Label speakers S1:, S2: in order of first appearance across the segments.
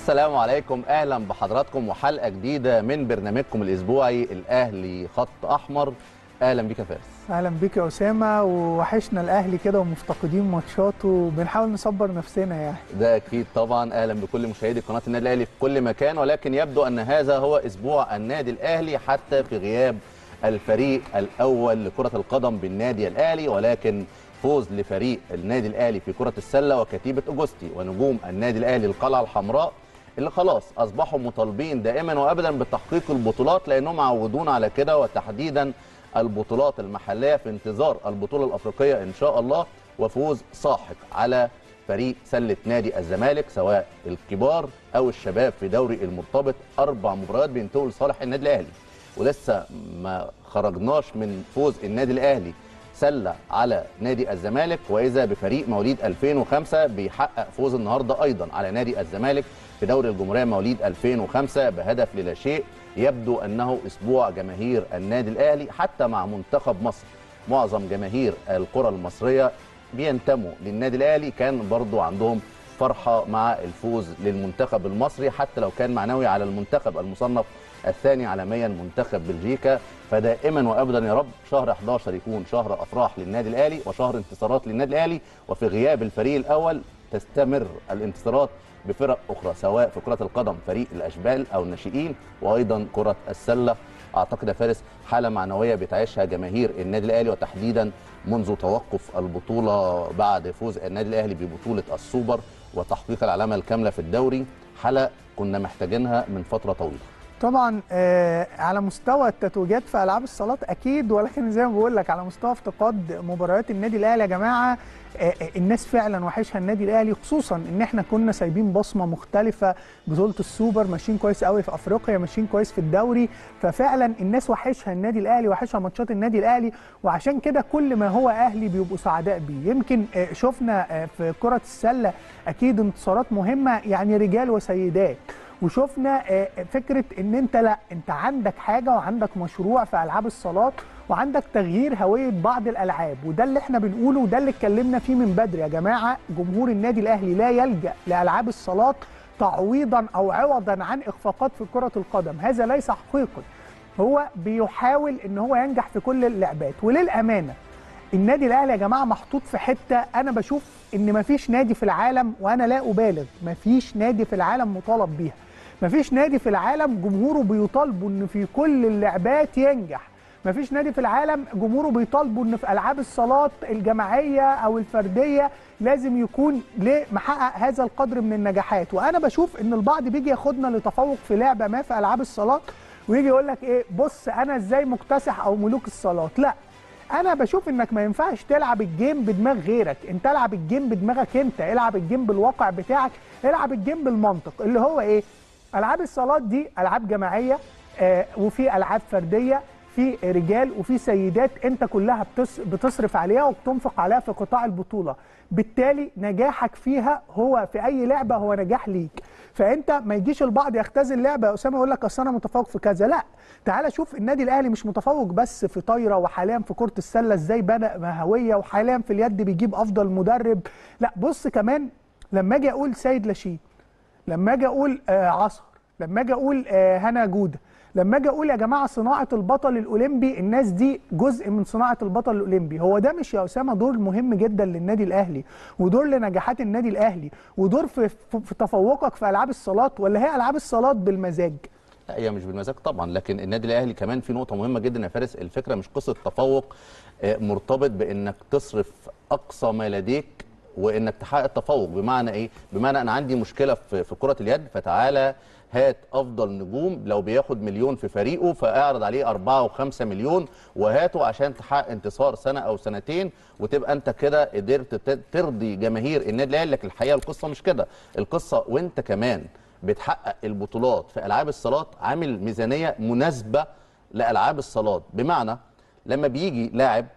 S1: السلام عليكم اهلا بحضراتكم وحلقه جديده من برنامجكم الاسبوعي الاهلي خط احمر اهلا بيك يا فارس
S2: اهلا بيك يا اسامه ووحشنا الاهلي كده ومفتقدين ماتشات وبنحاول نصبر نفسنا يعني
S1: ده اكيد طبعا اهلا بكل مشاهدي قناه النادي الاهلي في كل مكان ولكن يبدو ان هذا هو اسبوع النادي الاهلي حتى في غياب الفريق الاول لكره القدم بالنادي الاهلي ولكن فوز لفريق النادي الاهلي في كره السله وكتيبه اوجستي ونجوم النادي الاهلي القلعه الحمراء اللي خلاص اصبحوا مطالبين دائما وابدا بتحقيق البطولات لانهم عودون على كده وتحديدا البطولات المحليه في انتظار البطوله الافريقيه ان شاء الله وفوز ساحق على فريق سله نادي الزمالك سواء الكبار او الشباب في دوري المرتبط اربع مباريات بينتهوا لصالح النادي الاهلي ولسه ما خرجناش من فوز النادي الاهلي سله على نادي الزمالك واذا بفريق مواليد 2005 بيحقق فوز النهارده ايضا على نادي الزمالك في دوري الجمهوريه مواليد 2005 بهدف للا شيء يبدو انه اسبوع جماهير النادي الاهلي حتى مع منتخب مصر معظم جماهير الكره المصريه بينتموا للنادي الاهلي كان برضو عندهم فرحه مع الفوز للمنتخب المصري حتى لو كان معنوي على المنتخب المصنف الثاني عالميا منتخب بلجيكا فدائما وابدا يا رب شهر 11 يكون شهر افراح للنادي الاهلي وشهر انتصارات للنادي الاهلي وفي غياب الفريق الاول تستمر الانتصارات بفرق اخرى سواء في كره القدم فريق الاشبال او الناشئين وايضا كره السله اعتقد يا فارس حاله معنويه بتعيشها جماهير النادي الاهلي وتحديدا منذ توقف البطوله بعد فوز النادي الاهلي ببطوله السوبر وتحقيق العلامه الكامله في الدوري حاله كنا محتاجينها من فتره طويله
S2: طبعا آه على مستوى التتويجات في العاب الصالات اكيد ولكن زي ما بقول لك على مستوى افتقاد مباريات النادي الاهلي يا جماعه آه الناس فعلا وحشها النادي الاهلي خصوصا ان احنا كنا سايبين بصمه مختلفه بطوله السوبر ماشيين كويس قوي في افريقيا ماشيين كويس في الدوري ففعلا الناس وحشها النادي الاهلي وحشها ماتشات النادي الاهلي وعشان كده كل ما هو اهلي بيبقوا سعداء بيه يمكن آه شفنا في كره السله اكيد انتصارات مهمه يعني رجال وسيدات وشفنا فكره ان انت لا انت عندك حاجه وعندك مشروع في العاب الصالات وعندك تغيير هويه بعض الالعاب وده اللي احنا بنقوله وده اللي اتكلمنا فيه من بدري يا جماعه جمهور النادي الاهلي لا يلجا لالعاب الصالات تعويضا او عوضا عن اخفاقات في كره القدم هذا ليس حقيقي هو بيحاول ان هو ينجح في كل اللعبات وللامانه النادي الاهلي يا جماعه محطوط في حته انا بشوف ان مفيش نادي في العالم وانا لا ابالغ مفيش نادي في العالم مطالب بيها مفيش نادي في العالم جمهوره بيطالبوا ان في كل اللعبات ينجح مفيش نادي في العالم جمهوره بيطالبوا ان في العاب الصالات الجماعيه او الفرديه لازم يكون محقق هذا القدر من النجاحات وانا بشوف ان البعض بيجي ياخدنا لتفوق في لعبه ما في العاب الصالات ويجي يقول لك ايه بص انا ازاي مكتسح او ملوك الصالات لا انا بشوف انك ما ينفعش تلعب الجيم بدماغ غيرك انت العب الجيم بدماغك انت العب الجيم بالواقع بتاعك العب الجيم بالمنطق اللي هو ايه العاب الصالات دي العاب جماعيه آه وفي العاب فرديه في رجال وفي سيدات انت كلها بتصرف عليها وبتنفق عليها في قطاع البطوله بالتالي نجاحك فيها هو في اي لعبه هو نجاح ليك فانت ما يجيش البعض يختزل لعبه يا اسامه يقول لك اصل انا متفوق في كذا لا تعال شوف النادي الاهلي مش متفوق بس في طايره وحاليا في كره السله ازاي بنى هويه وحاليا في اليد بيجيب افضل مدرب لا بص كمان لما اجي اقول سيد لاشين لما اجي اقول آه عصر لما اجي اقول آه هنا جوده لما اجي اقول يا جماعه صناعه البطل الاولمبي الناس دي جزء من صناعه البطل الاولمبي هو ده مش يا اسامه دور مهم جدا للنادي الاهلي ودور لنجاحات النادي الاهلي ودور في, في تفوقك في العاب الصالات ولا هي العاب الصالات بالمزاج
S1: لا هي مش بالمزاج طبعا لكن النادي الاهلي كمان في نقطه مهمه جدا يا فارس الفكره مش قصه تفوق مرتبط بانك تصرف اقصى ما لديك وانك تحقق التفوق بمعنى ايه بمعنى انا عندي مشكله في في كره اليد فتعالى هات افضل نجوم لو بياخد مليون في فريقه فاعرض عليه أربعة وخمسة مليون وهاته عشان تحقق انتصار سنه او سنتين وتبقى انت كده قدرت ترضي جماهير النادي الاهلي لكن الحقيقه القصه مش كده القصه وانت كمان بتحقق البطولات في العاب الصالات عامل ميزانيه مناسبه لالعاب الصالات بمعنى لما بيجي لاعب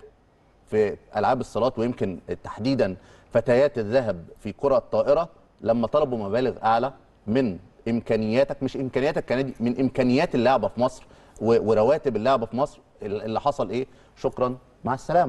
S1: في العاب الصالات ويمكن تحديدا فتيات الذهب في كره الطائره لما طلبوا مبالغ اعلى من امكانياتك مش امكانياتك كنادي من امكانيات اللعبه في مصر و- ورواتب اللعبه في مصر اللي حصل ايه شكرا مع السلامه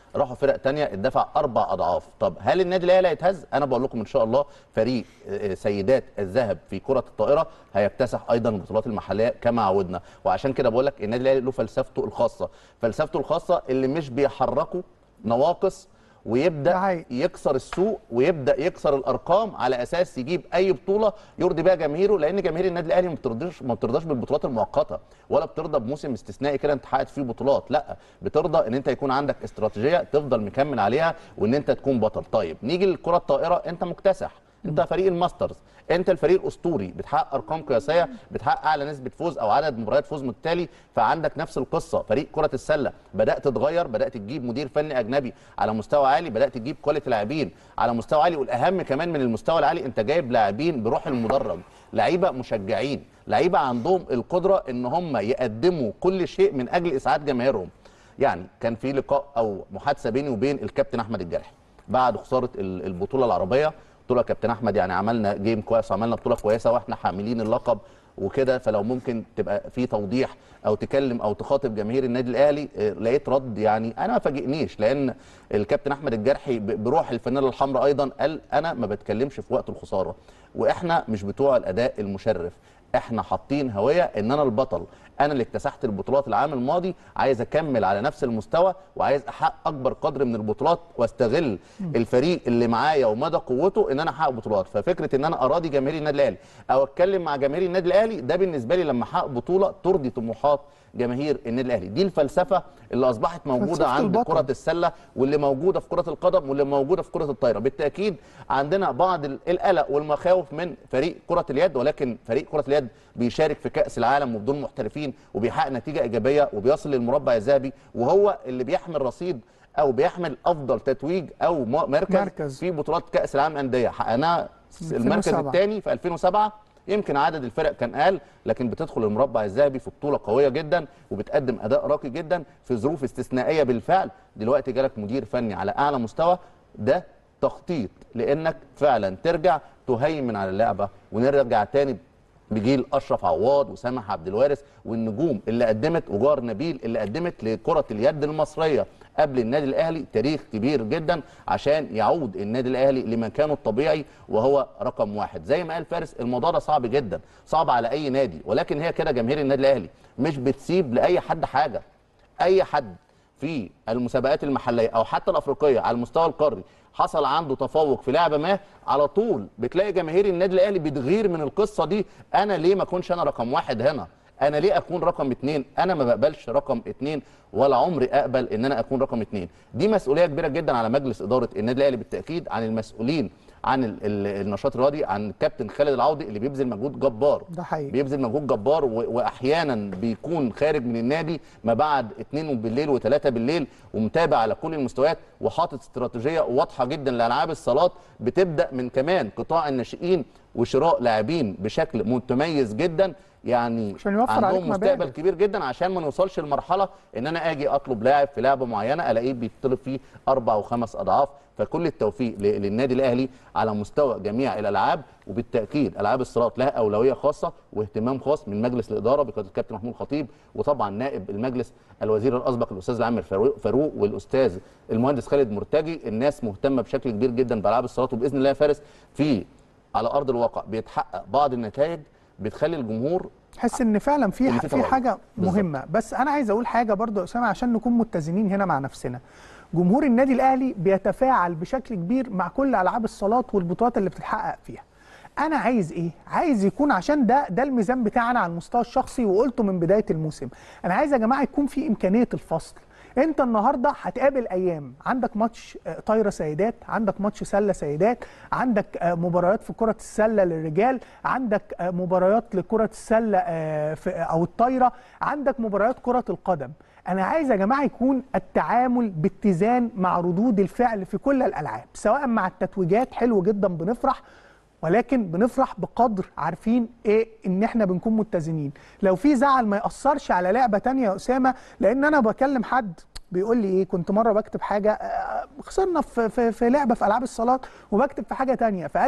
S1: راحوا فرق تانية اتدفع اربع اضعاف طب هل النادي الاهلي هيتهز انا بقول لكم ان شاء الله فريق آه، سيدات الذهب في كره الطائره هيكتسح ايضا البطولات المحليه كما عودنا وعشان كده بقول لك النادي الاهلي له فلسفته الخاصه فلسفته الخاصه اللي مش بيحركوا نواقص
S2: ده
S1: ويبدا
S2: حقيقي.
S1: يكسر السوق ويبدا يكسر الارقام على اساس يجيب اي بطوله يرضي بيها جماهيره لان جماهير النادي الاهلي ما بترضاش ما بترضاش بالبطولات المؤقته ولا بترضى بموسم استثنائي كده انت حققت فيه بطولات لا بترضى ان انت يكون عندك استراتيجيه تفضل مكمل عليها وان انت تكون بطل طيب نيجي للكره الطائره انت مكتسح انت فريق الماسترز انت الفريق الاسطوري بتحقق ارقام قياسيه بتحقق اعلى نسبه فوز او عدد مباريات فوز متتالي فعندك نفس القصه فريق كره السله بدات تتغير بدات تجيب مدير فني اجنبي على مستوى عالي بدات تجيب كواليتي لاعبين على مستوى عالي والاهم كمان من المستوى العالي انت جايب لاعبين بروح المدرج لعيبه مشجعين لعيبه عندهم القدره ان هم يقدموا كل شيء من اجل اسعاد جماهيرهم يعني كان في لقاء او محادثه بيني وبين الكابتن احمد الجرحي بعد خساره ال- البطوله العربيه قلت له يا كابتن احمد يعني عملنا جيم كويس وعملنا بطوله كويسه واحنا حاملين اللقب وكده فلو ممكن تبقى في توضيح او تكلم او تخاطب جماهير النادي الاهلي آه، لقيت رد يعني انا ما فاجئنيش لان الكابتن احمد الجرحي ب- بروح الفانيلا الحمراء ايضا قال انا ما بتكلمش في وقت الخساره واحنا مش بتوع الاداء المشرف احنا حاطين هويه ان انا البطل انا اللي اكتسحت البطولات العام الماضي عايز اكمل على نفس المستوى وعايز احقق اكبر قدر من البطولات واستغل الفريق اللي معايا ومدى قوته ان انا احقق بطولات ففكره ان انا اراضي جماهير النادي الاهلي او اتكلم مع جماهير النادي الاهلي ده بالنسبه لي لما احقق بطوله ترضي طموحات جماهير النادي الاهلي دي الفلسفه اللي اصبحت موجوده
S2: فلسفة
S1: عند
S2: البطل.
S1: كره السله واللي موجوده في كره القدم واللي موجوده في كره الطايره بالتاكيد عندنا بعض ال- القلق والمخاوف من فريق كره اليد ولكن فريق كره اليد بيشارك في كاس العالم وبدون محترفين وبيحقق نتيجه ايجابيه وبيصل للمربع الذهبي وهو اللي بيحمل رصيد او بيحمل افضل تتويج او م- مركز,
S2: مركز.
S1: في بطولات كاس العالم انديه حققناها المركز
S2: 2007.
S1: الثاني في 2007 يمكن عدد الفرق كان اقل لكن بتدخل المربع الذهبي في بطوله قويه جدا وبتقدم اداء راقي جدا في ظروف استثنائيه بالفعل دلوقتي جالك مدير فني على اعلى مستوى ده تخطيط لانك فعلا ترجع تهيمن على اللعبه ونرجع تاني بجيل اشرف عواد وسامح عبد الوارث والنجوم اللي قدمت وجار نبيل اللي قدمت لكره اليد المصريه قبل النادي الاهلي تاريخ كبير جدا عشان يعود النادي الاهلي لمكانه الطبيعي وهو رقم واحد زي ما قال فارس الموضوع ده صعب جدا صعب على اي نادي ولكن هي كده جماهير النادي الاهلي مش بتسيب لاي حد حاجه اي حد في المسابقات المحليه او حتى الافريقيه على المستوى القاري حصل عنده تفوق في لعبه ما على طول بتلاقي جماهير النادي الاهلي بتغير من القصه دي انا ليه ما اكونش انا رقم واحد هنا انا ليه اكون رقم اتنين انا ما بقبلش رقم اتنين ولا عمري اقبل ان انا اكون رقم اتنين دي مسؤوليه كبيره جدا على مجلس اداره النادي الاهلي بالتاكيد عن المسؤولين عن ال- ال- النشاط الرياضي عن الكابتن خالد العوضي اللي بيبذل مجهود جبار
S2: ده حقيقي.
S1: بيبذل مجهود جبار و- واحيانا بيكون خارج من النادي ما بعد 2 بالليل و3 بالليل ومتابع على كل المستويات وحاطط استراتيجيه واضحه جدا لالعاب الصالات بتبدا من كمان قطاع الناشئين وشراء لاعبين بشكل متميز جدا يعني
S2: عشان يوفر عليك
S1: عندهم
S2: مبادئ.
S1: مستقبل كبير جدا عشان ما نوصلش لمرحله ان انا اجي اطلب لاعب في لعبه معينه الاقيه بيطلب فيه اربع وخمس اضعاف فكل التوفيق ل- للنادي الاهلي على مستوى جميع الالعاب وبالتاكيد العاب الصالات لها اولويه خاصه واهتمام خاص من مجلس الاداره بقياده الكابتن محمود خطيب وطبعا نائب المجلس الوزير الاسبق الاستاذ العامر فاروق فاروق والاستاذ المهندس خالد مرتجي الناس مهتمه بشكل كبير جدا بالعاب الصالات وباذن الله يا فارس في على ارض الواقع بيتحقق بعض النتائج بتخلي الجمهور
S2: تحس ان فعلا في
S1: إن في
S2: في
S1: تغير.
S2: حاجه
S1: بالظبط.
S2: مهمه بس انا عايز اقول حاجه برضو يا اسامه عشان نكون متزنين هنا مع نفسنا جمهور النادي الاهلي بيتفاعل بشكل كبير مع كل العاب الصالات والبطولات اللي بتتحقق فيها انا عايز ايه عايز يكون عشان ده ده الميزان بتاعنا على المستوى الشخصي وقلته من بدايه الموسم انا عايز يا جماعه يكون في امكانيه الفصل انت النهارده هتقابل ايام عندك ماتش آه، طايره سيدات عندك ماتش سله سيدات عندك آه، مباريات في كره السله للرجال عندك آه، مباريات لكره السله آه، في- او الطايره عندك مباريات كره القدم انا عايز يا جماعه يكون التعامل باتزان مع ردود الفعل في كل الالعاب سواء مع التتويجات حلو جدا بنفرح ولكن بنفرح بقدر عارفين ايه ان احنا بنكون متزنين لو في زعل ما ياثرش على لعبه تانية يا اسامه لان انا بكلم حد بيقول لي ايه كنت مره بكتب حاجه آه، خسرنا في في, في لعبه في العاب الصالات وبكتب في حاجه تانية فقال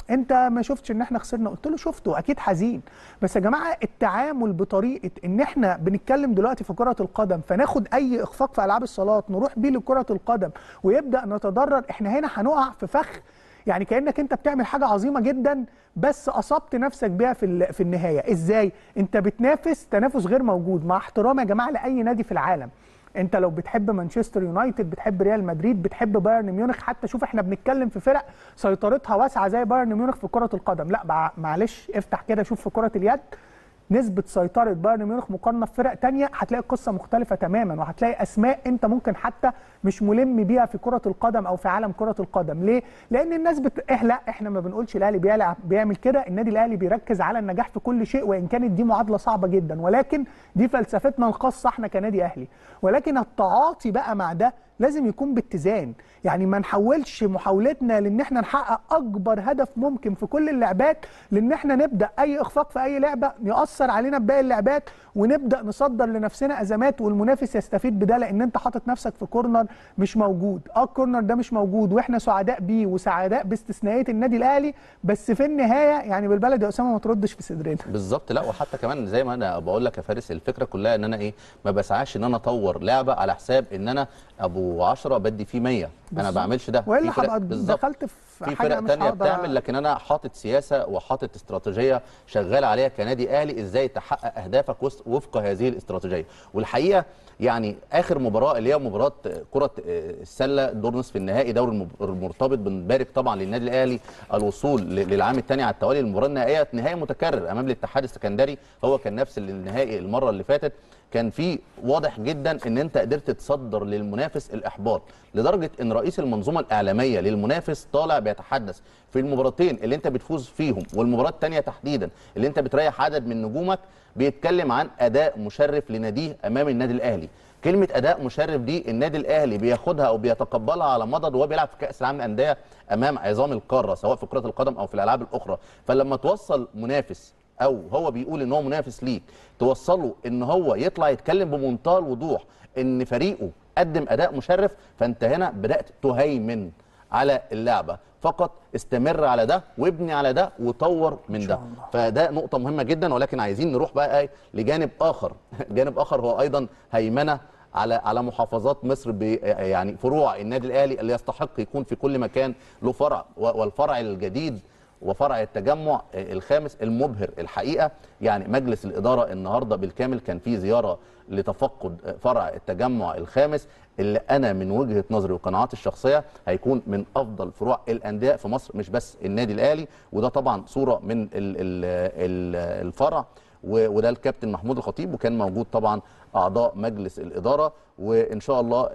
S2: انت ما شفتش ان احنا خسرنا قلت له شفته اكيد حزين بس يا جماعه التعامل بطريقه ان احنا بنتكلم دلوقتي في كره القدم فناخد اي اخفاق في العاب الصالات نروح بيه لكره القدم ويبدا نتضرر احنا هنا هنقع في فخ يعني كانك انت بتعمل حاجه عظيمه جدا بس اصبت نفسك بيها في ال- في النهايه ازاي انت بتنافس تنافس غير موجود مع احترام يا جماعه لاي نادي في العالم انت لو بتحب مانشستر يونايتد بتحب ريال مدريد بتحب بايرن ميونخ حتى شوف احنا بنتكلم في فرق سيطرتها واسعه زي بايرن ميونخ في كره القدم لا مع- معلش افتح كده شوف في كره اليد نسبة سيطرة بايرن ميونخ مقارنة بفرق تانية هتلاقي القصة مختلفة تماما وهتلاقي أسماء أنت ممكن حتى مش ملم بيها في كرة القدم أو في عالم كرة القدم، ليه؟ لأن الناس بت... إيه لا إحنا ما بنقولش الأهلي بيلعب بيعمل كده، النادي الأهلي بيركز على النجاح في كل شيء وإن كانت دي معادلة صعبة جدا ولكن دي فلسفتنا الخاصة إحنا كنادي أهلي، ولكن التعاطي بقى مع ده لازم يكون باتزان يعني ما نحولش محاولتنا لان احنا نحقق اكبر هدف ممكن في كل اللعبات لان احنا نبدا اي اخفاق في اي لعبه ياثر علينا بباقي اللعبات ونبدا نصدر لنفسنا ازمات والمنافس يستفيد بده لان انت حاطط نفسك في كورنر مش موجود اه الكورنر ده مش موجود واحنا سعداء بيه وسعداء باستثنائيه النادي الاهلي بس في النهايه يعني بالبلد يا اسامه ما تردش في صدرنا
S1: بالظبط لا وحتى كمان زي ما انا بقول لك يا فارس الفكره كلها ان انا ايه ما بسعاش ان انا اطور لعبه على حساب ان انا ابو 10 بدي فيه 100 انا ما
S2: بالظبط.
S1: بعملش ده
S2: والا
S1: في فرق-
S2: هبقى
S1: بالظبط.
S2: دخلت في
S1: في
S2: حاجه
S1: فرق
S2: مش
S1: تانية
S2: هقدر
S1: بتعمل لكن انا حاطط سياسه وحاطط استراتيجيه شغال عليها كنادي اهلي ازاي تحقق اهدافك وس- وفق هذه الاستراتيجيه والحقيقه يعني اخر مباراه اللي هي مباراه كره السله دور نصف النهائي دوري الم- المرتبط بنبارك طبعا للنادي الاهلي الوصول ل- للعام الثاني على التوالي المباراه النهائيه نهائي متكرر امام الاتحاد السكندري هو كان نفس النهائي المره اللي فاتت كان في واضح جدا ان انت قدرت تصدر للمنافس الاحباط لدرجه ان رئيس المنظومه الاعلاميه للمنافس طالع بيتحدث في المباراتين اللي انت بتفوز فيهم والمباراه الثانيه تحديدا اللي انت بتريح عدد من نجومك بيتكلم عن اداء مشرف لناديه امام النادي الاهلي كلمه اداء مشرف دي النادي الاهلي بياخدها او بيتقبلها على مضض وهو بيلعب في كاس العالم للانديه امام عظام القاره سواء في كره القدم او في الالعاب الاخرى فلما توصل منافس او هو بيقول ان هو منافس ليك توصله ان هو يطلع يتكلم بمنتهى الوضوح ان فريقه قدم اداء مشرف فانت هنا بدات تهيمن على اللعبه فقط استمر على ده وابني على ده وطور من ده فده نقطه مهمه جدا ولكن عايزين نروح بقى إيه لجانب اخر جانب اخر هو ايضا هيمنه على على محافظات مصر ب يعني فروع النادي الاهلي اللي يستحق يكون في كل مكان له فرع و- والفرع الجديد وفرع التجمع الخامس المبهر الحقيقه يعني مجلس الاداره النهارده بالكامل كان في زياره لتفقد فرع التجمع الخامس اللي انا من وجهه نظري وقناعاتي الشخصيه هيكون من افضل فروع الانديه في مصر مش بس النادي الاهلي وده طبعا صوره من ال ال ال الفرع و- وده الكابتن محمود الخطيب وكان موجود طبعا اعضاء مجلس الاداره وان شاء الله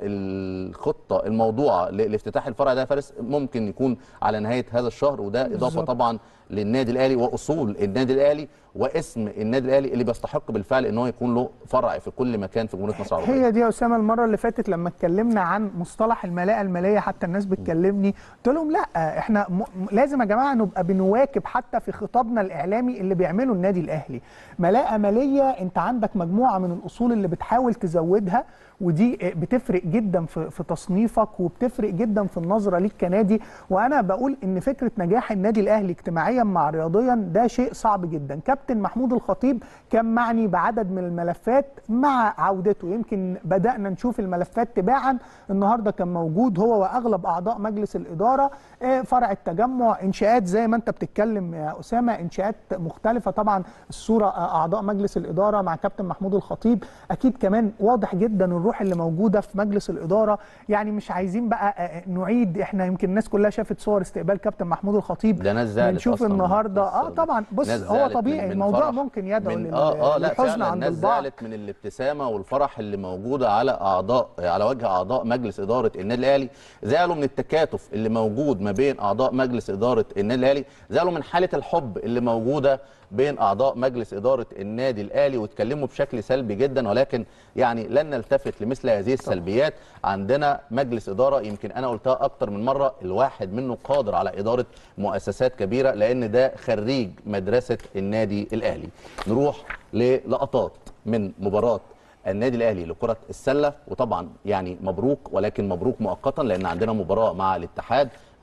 S1: الخطه الموضوعه ل- لافتتاح الفرع ده يا فارس ممكن يكون على نهايه هذا الشهر وده اضافه
S2: بالظبط.
S1: طبعا للنادي الاهلي واصول النادي الاهلي واسم النادي الاهلي اللي بيستحق بالفعل ان هو يكون له فرع في كل مكان في جمهوريه مصر العربيه
S2: هي دي يا اسامه المره اللي فاتت لما اتكلمنا عن مصطلح الملاءه الماليه حتى الناس بتكلمني قلت لهم لا احنا م... م- لازم يا جماعه نبقى بنواكب حتى في خطابنا الاعلامي اللي بيعمله النادي الاهلي ملاءه ماليه انت عندك مجموعه من الاصول اللي بتحاول تزودها ودي بتفرق جدا في في تصنيفك وبتفرق جدا في النظره ليك كنادي وانا بقول ان فكره نجاح النادي الاهلي اجتماعيا مع رياضيا ده شيء صعب جدا كابتن محمود الخطيب كان معني بعدد من الملفات مع عودته يمكن بدانا نشوف الملفات تباعا النهارده كان موجود هو واغلب اعضاء مجلس الاداره آه، فرع التجمع انشاءات زي ما انت بتتكلم يا اسامه انشاءات مختلفه طبعا الصوره آه، اعضاء مجلس الاداره مع كابتن محمود الخطيب اكيد كمان واضح جدا الروح اللي موجوده في مجلس الاداره يعني مش عايزين بقى آه، نعيد احنا يمكن الناس كلها شافت صور استقبال كابتن محمود الخطيب
S1: ده ناس زعلت
S2: بنشوف
S1: أصلاً.
S2: النهارده
S1: ناس-
S2: اه طبعا بص
S1: ناس
S2: هو
S1: زعلت
S2: طبيعي
S1: من- من
S2: الموضوع
S1: فرح.
S2: ممكن يدعو
S1: من
S2: لل-
S1: اه اه لا
S2: للحزن
S1: فعلا
S2: عند
S1: الناس
S2: البعض
S1: زعلت من الابتسامه والفرح اللي موجوده على اعضاء على وجه اعضاء مجلس اداره النادي الاهلي زعلوا من التكاتف اللي موجود ما بين اعضاء مجلس اداره النادي الاهلي زعلوا من حاله الحب اللي موجوده بين اعضاء مجلس اداره النادي الاهلي واتكلموا بشكل سلبي جدا ولكن يعني لن نلتفت لمثل هذه السلبيات عندنا مجلس اداره يمكن انا قلتها اكتر من مره الواحد منه قادر على اداره مؤسسات كبيره لان ده خريج مدرسه النادي الاهلي نروح للقطات من مباراه النادي الاهلي لكره السله وطبعا يعني مبروك ولكن مبروك مؤقتا لان عندنا مباراه مع الاتحاد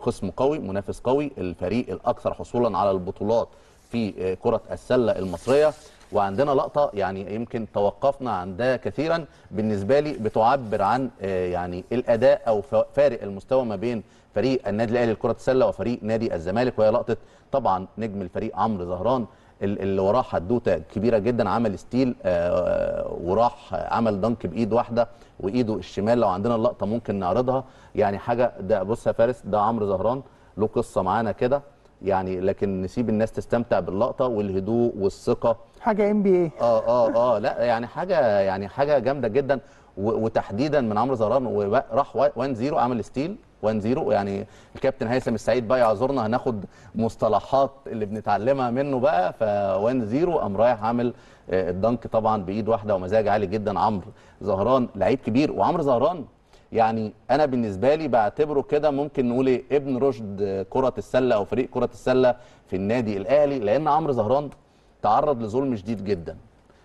S1: خصم قوي منافس قوي الفريق الاكثر حصولا على البطولات في آه، كره السله المصريه وعندنا لقطه يعني يمكن توقفنا عندها كثيرا بالنسبه لي بتعبر عن آه، يعني الاداء او ف- فارق المستوى ما بين فريق النادي الاهلي لكره السله وفريق نادي الزمالك وهي لقطه طبعا نجم الفريق عمرو زهران ال- اللي وراه حدوته كبيره جدا عمل ستيل آه، وراح عمل دنك بايد واحده وايده الشمال لو عندنا اللقطه ممكن نعرضها يعني حاجه ده بص يا فارس ده عمرو زهران له قصه معانا كده يعني لكن نسيب الناس تستمتع باللقطه والهدوء والثقه
S2: حاجه ام بي اي
S1: اه اه اه لا يعني حاجه يعني حاجه جامده جدا و- وتحديدا من عمرو زهران وراح 1 0 عمل ستيل 1 0 يعني الكابتن هيثم السعيد بقى يعذرنا هناخد مصطلحات اللي بنتعلمها منه بقى ف 1 0 قام رايح عامل آه، الدنك طبعا بايد واحده ومزاج عالي جدا عمرو زهران لعيب كبير وعمرو زهران يعني انا بالنسبه لي بعتبره كده ممكن نقول ايه ابن رشد كره السله او فريق كره السله في النادي الاهلي لان عمرو زهران تعرض لظلم شديد جدا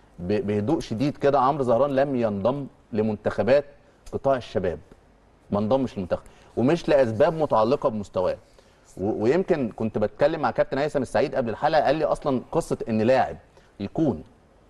S1: ب- بهدوء شديد كده عمرو زهران لم ينضم لمنتخبات قطاع الشباب ما انضمش للمنتخب ومش لاسباب متعلقه بمستواه و- ويمكن كنت بتكلم مع كابتن هيثم السعيد قبل الحلقه قال لي اصلا قصه ان لاعب يكون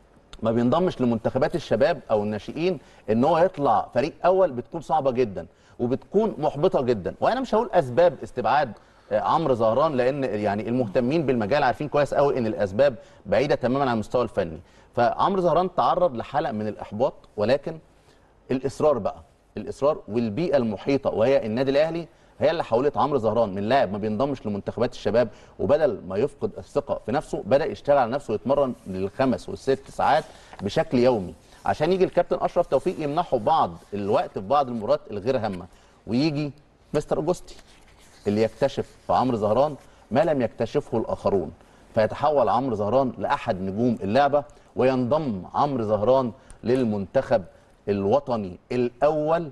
S1: ما بينضمش لمنتخبات الشباب او الناشئين ان هو يطلع فريق اول بتكون صعبه جدا وبتكون محبطه جدا وانا مش هقول اسباب استبعاد آه، عمرو زهران لان يعني المهتمين بالمجال عارفين كويس قوي ان الاسباب بعيده تماما عن المستوى الفني فعمرو زهران تعرض لحاله من الاحباط ولكن الاصرار بقى الاصرار والبيئه المحيطه وهي النادي الاهلي هي اللي حولت عمرو زهران من لاعب ما بينضمش لمنتخبات الشباب وبدل ما يفقد الثقه في نفسه بدا يشتغل على نفسه ويتمرن للخمس والست ساعات بشكل يومي عشان يجي الكابتن اشرف توفيق يمنحه بعض الوقت في بعض المباريات الغير هامه ويجي مستر اوجوستي اللي يكتشف في عمرو زهران ما لم يكتشفه الاخرون فيتحول عمرو زهران لاحد نجوم اللعبه وينضم عمرو زهران للمنتخب الوطني الاول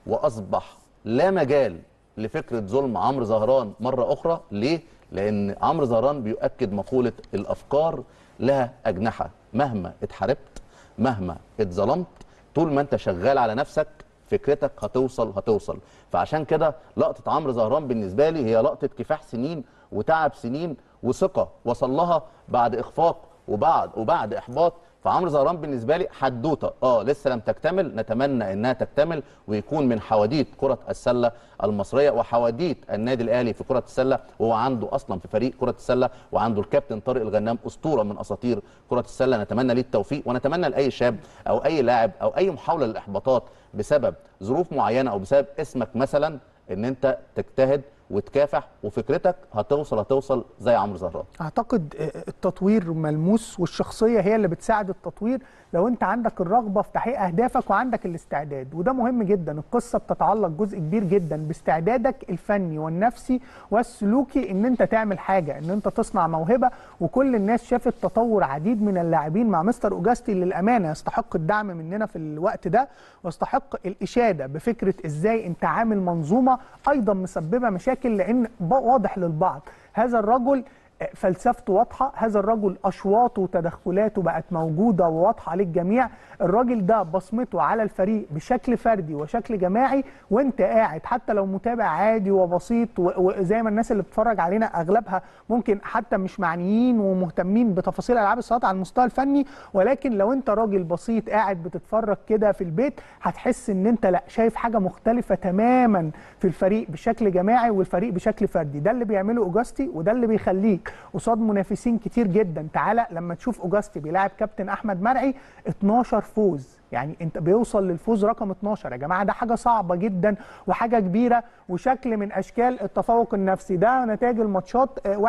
S1: واصبح لا مجال لفكره ظلم عمرو زهران مره اخرى ليه لان عمرو زهران بيؤكد مقوله الافكار لها اجنحه مهما اتحاربت مهما اتظلمت طول ما انت شغال على نفسك فكرتك هتوصل هتوصل فعشان كده لقطه عمرو زهران بالنسبه لي هي لقطه كفاح سنين وتعب سنين وثقه وصل لها بعد اخفاق وبعد وبعد احباط فعمرو زهران بالنسبه لي حدوته اه لسه لم تكتمل نتمنى انها تكتمل ويكون من حواديت كره السله المصريه وحواديت النادي الاهلي في كره السله وهو عنده اصلا في فريق كره السله وعنده الكابتن طارق الغنام اسطوره من اساطير كره السله نتمنى ليه التوفيق ونتمنى لاي شاب او اي لاعب او اي محاوله للاحباطات بسبب ظروف معينه او بسبب اسمك مثلا ان انت تجتهد وتكافح وفكرتك هتوصل هتوصل زي عمرو زهران
S2: اعتقد التطوير ملموس والشخصيه هي اللي بتساعد التطوير لو انت عندك الرغبه في تحقيق اهدافك وعندك الاستعداد وده مهم جدا القصه بتتعلق جزء كبير جدا باستعدادك الفني والنفسي والسلوكي ان انت تعمل حاجه ان انت تصنع موهبه وكل الناس شافت تطور عديد من اللاعبين مع مستر اوجاستي للامانه يستحق الدعم مننا في الوقت ده ويستحق الاشاده بفكره ازاي انت عامل منظومه ايضا مسببه مشاكل لان واضح للبعض هذا الرجل فلسفته واضحه هذا الرجل اشواطه وتدخلاته بقت موجوده وواضحه للجميع الراجل ده بصمته على الفريق بشكل فردي وشكل جماعي وانت قاعد حتى لو متابع عادي وبسيط وزي ما الناس اللي بتتفرج علينا اغلبها ممكن حتى مش معنيين ومهتمين بتفاصيل العاب الصالات على المستوى الفني ولكن لو انت راجل بسيط قاعد بتتفرج كده في البيت هتحس ان انت لا شايف حاجه مختلفه تماما في الفريق بشكل جماعي والفريق بشكل فردي ده اللي بيعمله اوجاستي وده اللي بيخليك قصاد منافسين كتير جدا تعالى لما تشوف اوجاستي بيلاعب كابتن احمد مرعي 12 فوز يعني انت بيوصل للفوز رقم 12 يا جماعه ده حاجه صعبه جدا وحاجه كبيره وشكل من اشكال التفوق النفسي ده نتائج الماتشات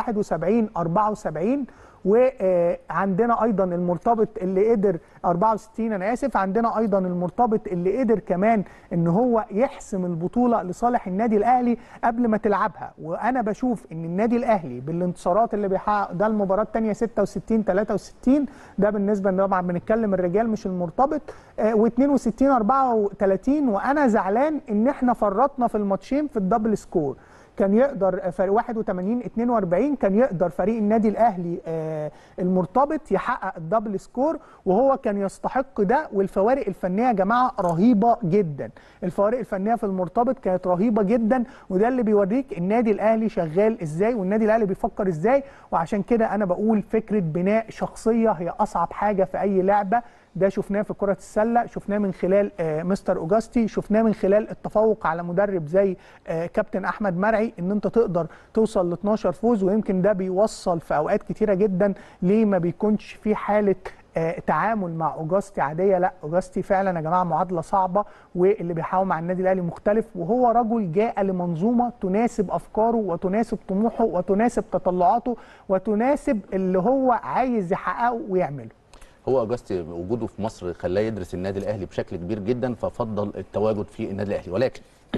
S2: 71 74 وعندنا ايضا المرتبط اللي قدر 64 انا اسف عندنا ايضا المرتبط اللي قدر كمان ان هو يحسم البطوله لصالح النادي الاهلي قبل ما تلعبها وانا بشوف ان النادي الاهلي بالانتصارات اللي بيحقق ده المباراه الثانيه 66 63 ده بالنسبه طبعا بنتكلم الرجال مش المرتبط و62 34 وانا زعلان ان احنا فرطنا في الماتشين في الدبل سكور كان يقدر فريق 81 42 كان يقدر فريق النادي الاهلي آه، المرتبط يحقق الدبل سكور وهو كان يستحق ده والفوارق الفنيه يا جماعه رهيبه جدا الفوارق الفنيه في المرتبط كانت رهيبه جدا وده اللي بيوريك النادي الاهلي شغال ازاي والنادي الاهلي بيفكر ازاي وعشان كده انا بقول فكره بناء شخصيه هي اصعب حاجه في اي لعبه ده شفناه في كرة السلة شفناه من خلال آه، مستر أوجاستي شفناه من خلال التفوق على مدرب زي آه، كابتن أحمد مرعي إن أنت تقدر توصل ل 12 فوز ويمكن ده بيوصل في أوقات كتيرة جدا ليه ما بيكونش في حالة آه، تعامل مع اوجاستي عاديه لا اوجاستي فعلا يا جماعه معادله صعبه واللي بيحاول مع النادي الاهلي مختلف وهو رجل جاء لمنظومه تناسب افكاره وتناسب طموحه وتناسب تطلعاته وتناسب اللي هو عايز يحققه ويعمله
S1: هو اوجاستي وجوده في مصر خلاه يدرس النادي الاهلي بشكل كبير جدا ففضل التواجد في النادي الاهلي ولكن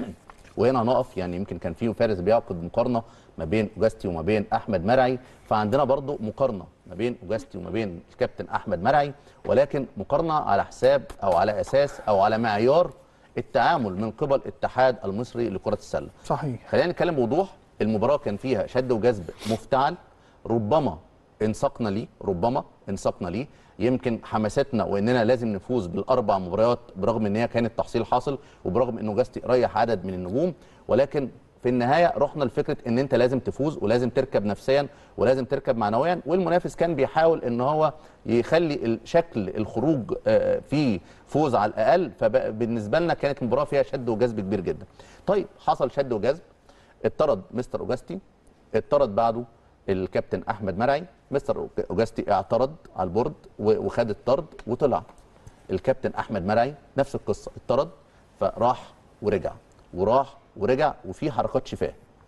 S1: وهنا هنقف يعني يمكن كان في فارس بيعقد مقارنه ما بين اوجاستي وما بين احمد مرعي فعندنا برضو مقارنه ما بين اوجاستي وما بين الكابتن احمد مرعي ولكن مقارنه على حساب او على اساس او على معيار التعامل من قبل الاتحاد المصري لكره السله
S2: صحيح
S1: خلينا نتكلم بوضوح المباراه كان فيها شد وجذب مفتعل ربما انسقنا ليه ربما انسقنا ليه يمكن حماستنا واننا لازم نفوز بالاربع مباريات برغم ان هي كانت تحصيل حاصل وبرغم انه جاستي ريح عدد من النجوم ولكن في النهايه رحنا لفكره ان انت لازم تفوز ولازم تركب نفسيا ولازم تركب معنويا والمنافس كان بيحاول ان هو يخلي شكل الخروج آه، فيه فوز على الاقل فبالنسبه لنا كانت المباراه فيها شد وجذب كبير جدا. طيب حصل شد وجذب اتطرد مستر اوجاستي اتطرد بعده الكابتن احمد مرعي مستر اوجاستي اعترض على البورد و- وخد الطرد وطلع الكابتن احمد مرعي نفس القصه اتطرد فراح ورجع وراح ورجع وفي حركات شفاه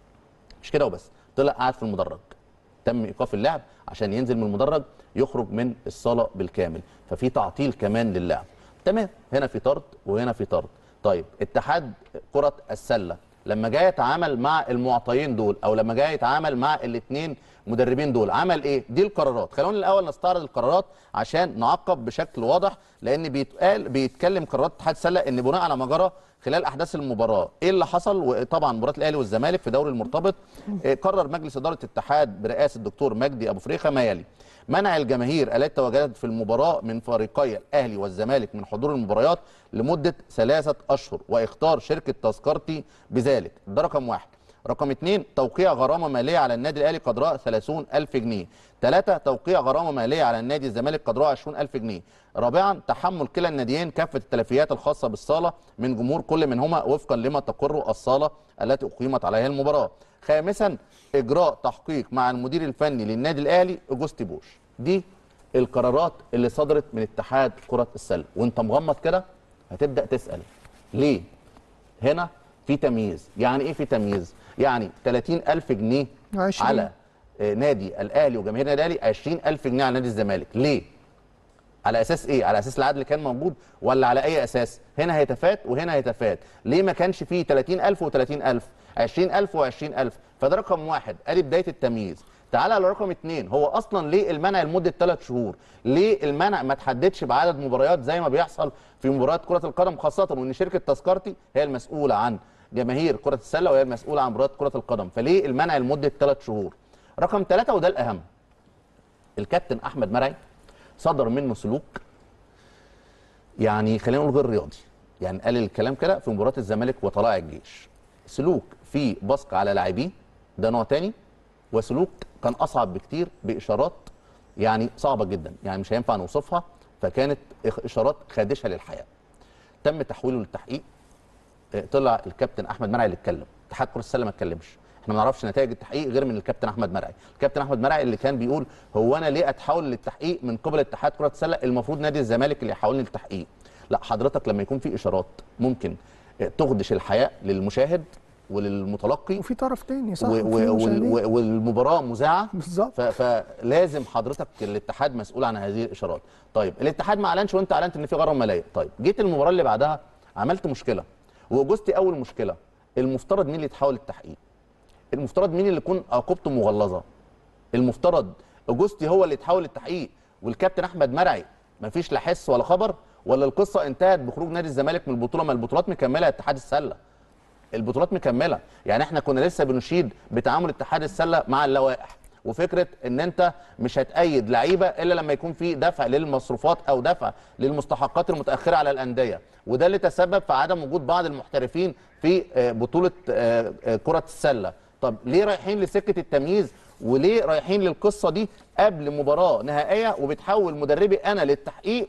S1: مش كده وبس طلع قاعد في المدرج تم ايقاف اللعب عشان ينزل من المدرج يخرج من الصاله بالكامل ففي تعطيل كمان للعب تمام هنا في طرد وهنا في طرد طيب اتحاد كره السله لما جاي يتعامل مع المعطيين دول او لما جاي يتعامل مع الاثنين مدربين دول عمل ايه دي القرارات خلونا الاول نستعرض القرارات عشان نعقب بشكل واضح لان بيتقال بيتكلم قرارات اتحاد السله ان بناء على ما جرى خلال احداث المباراه ايه اللي حصل وطبعا مباراه الاهلي والزمالك في دوري المرتبط آه، قرر مجلس اداره الاتحاد برئاسه الدكتور مجدي ابو فريخه ما يلي منع الجماهير التي تواجدت في المباراه من فريقي الاهلي والزمالك من حضور المباريات لمده ثلاثه اشهر واختار شركه تذكرتي بذلك ده رقم واحد رقم اثنين توقيع غرامة مالية على النادي الأهلي قدرها 30 ألف جنيه ثلاثة توقيع غرامة مالية على النادي الزمالك قدرها 20 ألف جنيه رابعا تحمل كلا الناديين كافة التلفيات الخاصة بالصالة من جمهور كل منهما وفقا لما تقر الصالة التي أقيمت عليها المباراة خامسا إجراء تحقيق مع المدير الفني للنادي الأهلي أوجوستي بوش دي القرارات اللي صدرت من اتحاد كرة السلة وانت مغمض كده هتبدأ تسأل ليه هنا في تمييز يعني ايه في تمييز يعني 30 ألف جنيه
S2: عشرين.
S1: على آه، نادي الاهلي وجماهير النادي الاهلي 20 ألف جنيه على نادي الزمالك ليه على اساس ايه على اساس العدل اللي كان موجود ولا على اي اساس هنا هيتفات وهنا هيتفات ليه ما كانش فيه 30000 و30000 20000 و20000 فده رقم واحد ادي بدايه التمييز تعالى على رقم اثنين هو اصلا ليه المنع لمده ثلاث شهور ليه المنع ما تحددش بعدد مباريات زي ما بيحصل في مباريات كره القدم خاصه وان شركه تذكرتي هي المسؤوله عن جماهير كره السله وهي المسؤوله عن مباريات كره القدم فليه المنع لمده ثلاث شهور رقم ثلاثة وده الاهم الكابتن احمد مرعي صدر منه سلوك يعني خلينا نقول غير رياضي يعني قال الكلام كده في مباراه الزمالك وطلائع الجيش سلوك فيه بصق على لاعبيه ده نوع تاني وسلوك كان اصعب بكتير باشارات يعني صعبه جدا يعني مش هينفع نوصفها فكانت إخ- اشارات خادشه للحياه تم تحويله للتحقيق آه، طلع الكابتن احمد مرعي اللي اتكلم اتحاد كره السله ما اتكلمش احنا ما نعرفش نتائج التحقيق غير من الكابتن احمد مرعي الكابتن احمد مرعي اللي كان بيقول هو انا ليه اتحول للتحقيق من قبل اتحاد كره السله المفروض نادي الزمالك اللي يحولني للتحقيق لا حضرتك لما يكون في اشارات ممكن آه، تخدش الحياه للمشاهد وللمتلقي
S2: وفي طرف تاني صح
S1: و-
S2: وفي
S1: و- وال-
S2: مشاهدين.
S1: و- والمباراه مذاعه
S2: بالظبط.
S1: ف- فلازم حضرتك الاتحاد مسؤول عن هذه الاشارات طيب الاتحاد ما اعلنش وانت اعلنت ان في غرامه ماليه طيب جيت المباراه اللي بعدها عملت مشكله واجوزتي اول مشكله المفترض مين اللي يتحول للتحقيق المفترض مين اللي يكون عقوبته مغلظه المفترض اجوستي هو اللي يتحول للتحقيق والكابتن احمد مرعي مفيش لا حس ولا خبر ولا القصه انتهت بخروج نادي الزمالك من البطوله ما البطولات مكمله اتحاد السله البطولات مكمله يعني احنا كنا لسه بنشيد بتعامل اتحاد السله مع اللوائح وفكره ان انت مش هتأيد لعيبه الا لما يكون في دفع للمصروفات او دفع للمستحقات المتاخره على الانديه وده اللي تسبب في عدم وجود بعض المحترفين في آه، بطوله آه، آه، كره السله طب ليه رايحين لسكه التمييز وليه رايحين للقصه دي قبل مباراه نهائيه وبتحول مدربي انا للتحقيق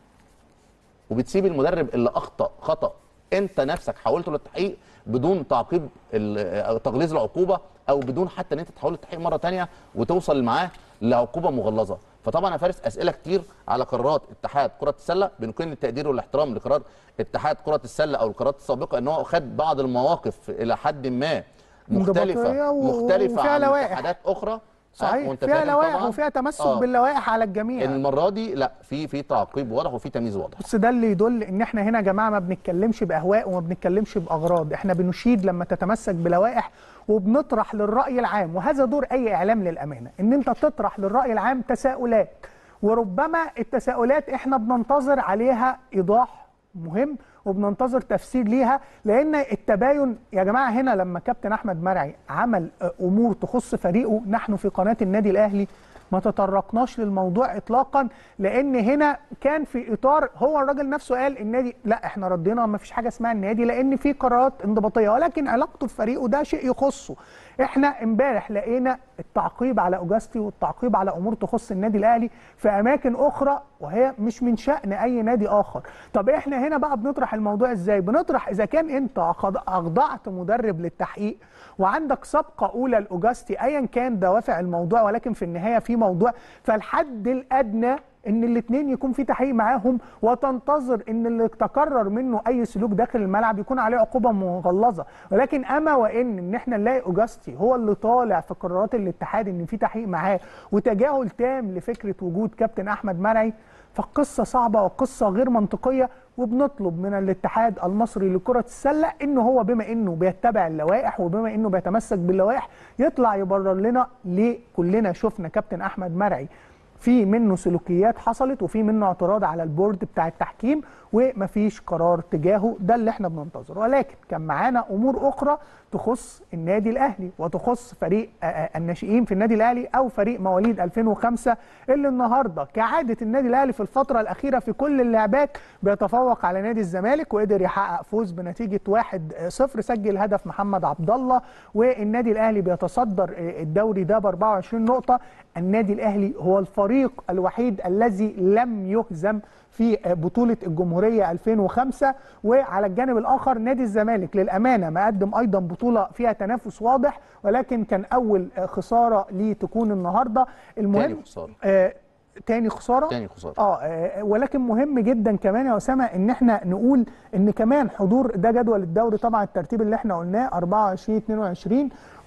S1: وبتسيب المدرب اللي اخطا خطا انت نفسك حولته للتحقيق بدون تعقيب ال- أو تغليظ العقوبه او بدون حتى ان انت تحول التحقيق مره تانية وتوصل معاه لعقوبه مغلظه فطبعا يا فارس اسئله كتير على قرارات اتحاد كره السله بنكن التقدير والاحترام لقرار اتحاد كره السله او القرارات السابقه ان هو خد بعض المواقف الى حد ما
S2: انضباطية
S1: مختلفه
S2: و-
S1: مختلفه
S2: وفيها
S1: عن
S2: لوائح.
S1: اتحادات اخرى
S2: صحيح
S1: وانت
S2: فيها
S1: فاهم
S2: لوائح
S1: طبعاً.
S2: وفيها تمسك
S1: آه.
S2: باللوائح على الجميع
S1: المره دي لا في في تعقيب واضح وفي تمييز واضح
S2: بس ده اللي يدل ان احنا هنا يا جماعه ما بنتكلمش باهواء وما بنتكلمش باغراض احنا بنشيد لما تتمسك بلوائح وبنطرح للراي العام وهذا دور اي اعلام للامانه ان انت تطرح للراي العام تساؤلات وربما التساؤلات احنا بننتظر عليها ايضاح مهم وبننتظر تفسير ليها لان التباين يا جماعه هنا لما كابتن احمد مرعي عمل آه، امور تخص فريقه نحن في قناه النادي الاهلي ما تطرقناش للموضوع اطلاقا لان هنا كان في اطار هو الراجل نفسه قال النادي لا احنا ردينا ما فيش حاجه اسمها النادي لان في قرارات انضباطيه ولكن علاقته بفريقه ده شيء يخصه احنا امبارح لقينا التعقيب على اوجاستي والتعقيب على امور تخص النادي الاهلي في اماكن اخرى وهي مش من شان اي نادي اخر طب احنا هنا بقى بنطرح الموضوع ازاي بنطرح اذا كان انت أخض- اخضعت مدرب للتحقيق وعندك سابقه اولى لاوجاستي ايا كان دوافع الموضوع ولكن في النهايه في موضوع فالحد الادنى ان الاثنين يكون في تحقيق معاهم وتنتظر ان اللي تكرر منه اي سلوك داخل الملعب يكون عليه عقوبه مغلظه ولكن اما وان ان احنا نلاقي اوجاستي هو اللي طالع في قرارات الاتحاد ان في تحقيق معاه وتجاهل تام لفكره وجود كابتن احمد مرعي فقصه صعبه وقصه غير منطقيه وبنطلب من الاتحاد المصري لكره السله ان هو بما انه بيتبع اللوائح وبما انه بيتمسك باللوائح يطلع يبرر لنا ليه كلنا شفنا كابتن احمد مرعي في منه سلوكيات حصلت وفي منه اعتراض على البورد بتاع التحكيم ومفيش قرار تجاهه ده اللي احنا بننتظره ولكن كان معانا امور اخرى تخص النادي الاهلي وتخص فريق آه، آه، الناشئين في النادي الاهلي او فريق مواليد 2005 اللي النهارده كعاده النادي الاهلي في الفتره الاخيره في كل اللعبات بيتفوق على نادي الزمالك وقدر يحقق فوز بنتيجه 1-0 سجل هدف محمد عبد الله والنادي الاهلي بيتصدر آه، الدوري ده ب 24 نقطه النادي الاهلي هو الفريق الوحيد الذي لم يهزم في بطولة الجمهورية 2005 وعلى الجانب الآخر نادي الزمالك للأمانة ما قدم أيضا بطولة فيها تنافس واضح ولكن كان أول خسارة ليه تكون النهاردة المهم
S1: تاني خسارة.
S2: آه تاني خسارة
S1: تاني خسارة.
S2: آه, اه ولكن مهم جدا كمان يا اسامه ان احنا نقول ان كمان حضور ده جدول الدوري طبعا الترتيب اللي احنا قلناه 24 22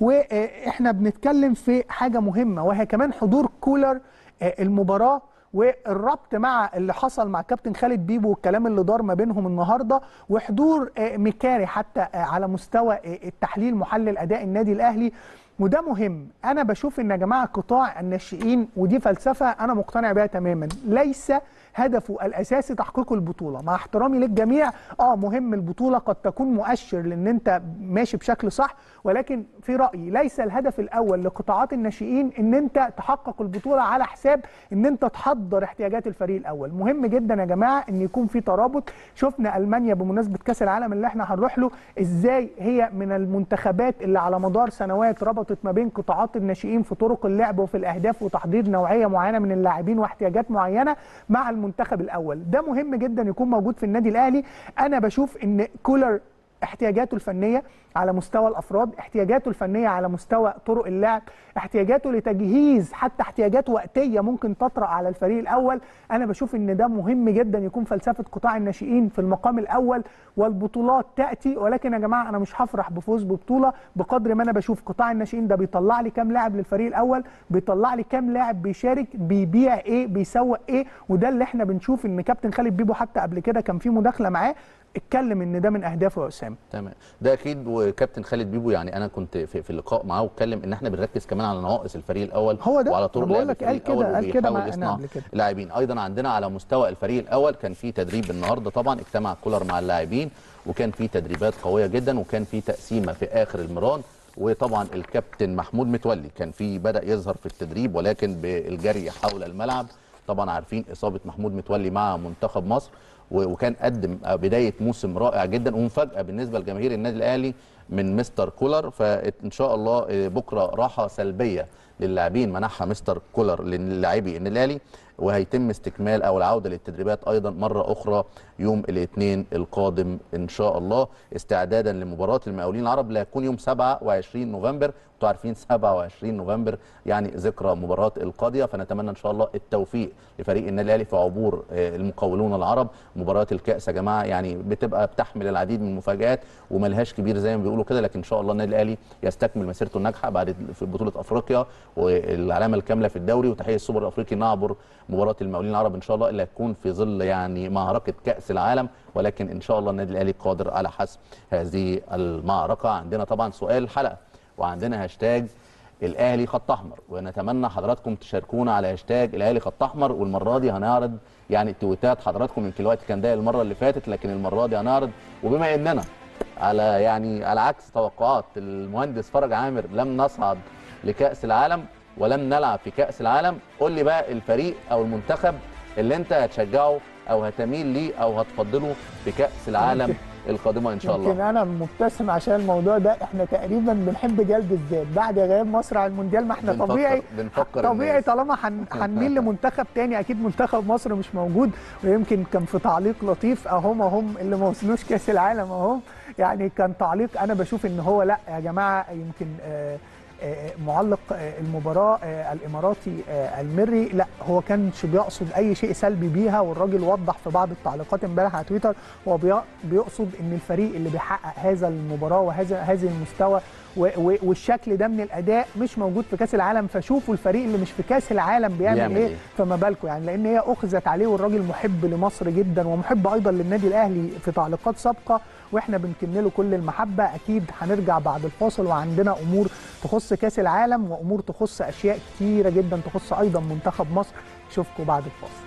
S2: واحنا بنتكلم في حاجه مهمه وهي كمان حضور كولر آه، المباراه والربط مع اللي حصل مع كابتن خالد بيبو والكلام اللي دار ما بينهم النهارده وحضور آه، ميكاري حتى آه، على مستوى آه، التحليل محلل اداء النادي الاهلي وده مهم انا بشوف ان يا جماعه قطاع الناشئين ودي فلسفه انا مقتنع بيها تماما ليس هدفه الاساسي تحقيق البطوله مع احترامي للجميع اه مهم البطوله قد تكون مؤشر لان انت ماشي بشكل صح ولكن في رايي ليس الهدف الاول لقطاعات الناشئين ان انت تحقق البطوله على حساب ان انت تحضر احتياجات الفريق الاول مهم جدا يا جماعه ان يكون في ترابط شفنا المانيا بمناسبه كاس العالم اللي احنا هنروح له ازاي هي من المنتخبات اللي على مدار سنوات ربطت ما بين قطاعات الناشئين في طرق اللعب وفي الاهداف وتحضير نوعيه معينه من اللاعبين واحتياجات معينه مع المنتخب الاول ده مهم جدا يكون موجود في النادي الاهلي انا بشوف ان كولر احتياجاته الفنيه على مستوى الافراد احتياجاته الفنيه على مستوى طرق اللعب احتياجاته لتجهيز حتى احتياجات وقتيه ممكن تطرا على الفريق الاول انا بشوف ان ده مهم جدا يكون فلسفه قطاع الناشئين في المقام الاول والبطولات تاتي ولكن يا جماعه انا مش هفرح بفوز ببطوله بقدر ما انا بشوف قطاع الناشئين ده بيطلع لي كام لاعب للفريق الاول بيطلع لي كام لاعب بيشارك بيبيع ايه بيسوق ايه وده اللي احنا بنشوف ان كابتن خالد بيبو حتى قبل كده كان في مداخله معاه اتكلم ان ده من اهدافه يا اسامه
S1: تمام ده اكيد وكابتن خالد بيبو يعني انا كنت في, في اللقاء معاه واتكلم ان احنا بنركز كمان على نواقص الفريق الاول
S2: هو ده
S1: وعلى طرق
S2: أنا بقول
S1: لعب
S2: لك قال
S1: الفريق
S2: كده
S1: الاول
S2: قال كده
S1: وبيحاول
S2: معانا
S1: يصنع
S2: قبل كده
S1: لاعبين ايضا عندنا على مستوى الفريق الاول كان في تدريب النهارده طبعا اجتمع كولر مع اللاعبين وكان في تدريبات قويه جدا وكان في تقسيمه في اخر المران وطبعا الكابتن محمود متولي كان في بدا يظهر في التدريب ولكن بالجري حول الملعب طبعا عارفين اصابه محمود متولي مع منتخب مصر و- وكان قدم بدايه موسم رائع جدا ومفاجاه بالنسبه لجماهير النادي الاهلي من مستر كولر فان شاء الله بكره راحه سلبيه للاعبين منحها مستر كولر للاعبي النادي الاهلي وهيتم استكمال او العوده للتدريبات ايضا مره اخرى يوم الاثنين القادم ان شاء الله استعدادا لمباراه المقاولين العرب اللي هتكون يوم 27 نوفمبر انتوا عارفين 27 نوفمبر يعني ذكرى مباراه القاضيه فنتمنى ان شاء الله التوفيق لفريق النادي الاهلي في عبور آه، المقاولون العرب مباراه الكاس يا جماعه يعني بتبقى بتحمل العديد من المفاجات وملهاش كبير زي ما بيقولوا كده لكن ان شاء الله النادي الاهلي يستكمل مسيرته الناجحه بعد في بطوله افريقيا والعلامه الكامله في الدوري وتحقيق السوبر الافريقي نعبر مباراه المقاولين العرب ان شاء الله اللي هتكون في ظل يعني معركه كاس العالم ولكن ان شاء الله النادي الاهلي قادر على حسم هذه المعركه عندنا طبعا سؤال الحلقه وعندنا هاشتاج الاهلي خط احمر ونتمنى حضراتكم تشاركونا على هاشتاج الاهلي خط احمر والمره دي هنعرض يعني تويتات حضراتكم يمكن الوقت كان ضيق المره اللي فاتت لكن المره دي هنعرض وبما اننا على يعني على عكس توقعات المهندس فرج عامر لم نصعد لكاس العالم ولم نلعب في كاس العالم قول لي بقى الفريق او المنتخب اللي انت هتشجعه او هتميل ليه او هتفضله في كاس العالم القادمه ان شاء الله
S2: يمكن انا مبتسم عشان الموضوع ده احنا تقريبا بنحب جلد الذات بعد غياب مصر على المونديال ما احنا
S1: بنفكر-
S2: طبيعي
S1: بنفكر
S2: طبيعي
S1: الناس.
S2: طالما هن- هنميل لمنتخب تاني اكيد منتخب مصر مش موجود ويمكن كان في تعليق لطيف اهم اهم اللي ما وصلوش كاس العالم اهم يعني كان تعليق انا بشوف ان هو لا يا جماعه يمكن آه آه، معلق آه، المباراه آه، الاماراتي آه، المري لا هو كانش بيقصد اي شيء سلبي بيها والراجل وضح في بعض التعليقات امبارح على تويتر هو بي- بيقصد ان الفريق اللي بيحقق هذا المباراه وهذا هذا المستوى و- و- والشكل ده من الاداء مش موجود في كاس العالم فشوفوا الفريق اللي مش في كاس العالم بيعمل,
S1: بيعمل
S2: ايه
S1: إيه؟
S2: فما بالكم يعني لان هي اخذت عليه والراجل محب لمصر جدا ومحب ايضا للنادي الاهلي في تعليقات سابقه واحنا بنكن له كل المحبه اكيد هنرجع بعد الفاصل وعندنا امور تخص كاس العالم وامور تخص اشياء كتيره جدا تخص ايضا منتخب مصر اشوفكم بعد الفاصل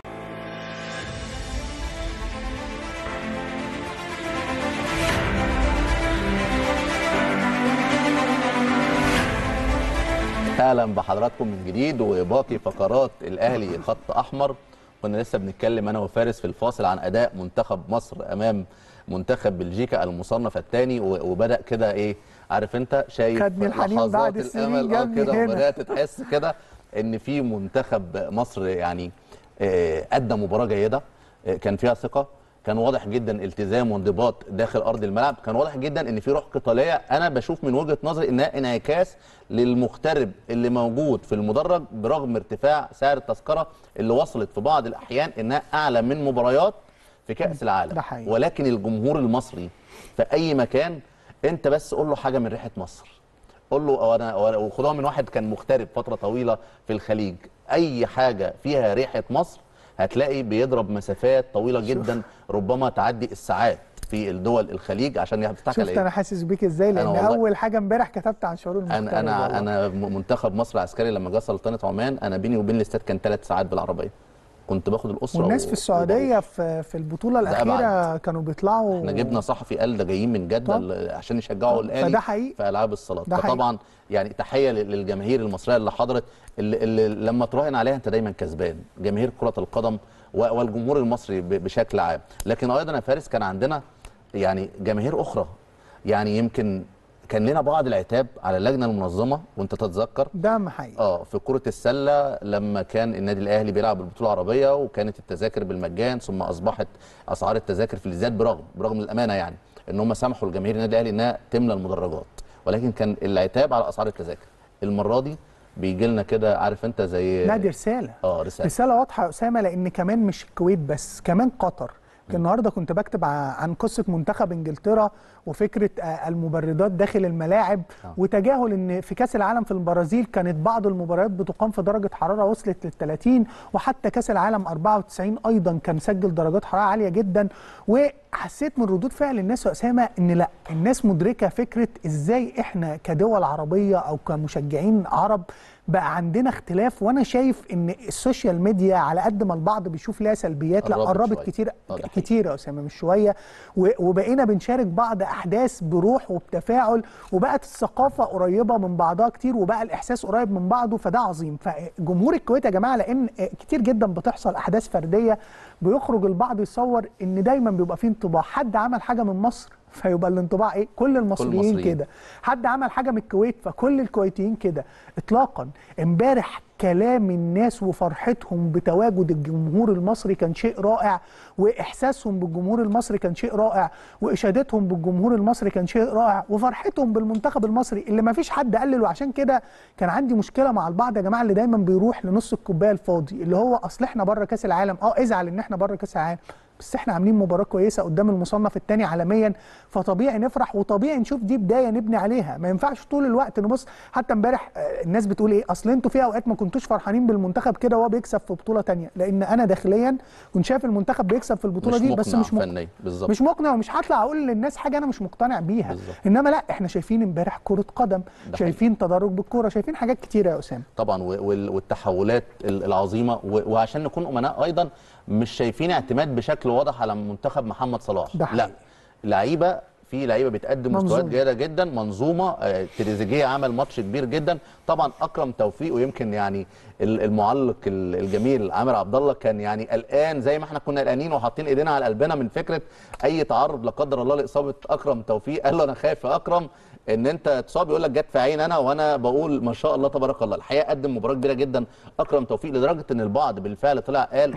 S1: اهلا بحضراتكم من جديد وباقي فقرات الاهلي خط احمر كنا لسه بنتكلم انا وفارس في الفاصل عن اداء منتخب مصر امام منتخب بلجيكا المصنف الثاني وبدا كده ايه عارف انت شايف
S2: خدني الحنين
S1: لحظات
S2: بعد السنين
S1: الامل اه
S2: جابني
S1: كده
S2: هنا.
S1: وبدات تحس كده ان في منتخب مصر يعني آه، ادى مباراه جيده آه، كان فيها ثقه كان واضح جدا التزام وانضباط داخل ارض الملعب كان واضح جدا ان في روح قتاليه انا بشوف من وجهه نظري انها انعكاس للمغترب اللي موجود في المدرج برغم ارتفاع سعر التذكره اللي وصلت في بعض الاحيان انها اعلى من مباريات في كاس العالم
S2: ده حقيقي.
S1: ولكن الجمهور المصري في اي مكان انت بس قول له حاجه من ريحه مصر قول له أو انا أو- وخدوها من واحد كان مغترب فتره طويله في الخليج اي حاجه فيها ريحه مصر هتلاقي بيضرب مسافات طويله جدا ربما تعدي الساعات في الدول الخليج عشان يفتح
S2: شفت انا حاسس بيك ازاي لان
S1: والله-
S2: اول حاجه امبارح كتبت عن شعور المغترب
S1: انا انا
S2: والله.
S1: انا م- منتخب مصر العسكري لما جه سلطنه عمان انا بيني وبين الاستاد كان ثلاث ساعات بالعربيه كنت باخد الاسره
S2: والناس
S1: و-
S2: في السعوديه في في البطوله
S1: ده
S2: الاخيره كانوا بيطلعوا
S1: احنا جبنا صحفي قال ده جايين من جده
S2: طب.
S1: ل- عشان يشجعوا
S2: طب.
S1: الاهلي
S2: فده حقيقي.
S1: في العاب الصالات
S2: ده حقيقي.
S1: فطبعا يعني تحيه لل- للجماهير المصريه اللي حضرت اللي, اللي لما تراهن عليها انت دايما كسبان جماهير كره القدم و- والجمهور المصري ب- بشكل عام لكن ايضا يا فارس كان عندنا يعني جماهير اخرى يعني يمكن كان لنا بعض العتاب على اللجنه المنظمه وانت تتذكر
S2: ده حقيقي
S1: اه في كرة السلة لما كان النادي الأهلي بيلعب البطولة العربية وكانت التذاكر بالمجان ثم أصبحت أسعار التذاكر في الازدياد برغم برغم الأمانة يعني إن هم سمحوا لجماهير النادي الأهلي إنها تملى المدرجات ولكن كان العتاب على أسعار التذاكر المرة دي بيجي لنا كده عارف أنت زي
S2: لا دي رساله
S1: اه رسالة
S2: رساله واضحه يا اسامه لان كمان مش الكويت بس كمان قطر كان النهارده كنت بكتب ع- عن قصه منتخب انجلترا وفكره آه، المبردات داخل الملاعب
S1: آه.
S2: وتجاهل ان في كاس العالم في البرازيل كانت بعض المباريات بتقام في درجه حراره وصلت لل 30 وحتى كاس العالم 94 ايضا كان سجل درجات حراره عاليه جدا حسيت من ردود فعل الناس يا اسامه ان لا الناس مدركه فكره ازاي احنا كدول عربيه او كمشجعين عرب بقى عندنا اختلاف وانا شايف ان السوشيال ميديا على قد ما البعض بيشوف لها سلبيات لا
S1: قربت
S2: قربت
S1: شوية.
S2: كتير
S1: آه، ده حقيقي.
S2: كتير يا اسامه مش شويه و- وبقينا بنشارك بعض احداث بروح وبتفاعل وبقت الثقافه قريبه من بعضها كتير وبقى الاحساس قريب من بعضه فده عظيم فجمهور الكويت يا جماعه لان كتير جدا بتحصل احداث فرديه بيخرج البعض يصور ان دايما بيبقى فيه انطباع حد عمل حاجه من مصر فيبقى الانطباع ايه كل المصريين
S1: المصريين.
S2: كده حد عمل حاجه من الكويت فكل الكويتيين كده اطلاقا امبارح كلام الناس وفرحتهم بتواجد الجمهور المصري كان شيء رائع واحساسهم بالجمهور المصري كان شيء رائع واشادتهم بالجمهور المصري كان شيء رائع وفرحتهم بالمنتخب المصري اللي ما فيش حد قلل وعشان كده كان عندي مشكله مع البعض يا جماعه اللي دايما بيروح لنص الكوبايه الفاضي اللي هو اصل احنا بره كاس العالم اه ازعل ان احنا بره كاس العالم بس احنا عاملين مباراه كويسه قدام المصنف الثاني عالميا فطبيعي نفرح وطبيعي نشوف دي بدايه نبني عليها ما ينفعش طول الوقت نبص حتى امبارح آه، الناس بتقول ايه اصل انتوا في اوقات ما كنتوش فرحانين بالمنتخب كده وهو بيكسب في بطوله تانية لان انا داخليا كنت شايف المنتخب بيكسب في البطوله
S1: مش
S2: دي بس
S1: مقنع
S2: مش مقنع
S1: فنيا بالظبط
S2: مش مقنع ومش هطلع اقول للناس حاجه انا مش مقتنع بيها
S1: بالظبط.
S2: انما لا احنا شايفين امبارح كره قدم
S1: ده
S2: شايفين تدرج بالكوره شايفين حاجات كتيره يا اسامه
S1: طبعا و- وال- والتحولات ال- العظيمه و- وعشان نكون امناء ايضا مش شايفين اعتماد بشكل واضح على منتخب محمد صلاح
S2: ده
S1: لا
S2: حقيقي.
S1: لعيبه في لعيبه بتقدم مستويات
S2: منظومة.
S1: جيده جدا منظومه آه، تريزيجيه عمل ماتش كبير جدا طبعا اكرم توفيق ويمكن يعني ال- المعلق ال- الجميل عامر عبد الله كان يعني قلقان زي ما احنا كنا قلقانين وحاطين ايدينا على قلبنا من فكره اي تعرض لا قدر الله لاصابه اكرم توفيق قال له انا خايف يا اكرم ان انت تصاب يقول لك جت في عين انا وانا بقول ما شاء الله تبارك الله الحقيقه قدم مباراه كبيره جدا اكرم توفيق لدرجه ان البعض بالفعل طلع قال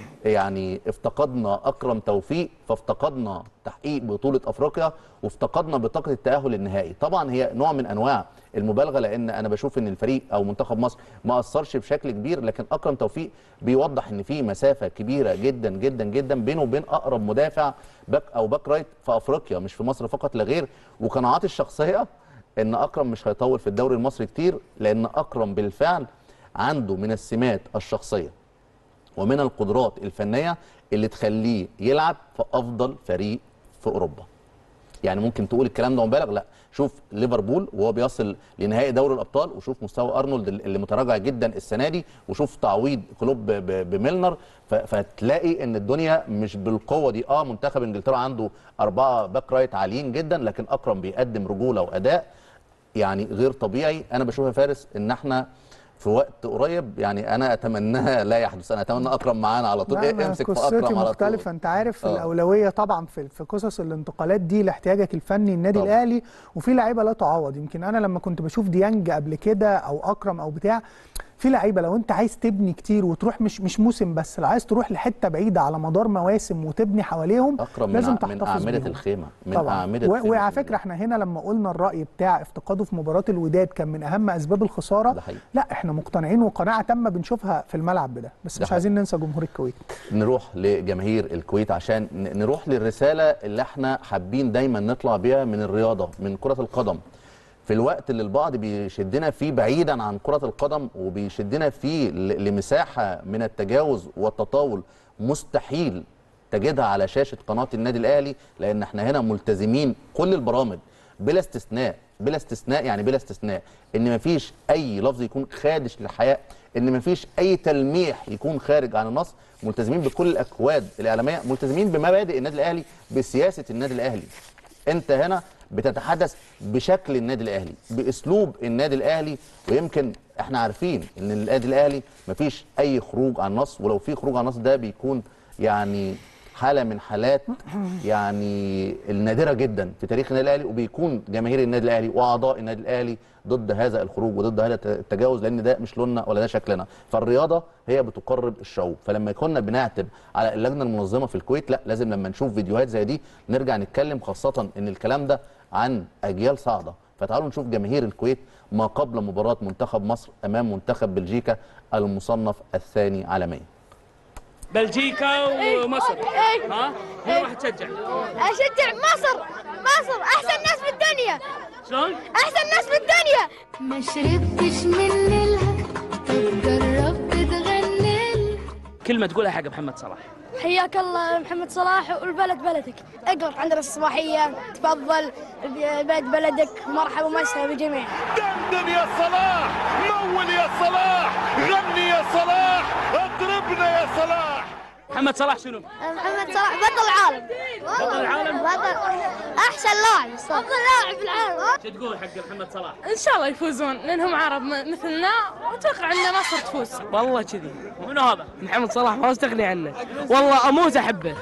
S1: يعني افتقدنا اكرم توفيق فافتقدنا تحقيق بطوله افريقيا وافتقدنا بطاقه التاهل النهائي طبعا هي نوع من انواع المبالغه لان انا بشوف ان الفريق او منتخب مصر ما اثرش بشكل كبير لكن اكرم توفيق بيوضح ان في مسافه كبيره جدا جدا جدا بينه وبين اقرب مدافع باك او باك رايت في افريقيا مش في مصر فقط لا غير وقناعاتي الشخصيه ان اكرم مش هيطول في الدوري المصري كتير لان اكرم بالفعل عنده من السمات الشخصيه ومن القدرات الفنيه اللي تخليه يلعب في افضل فريق في اوروبا يعني ممكن تقول الكلام ده مبالغ لا شوف ليفربول وهو بيصل لنهائي دوري الابطال وشوف مستوى ارنولد اللي متراجع جدا السنه دي وشوف تعويض كلوب ب- ب- بميلنر ف- فتلاقي ان الدنيا مش بالقوه دي اه منتخب انجلترا عنده اربعه باك رايت عاليين جدا لكن اكرم بيقدم رجوله واداء يعني غير طبيعي انا بشوف يا فارس ان احنا في وقت قريب يعني انا اتمناها لا يحدث انا اتمنى اكرم معانا على طول
S2: لا،
S1: إيه
S2: أنا
S1: امسك في
S2: قصتي
S1: اكرم على طول
S2: مختلفة انت عارف
S1: آه.
S2: الاولويه طبعا في في قصص الانتقالات دي لاحتياجك الفني النادي
S1: طبعا.
S2: الاهلي وفي لعيبه لا تعوض يمكن انا لما كنت بشوف ديانج قبل كده او اكرم او بتاع في لعيبه لو انت عايز تبني كتير وتروح مش مش موسم بس لو عايز تروح لحته بعيده على مدار مواسم وتبني حواليهم
S1: اكرم
S2: لازم
S1: من, ع-
S2: تحتفظ
S1: من اعمده
S2: بيهم.
S1: الخيمه من
S2: طبعا
S1: اعمده
S2: و-
S1: خيمة
S2: وعلى
S1: النادي.
S2: فكره احنا هنا لما قلنا الراي بتاع افتقاده في مباراه الوداد كان من اهم اسباب الخساره
S1: ده حقيقي.
S2: لا احنا مقتنعين وقناعه تامه بنشوفها في الملعب بده بس
S1: ده
S2: مش
S1: حقيقي.
S2: عايزين ننسى جمهور الكويت
S1: نروح لجماهير الكويت عشان ن- نروح للرساله اللي احنا حابين دايما نطلع بيها من الرياضه من كره القدم في الوقت اللي البعض بيشدنا فيه بعيدا عن كره القدم وبيشدنا فيه ل- لمساحه من التجاوز والتطاول مستحيل تجدها على شاشه قناه النادي الاهلي لان احنا هنا ملتزمين كل البرامج بلا استثناء بلا استثناء يعني بلا استثناء ان مفيش اي لفظ يكون خادش للحياء ان مفيش اي تلميح يكون خارج عن النص ملتزمين بكل الاكواد الاعلاميه ملتزمين بمبادئ النادي الاهلي بسياسه النادي الاهلي انت هنا بتتحدث بشكل النادي الاهلي باسلوب النادي الاهلي ويمكن احنا عارفين ان النادي الاهلي مفيش اي خروج عن النص ولو في خروج عن النص ده بيكون يعني حاله من حالات يعني النادره جدا في تاريخ النادي الاهلي وبيكون جماهير النادي الاهلي واعضاء النادي الاهلي ضد هذا الخروج وضد هذا التجاوز لان ده مش لوننا ولا ده شكلنا فالرياضه هي بتقرب الشعوب فلما كنا بنعتب على اللجنه المنظمه في الكويت لا لازم لما نشوف فيديوهات زي دي نرجع نتكلم خاصه ان الكلام ده عن اجيال صاعده فتعالوا نشوف جماهير الكويت ما قبل مباراه منتخب مصر امام منتخب بلجيكا المصنف الثاني عالميا
S3: بلجيكا ومصر ها مين راح تشجع؟
S4: اشجع مصر مصر احسن ناس في الدنيا
S3: شلون؟
S4: احسن ناس في الدنيا
S5: ما شربتش من نيلها طب جربت تغني
S3: كلمه تقولها حق محمد صلاح
S4: حياك الله محمد صلاح والبلد بلدك اقرا عندنا الصباحيه تفضل بلد بلدك مرحبا ومسهلا بالجميع
S5: دندن يا صلاح مول يا صلاح غني يا صلاح اضربنا يا صلاح
S3: محمد صلاح شنو
S4: محمد صلاح بطل العالم
S3: بطل العالم
S4: بطل احسن لاعب افضل لاعب في العالم
S3: شو تقول حق محمد صلاح
S6: ان شاء الله يفوزون لانهم عرب م- مثلنا واتوقع ان مصر تفوز
S7: والله كذي
S3: منو هذا
S7: محمد صلاح ما استغني عنه والله اموت احبه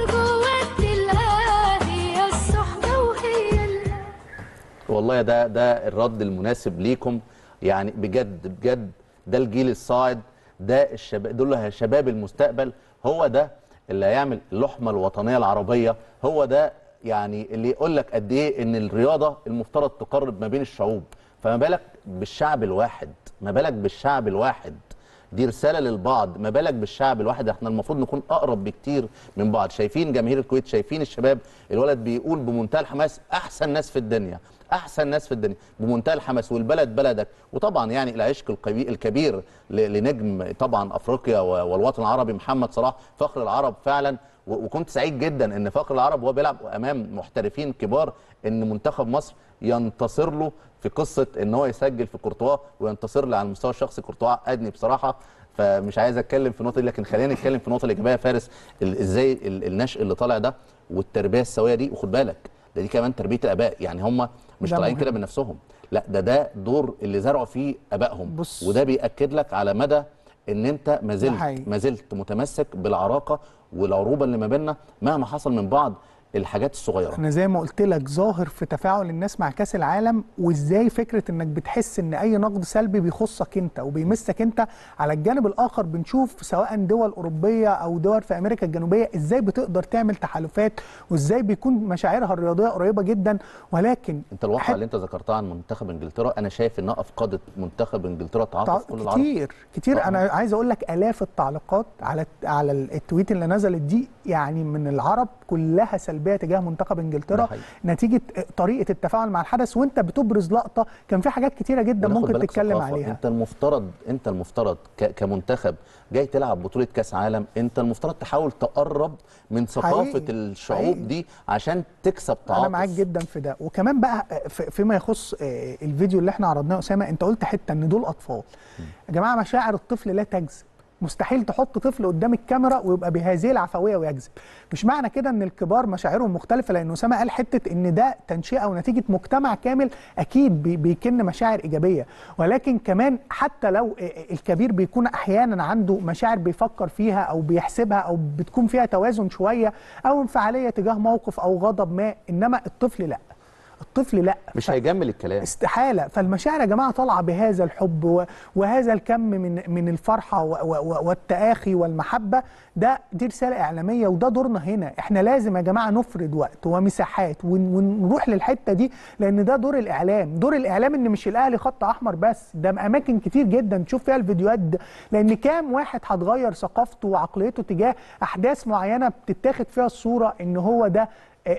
S1: والله ده ده الرد المناسب ليكم يعني بجد بجد ده الجيل الصاعد ده الشباب دول شباب المستقبل هو ده اللي هيعمل اللحمه الوطنيه العربيه هو ده يعني اللي يقول لك قد ايه ان الرياضه المفترض تقرب ما بين الشعوب فما بالك بالشعب الواحد ما بالك بالشعب الواحد دي رساله للبعض ما بالك بالشعب الواحد احنا المفروض نكون اقرب بكتير من بعض شايفين جماهير الكويت شايفين الشباب الولد بيقول بمنتهى الحماس احسن ناس في الدنيا احسن ناس في الدنيا بمنتهى الحماس والبلد بلدك وطبعا يعني العشق القبي- الكبير ل- لنجم طبعا افريقيا و- والوطن العربي محمد صلاح فخر العرب فعلا و- وكنت سعيد جدا ان فخر العرب وهو بيلعب امام محترفين كبار ان منتخب مصر ينتصر له في قصه ان هو يسجل في كورتوا وينتصر له على المستوى الشخصي كورتوا ادني بصراحه فمش عايز اتكلم في النقطه دي لكن خلينا نتكلم في النقطه الايجابيه يا فارس ال- ازاي ال- النشء اللي طالع ده والتربيه السويه دي وخد بالك ده دي كمان تربيه الاباء يعني هم مش
S2: ده
S1: طالعين
S2: مهم.
S1: كده من نفسهم لا ده ده دور اللي زرعوا فيه ابائهم
S2: بص.
S1: وده بياكد لك على مدى ان انت ما زلت
S2: حقيقي.
S1: ما زلت متمسك بالعراقه والعروبه اللي ما بيننا مهما حصل من بعض الحاجات الصغيره
S2: انا زي ما قلت لك ظاهر في تفاعل الناس مع كاس العالم وازاي فكره انك بتحس ان اي نقد سلبي بيخصك انت وبيمسك انت على الجانب الاخر بنشوف سواء دول اوروبيه او دول في امريكا الجنوبيه ازاي بتقدر تعمل تحالفات وازاي بيكون مشاعرها الرياضيه قريبه جدا ولكن
S1: انت الواقعه
S2: حت-
S1: اللي انت ذكرتها عن منتخب انجلترا انا شايف انها افقدت منتخب انجلترا تعاطف كل العرب
S2: كتير كتير
S1: طبعاً.
S2: انا عايز اقول لك الاف التعليقات على على التويت اللي نزلت دي يعني من العرب كلها سلبيه تجاه منتخب
S1: ده
S2: انجلترا
S1: حقيقي.
S2: نتيجه طريقه التفاعل مع الحدث وانت بتبرز لقطه كان في حاجات كتيره جدا
S1: وناخد
S2: ممكن
S1: بالك
S2: تتكلم
S1: ثقافة.
S2: عليها
S1: انت المفترض انت المفترض ك- كمنتخب جاي تلعب بطوله كاس عالم انت المفترض تحاول تقرب من ثقافه
S2: حقيقي.
S1: الشعوب
S2: حقيقي.
S1: دي عشان تكسب تعاطف
S2: انا معاك جدا في ده وكمان بقى في- فيما يخص آه، الفيديو اللي احنا عرضناه اسامه انت قلت حته ان دول اطفال يا جماعه مشاعر الطفل لا تجذب مستحيل تحط طفل قدام الكاميرا ويبقى بهذه العفويه ويجذب مش معنى كده ان الكبار مشاعرهم مختلفه لان اسامه قال حته ان ده تنشئه ونتيجه مجتمع كامل اكيد بي- بيكن مشاعر ايجابيه ولكن كمان حتى لو آه، الكبير بيكون احيانا عنده مشاعر بيفكر فيها او بيحسبها او بتكون فيها توازن شويه او انفعاليه تجاه موقف او غضب ما انما الطفل لا الطفل لا
S1: مش هيجمل الكلام
S2: استحاله فالمشاعر يا جماعه طالعه بهذا الحب و- وهذا الكم من من الفرحه و- و- والتآخي والمحبه ده دي رساله اعلاميه وده دورنا هنا احنا لازم يا جماعه نفرد وقت ومساحات ون- ونروح للحته دي لان ده دور الاعلام دور الاعلام ان مش الاهلي خط احمر بس ده اماكن كتير جدا تشوف فيها الفيديوهات ده لان كام واحد هتغير ثقافته وعقليته تجاه احداث معينه بتتاخد فيها الصوره ان هو ده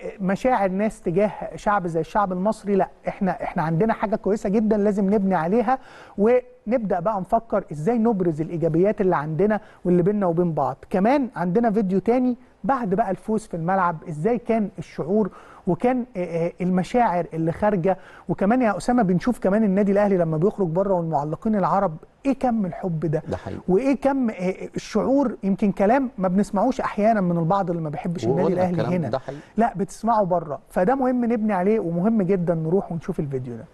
S2: مشاعر ناس تجاه شعب زي الشعب المصري لا احنا احنا عندنا حاجه كويسه جدا لازم نبني عليها ونبدا بقى نفكر ازاي نبرز الايجابيات اللي عندنا واللي بيننا وبين بعض كمان عندنا فيديو تاني بعد بقى الفوز في الملعب ازاي كان الشعور وكان آه، آه، المشاعر اللي خارجه وكمان يا اسامه بنشوف كمان النادي الاهلي لما بيخرج بره والمعلقين العرب ايه كم الحب ده
S1: ده حقيقي.
S2: وايه كم آه، الشعور يمكن كلام ما بنسمعوش احيانا من البعض اللي ما بيحبش النادي
S1: وقلنا
S2: الاهلي
S1: الكلام
S2: هنا
S1: ده حقيقي.
S2: لا بتسمعه بره فده مهم نبني عليه ومهم جدا نروح ونشوف الفيديو ده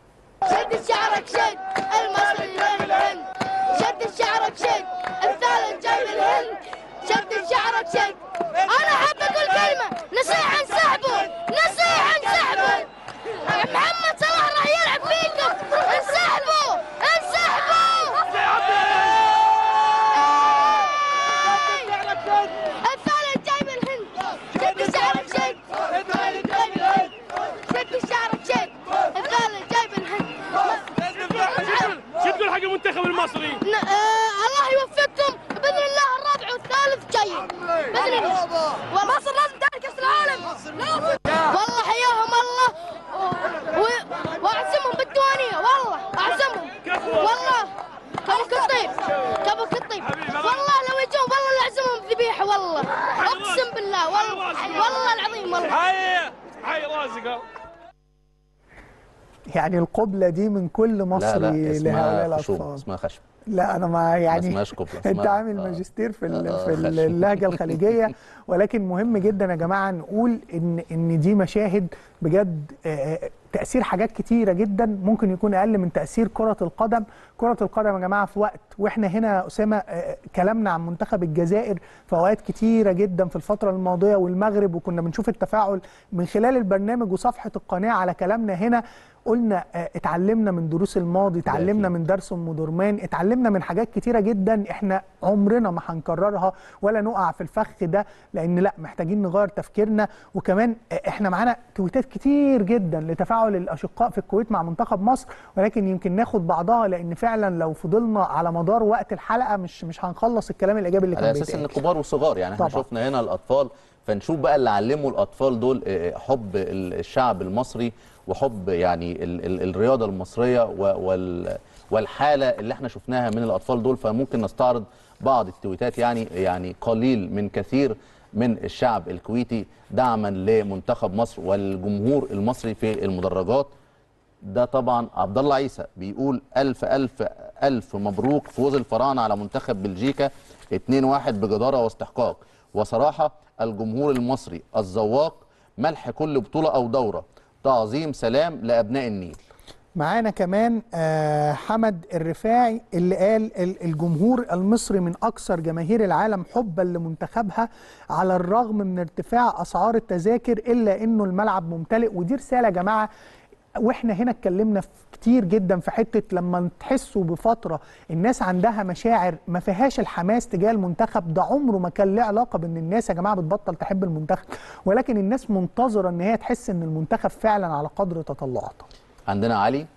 S4: شد شعرك شد المصري من الهند شد شعرك شد الثالث جاي من الهند شد شعرك شد انا احب اقول كلمه نصيحه انسحبوا نصيحه انسحبوا محمد صلاح راح يلعب فيكم انسحبوا انسحبوا الثالث جاي من الهند شد شعرك شد الثالث جاي من الهند شد شعرك شد الثالث جاي من الهند
S3: شو تقول حق المنتخب المصري؟
S4: ن- آه الله يوفقكم باذن الله الرابع والثالث جاي باذن لا والله والله العظيم والله
S3: حي حي رازق
S2: يعني القبله دي من كل
S1: لا
S2: مصري
S1: لا
S2: لهؤلاء
S1: اسمها خشوم
S2: الاطفال
S1: اسمها خشب
S2: لا انا ما
S1: ما
S2: يعني
S1: اسمهاش قبلة
S2: انت
S1: اسمها-
S2: عامل
S1: آه.
S2: ماجستير في ال-
S1: آه،
S2: في
S1: خشب.
S2: اللهجه الخليجيه ولكن مهم جدا يا جماعه نقول ان ان دي مشاهد بجد آه، تاثير حاجات كتيره جدا ممكن يكون اقل من تاثير كره القدم كره القدم يا جماعه في وقت واحنا هنا يا اسامه آه، كلامنا عن منتخب الجزائر في اوقات كتيره جدا في الفتره الماضيه والمغرب وكنا بنشوف التفاعل من خلال البرنامج وصفحه القناه على كلامنا هنا قلنا آه، اتعلمنا من دروس الماضي اتعلمنا
S1: أكيد.
S2: من درس ام درمان اتعلمنا من حاجات كتيره جدا احنا عمرنا ما هنكررها ولا نقع في الفخ ده لان لا محتاجين نغير تفكيرنا وكمان آه، احنا معانا تويتات كتير جدا لتفاعل الاشقاء في الكويت مع منتخب مصر ولكن يمكن ناخد بعضها لان فعلا لو فضلنا على مدار وقت الحلقه مش مش هنخلص الكلام الايجابي اللي
S1: على
S2: كان
S1: اساس ان
S2: بيتقال
S1: كبار وصغار يعني احنا
S2: طبعا.
S1: شفنا هنا الاطفال فنشوف بقى اللي علموا الاطفال دول آه، حب ال- الشعب المصري وحب يعني ال ال الرياضه المصريه و- وال والحاله اللي احنا شفناها من الاطفال دول فممكن نستعرض بعض التويتات يعني يعني قليل من كثير من الشعب الكويتي دعما لمنتخب مصر والجمهور المصري في المدرجات ده طبعا عبد الله عيسى بيقول الف الف الف مبروك فوز الفراعنه على منتخب بلجيكا 2-1 بجداره واستحقاق وصراحه الجمهور المصري الذواق ملح كل بطوله او دوره تعظيم سلام لابناء النيل
S2: معانا كمان آه، حمد الرفاعي اللي قال ال- الجمهور المصري من أكثر جماهير العالم حبا لمنتخبها على الرغم من ارتفاع أسعار التذاكر إلا إنه الملعب ممتلئ ودي رسالة يا جماعة واحنا هنا اتكلمنا في كتير جدا في حته لما تحسوا بفتره الناس عندها مشاعر ما فيهاش الحماس تجاه المنتخب ده عمره ما كان له علاقه بان الناس يا جماعه بتبطل تحب المنتخب ولكن الناس منتظره ان هي تحس ان المنتخب فعلا على قدر تطلعاتها
S1: عندنا علي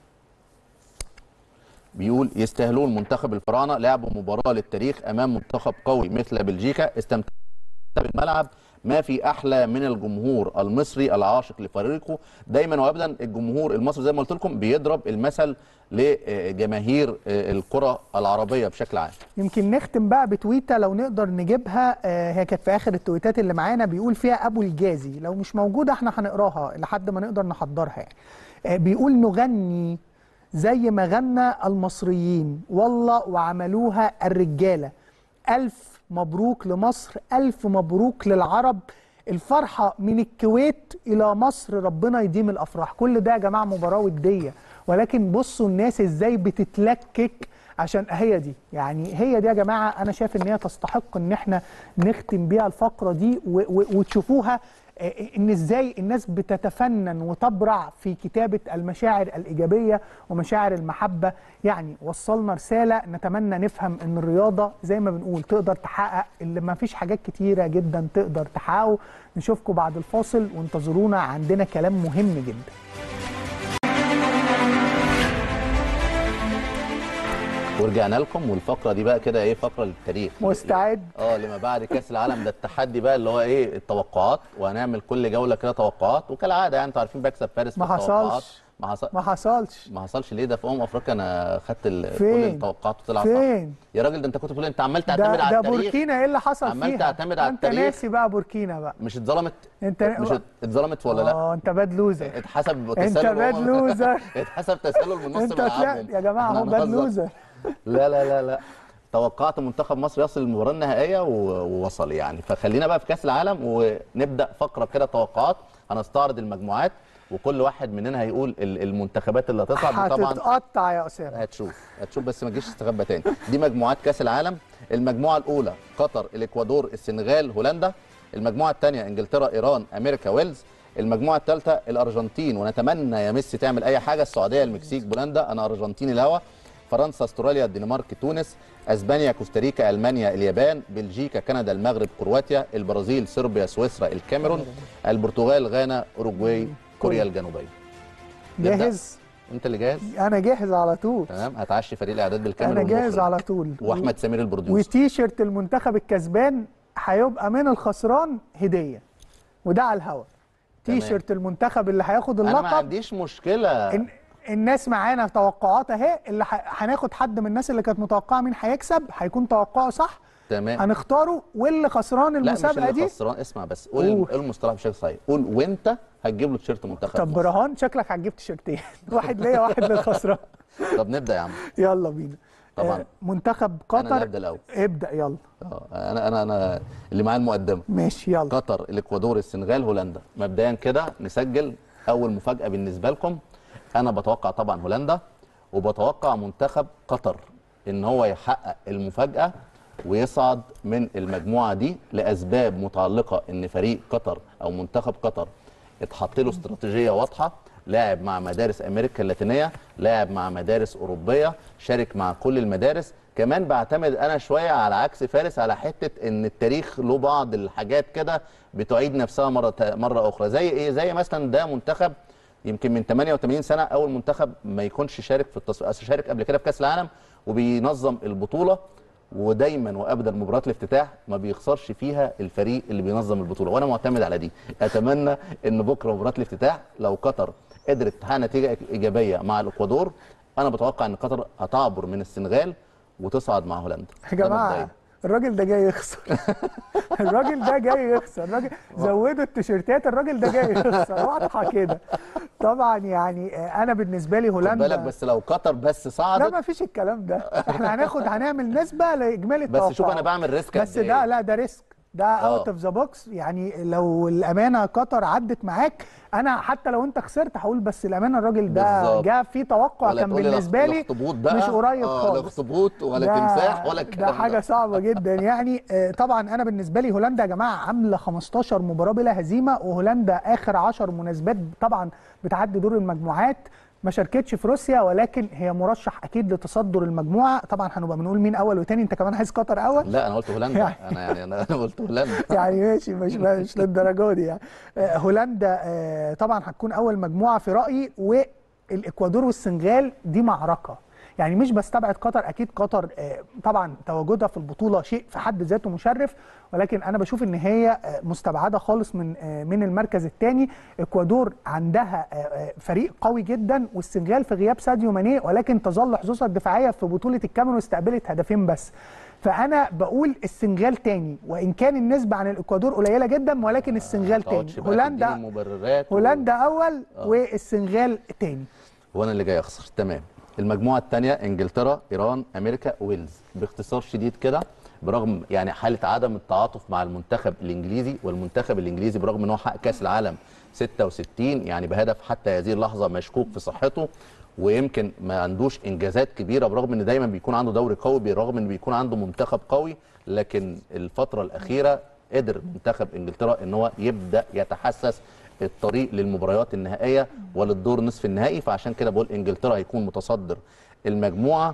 S1: بيقول يستاهلون منتخب الفراعنه لعبوا مباراه للتاريخ امام منتخب قوي مثل بلجيكا استمتع بالملعب ما في احلى من الجمهور المصري العاشق لفريقه دايما وابدا الجمهور المصري زي ما قلت لكم بيضرب المثل لجماهير الكره العربيه بشكل عام
S2: يمكن نختم بقى بتويته لو نقدر نجيبها آه، هي كانت في اخر التويتات اللي معانا بيقول فيها ابو الجازي لو مش موجوده احنا هنقراها لحد ما نقدر نحضرها يعني آه، بيقول نغني زي ما غنى المصريين والله وعملوها الرجاله الف مبروك لمصر الف مبروك للعرب الفرحه من الكويت الى مصر ربنا يديم الافراح كل ده يا جماعه مباراه وديه ولكن بصوا الناس ازاي بتتلكك عشان هي دي يعني هي دي يا جماعه انا شايف ان هي تستحق ان احنا نختم بيها الفقره دي و- و- وتشوفوها آه، ان ازاي الناس بتتفنن وتبرع في كتابه المشاعر الايجابيه ومشاعر المحبه يعني وصلنا رساله نتمنى نفهم ان الرياضه زي ما بنقول تقدر تحقق اللي ما فيش حاجات كتيره جدا تقدر تحققه نشوفكم بعد الفاصل وانتظرونا عندنا كلام مهم جدا
S1: ورجعنا لكم والفقره دي بقى كده ايه فقره للتاريخ
S2: مستعد
S1: اه لما بعد كاس العالم ده التحدي بقى اللي هو ايه التوقعات وهنعمل كل جوله كده توقعات وكالعاده يعني انتوا عارفين بكسب فارس في
S2: ما
S1: التوقعات.
S2: حصلش.
S1: ما حصل
S2: ما حصلش
S1: ما حصلش ليه ده في امم افريقيا انا خدت ال... كل
S2: فين؟
S1: التوقعات وطلع
S2: فين؟
S1: صح يا راجل ده انت كنت بتقول انت عمال
S2: ده
S1: تعتمد على
S2: ده
S1: التاريخ
S2: بوركينا ايه اللي حصل
S1: عمال
S2: فيها
S1: تعتمد على
S2: انت
S1: التاريخ.
S2: ناسي بقى بوركينا بقى
S1: مش اتظلمت
S2: انت
S1: مش ات- اتظلمت ولا لا
S2: اه انت باد لوزر
S1: اتحسب
S2: انت
S1: تسلل
S2: باد
S1: وهو-
S2: لوزر
S1: اتحسب تسلل من نص
S2: انت طلعت
S1: ملعبهم
S2: يا جماعه
S1: احنا
S2: هو باد
S1: هنهزر.
S2: لوزر
S1: لا لا لا لا توقعت منتخب مصر يصل للمباراه النهائيه و- ووصل يعني فخلينا بقى في كاس العالم ونبدا فقره كده توقعات هنستعرض المجموعات وكل واحد مننا هيقول ال- المنتخبات اللي هتصعد دي طبعا
S2: هتتقطع يا اسامه
S1: هتشوف هتشوف بس ما تجيش تستخبى تاني دي مجموعات كاس العالم المجموعه الاولى قطر الاكوادور السنغال هولندا المجموعه الثانيه انجلترا ايران امريكا ويلز المجموعه الثالثه الارجنتين ونتمنى يا ميسي تعمل اي حاجه السعوديه المكسيك بولندا انا ارجنتيني الهوا فرنسا استراليا الدنمارك تونس اسبانيا كوستاريكا المانيا اليابان بلجيكا كندا المغرب كرواتيا البرازيل صربيا سويسرا الكاميرون البرتغال غانا اوروجواي كوريا الجنوبيه نبدأ؟
S2: جاهز
S1: انت اللي جاهز
S2: انا جاهز على طول
S1: تمام هتعشي فريق الاعداد بالكامل
S2: انا جاهز
S1: والمخرج.
S2: على طول
S1: واحمد سمير البروديوسر
S2: وتي شيرت المنتخب الكسبان هيبقى من الخسران هديه وده على الهوا تي
S1: تمام.
S2: شيرت المنتخب اللي هياخد
S1: انا ما
S2: اللقب
S1: عنديش مشكله
S2: إن الناس معانا توقعات اهي اللي ح- هناخد حد من الناس اللي كانت متوقعه مين هيكسب هيكون توقعه صح
S1: تمام
S2: هنختاره واللي خسران
S1: لا مش
S2: المسابقه
S1: اللي
S2: دي
S1: خسران اسمع بس قول
S2: قول.
S1: قول المصطلح بشكل صحيح قول وانت هتجيب له تيشيرت منتخب
S2: طب
S1: مصر.
S2: برهان شكلك هتجيب تيشيرتين واحد ليا واحد للخسران
S1: طب نبدا يا عم
S2: يلا بينا
S1: طبعاً.
S2: آه، منتخب
S1: انا اللي
S2: قطر
S1: ابدا الاول
S2: ابدا يلا
S1: اه انا انا انا اللي معايا المقدمه
S2: ماشي يلا
S1: قطر الاكوادور السنغال هولندا مبدئيا كده نسجل اول مفاجاه بالنسبه لكم انا بتوقع طبعا هولندا وبتوقع منتخب قطر ان هو يحقق المفاجاه ويصعد من المجموعه دي لاسباب متعلقه ان فريق قطر او منتخب قطر اتحط له استراتيجيه واضحه لاعب مع مدارس امريكا اللاتينيه لاعب مع مدارس اوروبيه شارك مع كل المدارس كمان بعتمد انا شويه على عكس فارس على حته ان التاريخ له بعض الحاجات كده بتعيد نفسها مره مره اخرى زي ايه زي مثلا ده منتخب يمكن من 88 سنه اول منتخب ما يكونش شارك في التصفيات شارك قبل كده في كاس العالم وبينظم البطوله ودايما وابدا مباراه الافتتاح ما بيخسرش فيها الفريق اللي بينظم البطوله وانا معتمد على دي اتمنى ان بكره مباراه الافتتاح لو قطر قدرت تحقق نتيجه ايجابيه مع الاكوادور انا بتوقع ان قطر هتعبر من السنغال وتصعد مع هولندا
S2: يا
S1: ده
S2: جماعه
S1: مبدئياً.
S2: الراجل ده جاي يخسر الراجل ده جاي يخسر الراجل زودوا التيشيرتات الراجل ده جاي يخسر واضحه كده طبعا يعني آه، انا بالنسبه لي
S1: خد بالك
S2: هولندا
S1: بس لو قطر بس
S2: لا
S1: صعدت
S2: ما فيش الكلام ده احنا هناخد هنعمل نسبه لاجمالي
S1: بس شوف
S2: التوقعات.
S1: انا بعمل ريسك
S2: بس
S1: قد
S2: ده
S1: إيه.
S2: لا ده ريسك ده
S1: آه.
S2: اوت اوف ذا بوكس يعني لو الامانه قطر عدت معاك انا حتى لو انت خسرت هقول بس الامانه الراجل ده
S1: بالظبط.
S2: جه في توقع
S1: ولا
S2: كان
S1: تقول لي
S2: بالنسبه لي
S1: الاخطبوط بقى
S2: مش قريب
S1: آه، لا
S2: خالص
S1: اخطبوط ولا
S2: ده-
S1: تمساح ولا
S2: ده
S1: الكلام
S2: حاجه صعبه جدا يعني آه، طبعا انا بالنسبه لي هولندا يا جماعه عامله 15 مباراه بلا هزيمه وهولندا اخر 10 مناسبات طبعا بتعدي دور المجموعات ما شاركتش في روسيا ولكن هي مرشح اكيد لتصدر المجموعه طبعا هنبقى بنقول مين اول وتاني انت كمان عايز قطر اول
S1: لا انا قلت هولندا
S2: يعني-
S1: انا يعني انا أنا قلت هولندا
S2: يعني ماشي مش مش للدرجه دي يعني آه، هولندا آه، طبعا هتكون اول مجموعه في رايي والاكوادور والسنغال دي معركه يعني مش بستبعد قطر اكيد قطر آه، طبعا تواجدها في البطوله شيء في حد ذاته مشرف ولكن انا بشوف ان هي آه، مستبعده خالص من آه، من المركز الثاني اكوادور عندها آه، آه، فريق قوي جدا والسنغال في غياب ساديو ماني ولكن تظل حظوظها الدفاعيه في بطوله الكاميرون استقبلت هدفين بس فانا بقول السنغال تاني وان كان النسبه عن الاكوادور قليله جدا ولكن السنغال تاني
S1: تقعدش بقى تديني
S2: هولندا
S1: مبررات و-
S2: هولندا اول والسنغال تاني
S1: وانا اللي جاي اخسر تمام المجموعه الثانيه انجلترا ايران امريكا ويلز باختصار شديد كده برغم يعني حاله عدم التعاطف مع المنتخب الانجليزي والمنتخب الانجليزي برغم ان هو حقق كاس العالم 66 يعني بهدف حتى هذه اللحظه مشكوك في صحته ويمكن ما عندوش انجازات كبيره برغم ان دايما بيكون عنده دوري قوي برغم ان بيكون عنده منتخب قوي لكن الفتره الاخيره قدر منتخب انجلترا ان هو يبدا يتحسس الطريق للمباريات النهائيه وللدور نصف النهائي فعشان كده بقول انجلترا هيكون متصدر المجموعه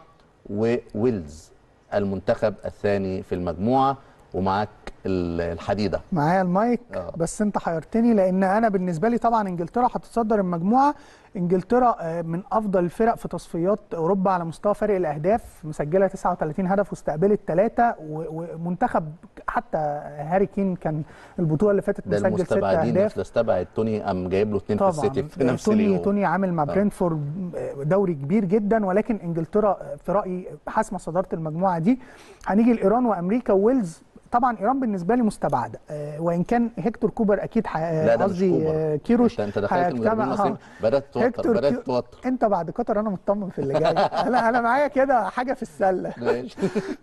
S1: وويلز المنتخب الثاني في المجموعه ومعاك ال- الحديده
S2: معايا المايك
S1: آه.
S2: بس انت حيرتني لان انا بالنسبه لي طبعا انجلترا هتتصدر المجموعه انجلترا آه، من افضل الفرق في تصفيات اوروبا على مستوى فرق الاهداف مسجله 39 هدف واستقبلت ثلاثه ومنتخب حتى هاري كين كان البطوله اللي فاتت
S1: ده
S2: مسجل ست
S1: المستبعدين
S2: اهداف
S1: ده استبعد توني قام جايب له اثنين في
S2: طبعا
S1: السيتي في نفس
S2: توني
S1: اليوم
S2: توني عامل مع برينتفورد دوري كبير جدا ولكن انجلترا في رايي حاسمه صداره المجموعه دي هنيجي لايران وامريكا وويلز طبعا ايران بالنسبه لي مستبعده آه، وان كان هيكتور كوبر اكيد ح-
S1: لا ده مش
S2: قصدي
S1: كوبر
S2: آه، كيروش
S1: انت, انت دخلت المدربين
S2: هيجتمع-
S1: المصريين
S2: آه.
S1: بدات توتر
S2: هيكتور
S1: بدات
S2: كيو-
S1: توتر
S2: انت بعد قطر انا مطمن في اللي جاي انا انا معايا كده حاجه في السله
S1: ماشي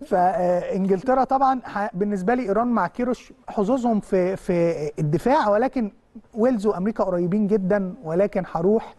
S2: فانجلترا طبعا ح- بالنسبه لي ايران مع كيروش حظوظهم في في الدفاع ولكن ويلز وامريكا قريبين جدا ولكن هروح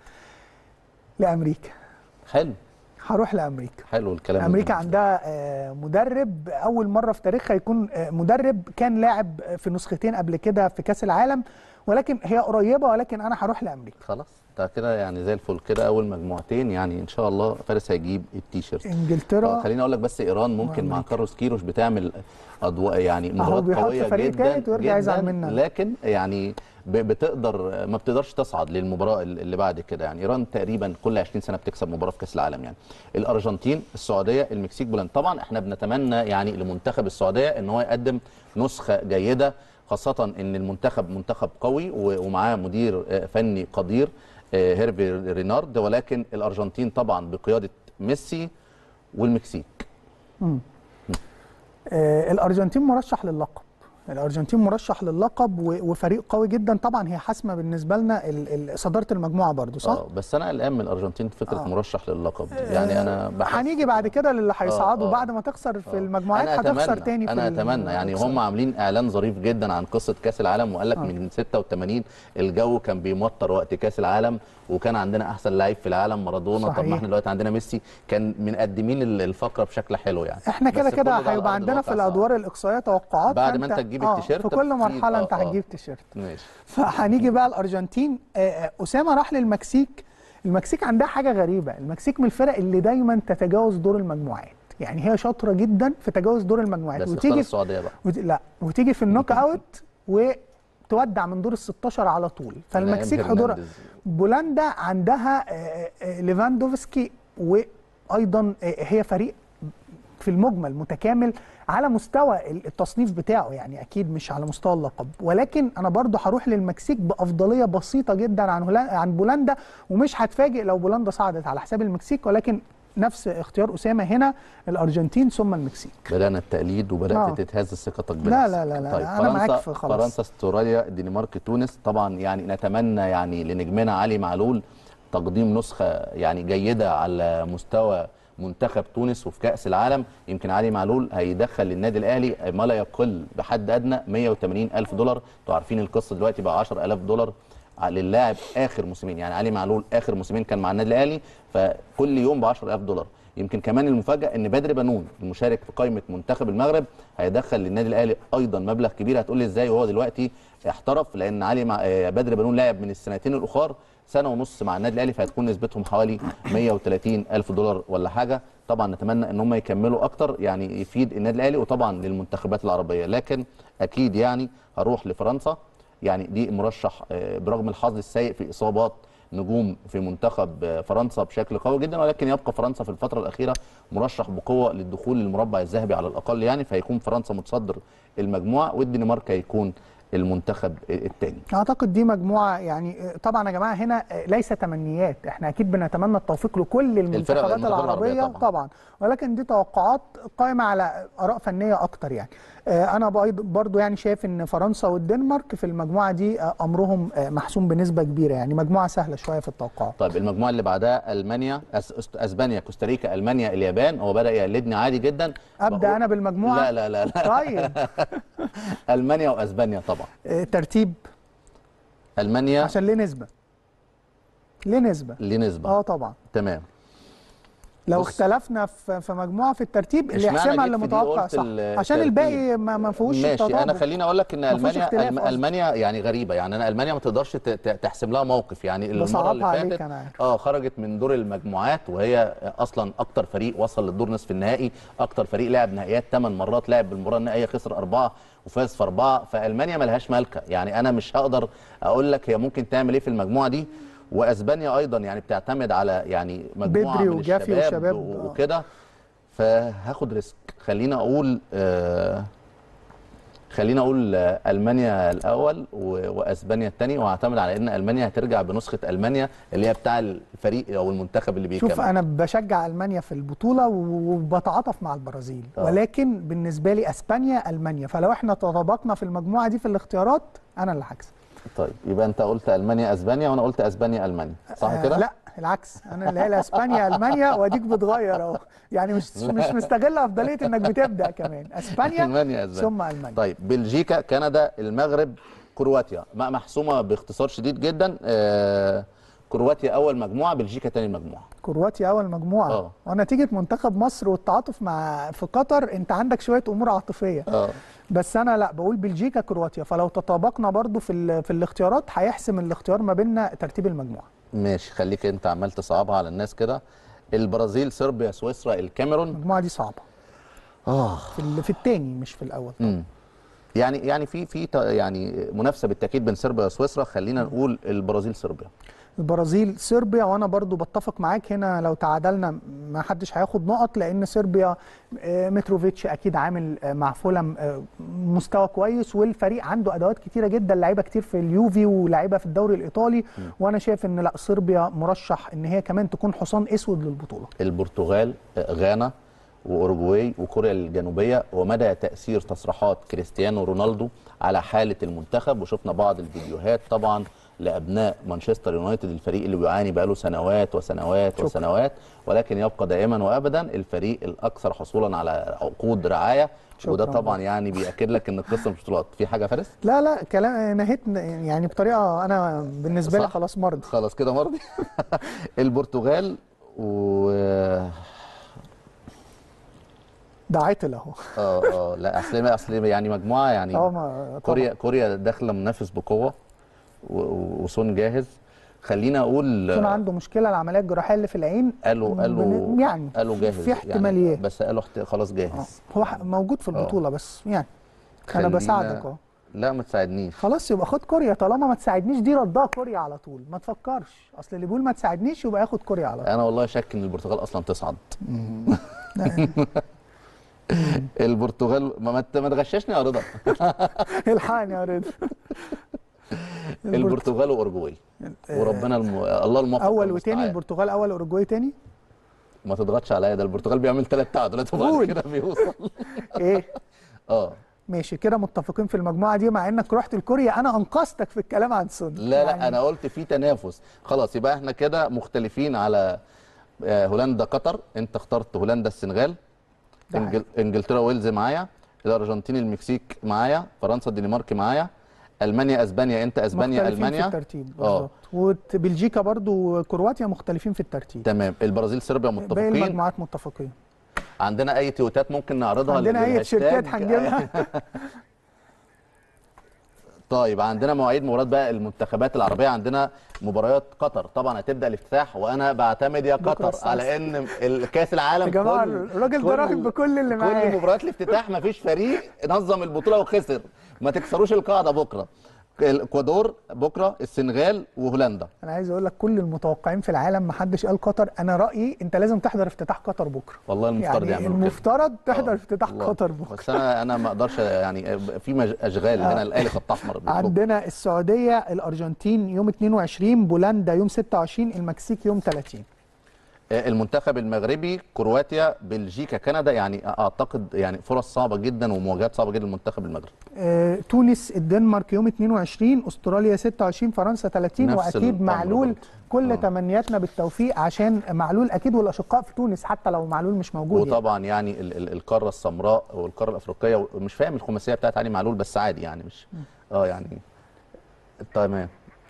S2: لامريكا
S1: حلو
S2: هروح لامريكا
S1: حلو الكلام
S2: امريكا
S1: ده.
S2: عندها آه، مدرب اول مره في تاريخها يكون آه، مدرب كان لاعب في نسختين قبل كده في كاس العالم ولكن هي قريبه ولكن انا هروح لامريكا
S1: خلاص ده كده يعني زي الفل كده اول مجموعتين يعني ان شاء الله فارس هيجيب التيشيرت
S2: انجلترا
S1: آه، خليني اقول لك بس ايران ممكن مع
S2: وأمريكا.
S1: كاروس كيروش بتعمل اضواء يعني مباريات
S2: بيحط
S1: قويه
S2: فريق
S1: جدا
S2: تالت ويرجع يزعل
S1: جداً،
S2: مننا.
S1: لكن يعني ب- بتقدر ما بتقدرش تصعد للمباراه اللي بعد كده يعني ايران تقريبا كل 20 سنه بتكسب مباراه في كاس العالم يعني الارجنتين السعوديه المكسيك بولندا طبعا احنا بنتمنى يعني لمنتخب السعوديه ان هو يقدم نسخه جيده خاصه ان المنتخب منتخب قوي و- ومعاه مدير آه، فني قدير آه، هيرفي رينارد ولكن الارجنتين طبعا بقياده ميسي والمكسيك
S2: آه، الارجنتين مرشح للقب الارجنتين مرشح للقب و- وفريق قوي جدا طبعا هي حاسمه بالنسبه لنا ال- ال- صداره المجموعه برضو صح
S1: اه بس انا قلقان من الارجنتين في فكره
S2: آه.
S1: مرشح للقب دي. يعني انا بحس
S2: هنيجي بعد كده للي هيصعدوا
S1: آه.
S2: بعد ما تخسر في
S1: آه.
S2: المجموعات
S1: أنا
S2: هتخسر
S1: أتمنى
S2: تاني في
S1: انا
S2: ال-
S1: اتمنى يعني
S2: الإقصاء.
S1: هم عاملين اعلان ظريف جدا عن قصه كاس العالم وقال لك
S2: آه.
S1: من 86 الجو كان بيمطر وقت كاس العالم وكان عندنا احسن لعيب في العالم مارادونا طب
S2: صحيح.
S1: ما احنا دلوقتي عندنا ميسي كان مقدمين ال- الفقره بشكل حلو يعني
S2: احنا كده
S1: بس
S2: كده
S1: كل ده على
S2: هيبقى
S1: أرض
S2: عندنا في
S1: الواقع صعب.
S2: الادوار الاقصائيه توقعات
S1: بعد ما
S2: فأنت-
S1: أنت تجيب
S2: آه،
S1: التيشيرت
S2: في كل
S1: أكيد.
S2: مرحله
S1: آه،
S2: انت
S1: آه.
S2: هتجيب تيشيرت
S1: ماشي
S2: فهنيجي بقى الارجنتين آه، آه، اسامه راح للمكسيك المكسيك عندها حاجه غريبه المكسيك من الفرق اللي دايما تتجاوز دور المجموعات يعني هي شاطره جدا في تجاوز دور المجموعات
S1: بس اختار
S2: وتيجي في
S1: السعوديه بقى
S2: وت... لا وتيجي في النوك اوت وتودع من دور ال 16 على طول فالمكسيك
S1: نايم
S2: حضورها
S1: هرنانديز.
S2: بولندا عندها آه، آه، ليفاندوفسكي وايضا آه، هي فريق في المجمل متكامل على مستوى التصنيف بتاعه يعني اكيد مش على مستوى اللقب ولكن انا برضو هروح للمكسيك بافضليه بسيطه جدا عن هولا- عن بولندا ومش هتفاجئ لو بولندا صعدت على حساب المكسيك ولكن نفس اختيار اسامه هنا الارجنتين ثم المكسيك
S1: بدانا التقليد وبدات
S2: آه.
S1: تتهز ثقتك بنفسك
S2: لا لا لا لا،
S1: طيب
S2: أنا معاك
S1: فرنسا
S2: في خلاص.
S1: فرنسا استراليا الدنمارك تونس طبعا يعني نتمنى يعني لنجمنا علي معلول تقديم نسخه يعني جيده على مستوى منتخب تونس وفي كاس العالم يمكن علي معلول هيدخل للنادي الاهلي ما لا يقل بحد ادنى 180 الف دولار انتوا عارفين القصه دلوقتي بقى 10000 دولار للاعب اخر موسمين يعني علي معلول اخر موسمين كان مع النادي الاهلي فكل يوم ب 10000 دولار يمكن كمان المفاجاه ان بدر بنون المشارك في قائمه منتخب المغرب هيدخل للنادي الاهلي ايضا مبلغ كبير هتقول لي ازاي وهو دلوقتي احترف لان علي مع آه، بدر بنون لاعب من السنتين الاخر سنه ونص مع النادي الاهلي فهتكون نسبتهم حوالي 130 الف دولار ولا حاجه طبعا نتمنى ان هم يكملوا اكتر يعني يفيد النادي الاهلي وطبعا للمنتخبات العربيه لكن اكيد يعني هروح لفرنسا يعني دي مرشح آه، برغم الحظ السيء في اصابات نجوم في منتخب آه، فرنسا بشكل قوي جدا ولكن يبقى فرنسا في الفتره الاخيره مرشح بقوه للدخول للمربع الذهبي على الاقل يعني فيكون فرنسا متصدر المجموعه والدنمارك هيكون المنتخب الثاني
S2: اعتقد دي مجموعه يعني طبعا يا جماعه هنا ليس تمنيات احنا اكيد بنتمنى التوفيق لكل المنتخبات
S1: المنتخبات
S2: العربيه
S1: العربية
S2: طبعا. طبعا ولكن دي توقعات قائمه على اراء فنيه اكتر يعني آه، انا بأيض- برضو يعني شايف ان فرنسا والدنمارك في المجموعه دي آه، امرهم آه، محسوم بنسبه كبيره يعني مجموعه سهله شويه في التوقعات
S1: طيب المجموعه اللي بعدها المانيا أس... أس- اسبانيا كوستاريكا المانيا اليابان هو بدا يقلدني عادي جدا
S2: ابدا
S1: بقول-
S2: انا بالمجموعه
S1: لا لا لا, لا.
S2: طيب
S1: المانيا واسبانيا طبعا
S2: آه، ترتيب
S1: المانيا
S2: عشان ليه نسبه ليه نسبه
S1: ليه نسبه
S2: اه طبعا
S1: تمام
S2: لو
S1: بص.
S2: اختلفنا في في مجموعه في الترتيب اللي
S1: اشمعنى
S2: يحسمها
S1: جيت
S2: اللي
S1: في دي
S2: متوقع
S1: قلت
S2: صح
S1: ال-
S2: عشان
S1: الترتيب؟
S2: الباقي ما ما فيهوش
S1: ماشي انا
S2: تطابق.
S1: خليني اقول لك ان
S2: ما فيهوش
S1: المانيا
S2: اختلاف
S1: الم...
S2: قصدي.
S1: المانيا يعني غريبه يعني انا المانيا ما تقدرش ت... ت... تحسم لها موقف يعني المره
S2: بصعبها
S1: اللي
S2: عليك
S1: فاتت
S2: أنا عارف.
S1: اه خرجت من دور المجموعات وهي اصلا اكتر فريق وصل للدور نصف النهائي اكتر فريق لعب نهائيات ثمان مرات لعب بالمباراه النهائيه خسر اربعه وفاز في اربعه فالمانيا ملهاش مالكه يعني انا مش هقدر اقول لك هي ممكن تعمل ايه في المجموعه دي واسبانيا ايضا يعني بتعتمد على يعني مجموعه
S2: بدري
S1: من
S2: وجافي
S1: الشباب
S2: وشباب،
S1: و-
S2: آه.
S1: وكده فهاخد ريسك خلينا اقول آه خلينا اقول آه، المانيا الاول و- واسبانيا الثاني وهعتمد على ان المانيا هترجع بنسخه المانيا اللي هي بتاع الفريق او المنتخب اللي بيكمل
S2: شوف انا بشجع المانيا في البطوله وبتعاطف مع البرازيل
S1: آه.
S2: ولكن بالنسبه لي اسبانيا المانيا فلو احنا تطابقنا في المجموعه دي في الاختيارات انا اللي هكسب
S1: طيب يبقى انت قلت المانيا اسبانيا وانا قلت اسبانيا المانيا صح
S2: آه
S1: كده
S2: لا العكس انا اللي هي اسبانيا المانيا واديك بتغير اهو يعني مش مش مستغل افضليه انك بتبدا كمان اسبانيا
S1: المانيا اسبانيا
S2: ثم المانيا
S1: طيب بلجيكا كندا المغرب كرواتيا ما- محسومه باختصار شديد جدا آه كرواتيا اول مجموعه بلجيكا ثاني مجموعه
S2: كرواتيا اول مجموعه
S1: آه.
S2: ونتيجه منتخب مصر والتعاطف مع في قطر انت عندك شويه امور عاطفيه
S1: اه
S2: بس انا لا بقول بلجيكا كرواتيا فلو تطابقنا برضو في ال- في الاختيارات هيحسم الاختيار ما بيننا ترتيب المجموعه
S1: ماشي خليك انت عمال تصعبها على الناس كده البرازيل صربيا سويسرا الكاميرون
S2: المجموعه دي صعبه
S1: اه
S2: في ال- في الثاني مش في الاول
S1: امم يعني يعني في في ت- يعني منافسه بالتاكيد بين صربيا وسويسرا خلينا نقول البرازيل صربيا
S2: البرازيل صربيا وانا برضو بتفق معاك هنا لو تعادلنا ما حدش هياخد نقط لان صربيا آه، متروفيتش اكيد عامل آه، مع فولم آه، مستوى كويس والفريق عنده ادوات كتيره جدا لعيبه كتير في اليوفي ولاعيبه في الدوري الايطالي وانا شايف ان لا صربيا مرشح ان هي كمان تكون حصان اسود للبطوله
S1: البرتغال آه، غانا واوروجواي وكوريا الجنوبيه ومدى تاثير تصريحات كريستيانو رونالدو على حاله المنتخب وشفنا بعض الفيديوهات طبعا لابناء مانشستر يونايتد الفريق اللي بيعاني بقاله سنوات وسنوات
S2: شكرا.
S1: وسنوات ولكن يبقى دائما وابدا الفريق الاكثر حصولا على عقود رعايه وده
S2: شكرا.
S1: طبعا يعني بياكد لك ان القصه مش بطولات في حاجه يا فارس
S2: لا لا كلام نهيت يعني بطريقه انا بالنسبه لي
S1: صح.
S2: خلاص مرضي
S1: خلاص كده مرضي البرتغال و
S2: ده عطل اهو
S1: اه اه لا اصل اصل يعني مجموعه يعني
S2: اه ما طبعاً.
S1: كوريا كوريا داخله منافس بقوه و- و- وسون جاهز خلينا اقول
S2: يكون عنده مشكله العمليه الجراحيه اللي في العين
S1: قالوا قالوا
S2: بن- يعني
S1: قالوا جاهز
S2: في احتماليات
S1: يعني بس قالوا احت- خلاص
S2: آه.
S1: جاهز
S2: هو ح- موجود في البطوله بس يعني انا
S1: خلينا-
S2: بساعدك اهو
S1: لا ما تساعدنيش
S2: خلاص يبقى خد كوريا طالما ما تساعدنيش دي ردها كوريا على طول ما تفكرش اصل اللي بيقول ما تساعدنيش يبقى ياخد كوريا على طول
S1: انا والله شك ان البرتغال اصلا تصعد البرتغال ما ما ت- ما تغششني يا رضا
S2: الحقني يا رضا
S1: البرتغال واورجواي وربنا الم... الله الموفق
S2: اول
S1: والمستعان.
S2: وتاني البرتغال اول اوروجواي تاني
S1: ما تضغطش عليا ده البرتغال بيعمل ثلاث تعادلات وبعد
S2: قول.
S1: كده بيوصل
S2: ايه
S1: اه
S2: ماشي كده متفقين في المجموعه دي مع انك رحت لكوريا انا انقذتك في الكلام عن سون
S1: لا لا انا قلت في تنافس خلاص يبقى احنا كده مختلفين على آه، هولندا قطر انت اخترت هولندا السنغال
S2: ده
S1: إنجل... انجلترا ويلز معايا الارجنتين المكسيك معايا فرنسا الدنمارك معايا المانيا اسبانيا انت اسبانيا
S2: مختلفين
S1: المانيا
S2: في الترتيب
S1: اه
S2: بالظبط وبلجيكا برضو وكرواتيا مختلفين في الترتيب
S1: تمام البرازيل صربيا
S2: باقي
S1: متفقين
S2: المجموعات متفقين
S1: عندنا اي تويتات ممكن نعرضها
S2: عندنا اي
S1: للهاشتاج؟
S2: تيشيرتات هنجيبها
S1: طيب عندنا مواعيد مباريات بقى المنتخبات العربيه عندنا مباريات قطر طبعا هتبدا الافتتاح وانا بعتمد يا
S2: بكرة
S1: قطر
S2: الساعة
S1: على ان الكاس العالم
S2: يا جماعه
S1: كله-
S2: الراجل ده
S1: كل-
S2: راهن بكل اللي معاه
S1: كل مباريات الافتتاح ما فيش فريق نظم البطوله وخسر ما تكسروش القاعده بكره الاكوادور بكره السنغال وهولندا
S2: انا عايز اقول لك كل المتوقعين في العالم ما حدش قال قطر انا رايي انت لازم تحضر افتتاح قطر بكره
S1: والله المفترض
S2: يعني
S1: يعملوا كده.
S2: المفترض تحضر
S1: آه،
S2: افتتاح
S1: والله.
S2: قطر بكره
S1: بس انا انا ما اقدرش يعني في مج- اشغال هنا الاهلي خط احمر بيطلب.
S2: عندنا السعوديه الارجنتين يوم 22 بولندا يوم 26 المكسيك يوم 30
S1: آه، المنتخب المغربي كرواتيا بلجيكا كندا يعني اعتقد يعني فرص صعبه جدا ومواجهات صعبه جدا للمنتخب المغربي
S2: آه، تونس الدنمارك يوم 22 استراليا 26 فرنسا 30
S1: نفس
S2: واكيد
S1: الأمر
S2: معلول
S1: برضه.
S2: كل
S1: آه.
S2: تمنياتنا بالتوفيق عشان معلول اكيد والاشقاء في تونس حتى لو معلول مش موجود يعني.
S1: وطبعا يعني ال ال القاره السمراء والقاره الافريقيه ومش فاهم الخماسيه بتاعت علي معلول بس عادي يعني مش اه يعني تمام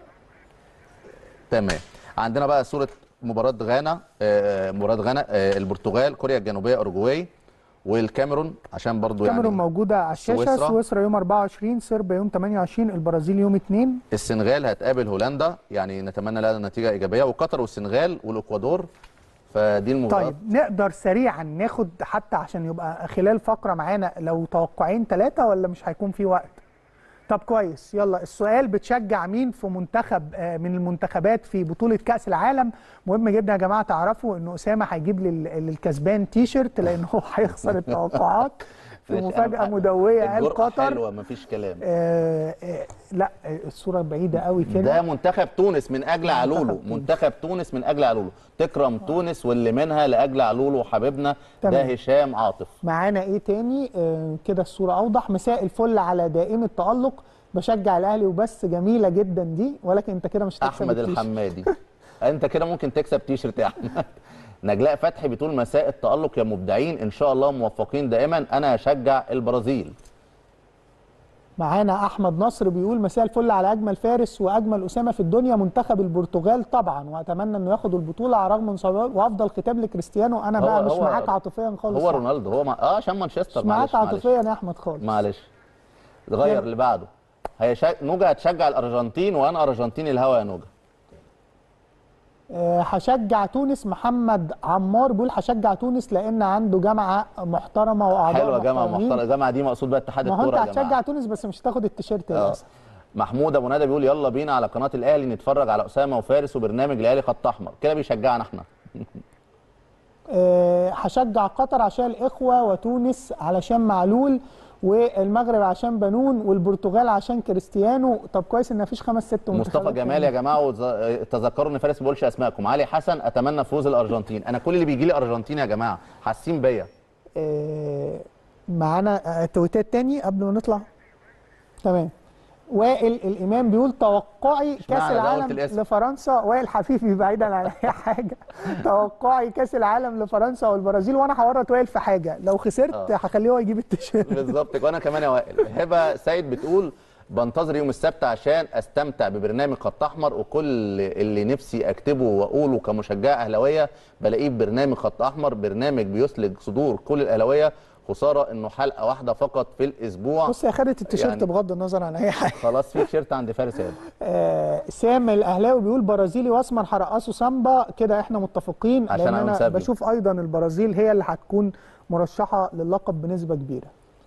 S1: تمام عندنا بقى صوره مباراه غانا آه، مباراه غانا آه، البرتغال كوريا الجنوبيه اوروجواي والكاميرون عشان برضو يعني
S2: الكاميرون موجوده على الشاشه
S1: سويسرا.
S2: سويسرا يوم 24 صربيا يوم 28 البرازيل يوم 2
S1: السنغال هتقابل هولندا يعني نتمنى لها نتيجه ايجابيه وقطر والسنغال والاكوادور فدي المباراه
S2: طيب نقدر سريعا ناخد حتى عشان يبقى خلال فقره معانا لو توقعين ثلاثه ولا مش هيكون في وقت طب كويس يلا السؤال بتشجع مين في منتخب آه، من المنتخبات في بطوله كاس العالم مهم جدا يا جماعه تعرفوا ان اسامه هيجيب لل- للكسبان تي شيرت لان هو هيخسر التوقعات في
S1: ماشي،
S2: مفاجاه
S1: أنا-
S2: مدويه قال
S1: الجرأة
S2: قطر
S1: حلوه مفيش كلام
S2: آه آه لا آه، الصوره بعيده قوي كده
S1: ده منتخب تونس من اجل علولو
S2: تونس.
S1: منتخب تونس من اجل علولو تكرم تونس واللي منها لاجل علولو وحبيبنا
S2: تمام.
S1: ده هشام عاطف
S2: معانا ايه تاني آه كده الصوره اوضح مساء الفل على دائم التالق بشجع الاهلي وبس جميله جدا دي ولكن انت كده مش هتكسب
S1: احمد
S2: التيشيرت.
S1: الحمادي انت كده ممكن تكسب تيشرت يا احمد نجلاء فتحي بتقول مساء التالق يا مبدعين ان شاء الله موفقين دائما انا اشجع البرازيل
S2: معانا احمد نصر بيقول مساء الفل على اجمل فارس واجمل اسامه في الدنيا منتخب البرتغال طبعا واتمنى انه ياخد البطوله على الرغم من صعوبات وافضل ختام لكريستيانو انا
S1: هو-
S2: بقى مش
S1: هو-
S2: معاك عاطفيا خالص
S1: هو
S2: يا
S1: رونالدو هو مع... اه عشان مانشستر
S2: مش معاك
S1: معلش معلش
S2: عاطفيا يا احمد خالص
S1: معلش غير اللي بعده هي شا... نوجا هتشجع الارجنتين وانا ارجنتيني الهوا يا نوجا
S2: آه، هشجع تونس محمد عمار بيقول هشجع تونس لان عنده جامعه محترمه واعضاء
S1: حلوه جامعه
S2: محترمين.
S1: محترمه الجامعه دي مقصود بقى اتحاد
S2: ما هو انت
S1: الكوره يا
S2: هتشجع
S1: جماعه
S2: تونس بس مش هتاخد التيشيرت
S1: آه.
S2: للاسف
S1: محمود ابو ندى بيقول يلا بينا على قناه الاهلي نتفرج على اسامه وفارس وبرنامج الاهلي خط احمر كده بيشجعنا احنا
S2: آه، هشجع قطر عشان الاخوه وتونس علشان معلول والمغرب عشان بنون والبرتغال عشان كريستيانو طب كويس ان مفيش خمس ست منتخبات
S1: مصطفى جمال يا جماعه وز- تذكروا ان فارس ما بيقولش اسمائكم علي حسن اتمنى فوز الارجنتين انا كل اللي بيجي لي ارجنتين يا جماعه حاسين بيا
S2: آه، معانا آه، تويتات تاني قبل ما نطلع تمام وائل الامام بيقول توقعي كاس
S1: اشمعنى ده قلت
S2: العالم
S1: الاسم؟
S2: لفرنسا وائل حفيفي بعيدا عن اي حاجه توقعي كاس العالم لفرنسا والبرازيل وانا هورط وائل في حاجه لو خسرت
S1: آه.
S2: هخليه هو يجيب التيشيرت
S1: بالظبط وانا كمان يا وائل هبه سيد بتقول بنتظر يوم السبت عشان استمتع ببرنامج خط احمر وكل اللي نفسي اكتبه واقوله كمشجعه اهلاويه بلاقيه في برنامج خط احمر برنامج بيسلج صدور كل الاهلاويه خساره انه حلقه واحده فقط في الاسبوع
S2: بص هي خدت التيشيرت
S1: يعني-
S2: بغض النظر عن اي حاجه
S1: خلاص في تيشيرت عند فارس هبه
S2: آه سام الاهلاوي بيقول برازيلي واسمر هرقصوا سامبا كده احنا متفقين
S1: عشان
S2: لان
S1: أنا
S2: انا
S1: مسابق.
S2: بشوف ايضا البرازيل هي اللي هتكون مرشحه للقب بنسبه كبيره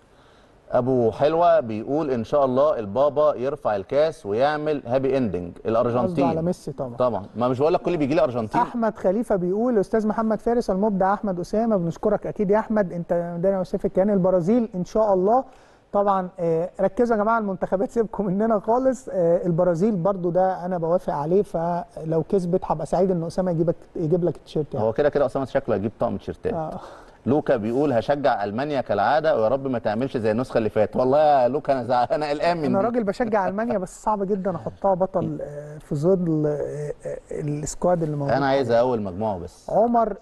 S1: ابو حلوه بيقول ان شاء الله البابا يرفع الكاس ويعمل هابي اندنج
S2: قصده
S1: الارجنتين
S2: على ميسي طبعا
S1: طبعا ما مش بقول لك كل بيجي لي ارجنتين
S2: احمد خليفه بيقول استاذ محمد فارس المبدع احمد اسامه بنشكرك اكيد يا احمد انت دانا يوسف كيان البرازيل ان شاء الله طبعا آه، ركزوا يا جماعه المنتخبات سيبكم مننا خالص آه، البرازيل برضو ده انا بوافق عليه فلو كسبت هبقى سعيد ان اسامه يجيبك يجيب لك التيشيرت يعني
S1: هو كده كده اسامه شكله هيجيب طقم تيشيرتات
S2: آه.
S1: لوكا بيقول هشجع المانيا كالعاده ويا رب ما تعملش زي النسخه اللي فاتت والله يا لوكا انا زع... انا قلقان من
S2: انا
S1: دي.
S2: راجل بشجع المانيا بس صعب جدا احطها بطل آه، في ظل آه، آه، السكواد اللي موجود
S1: انا عايز اول مجموعه بس
S2: عمر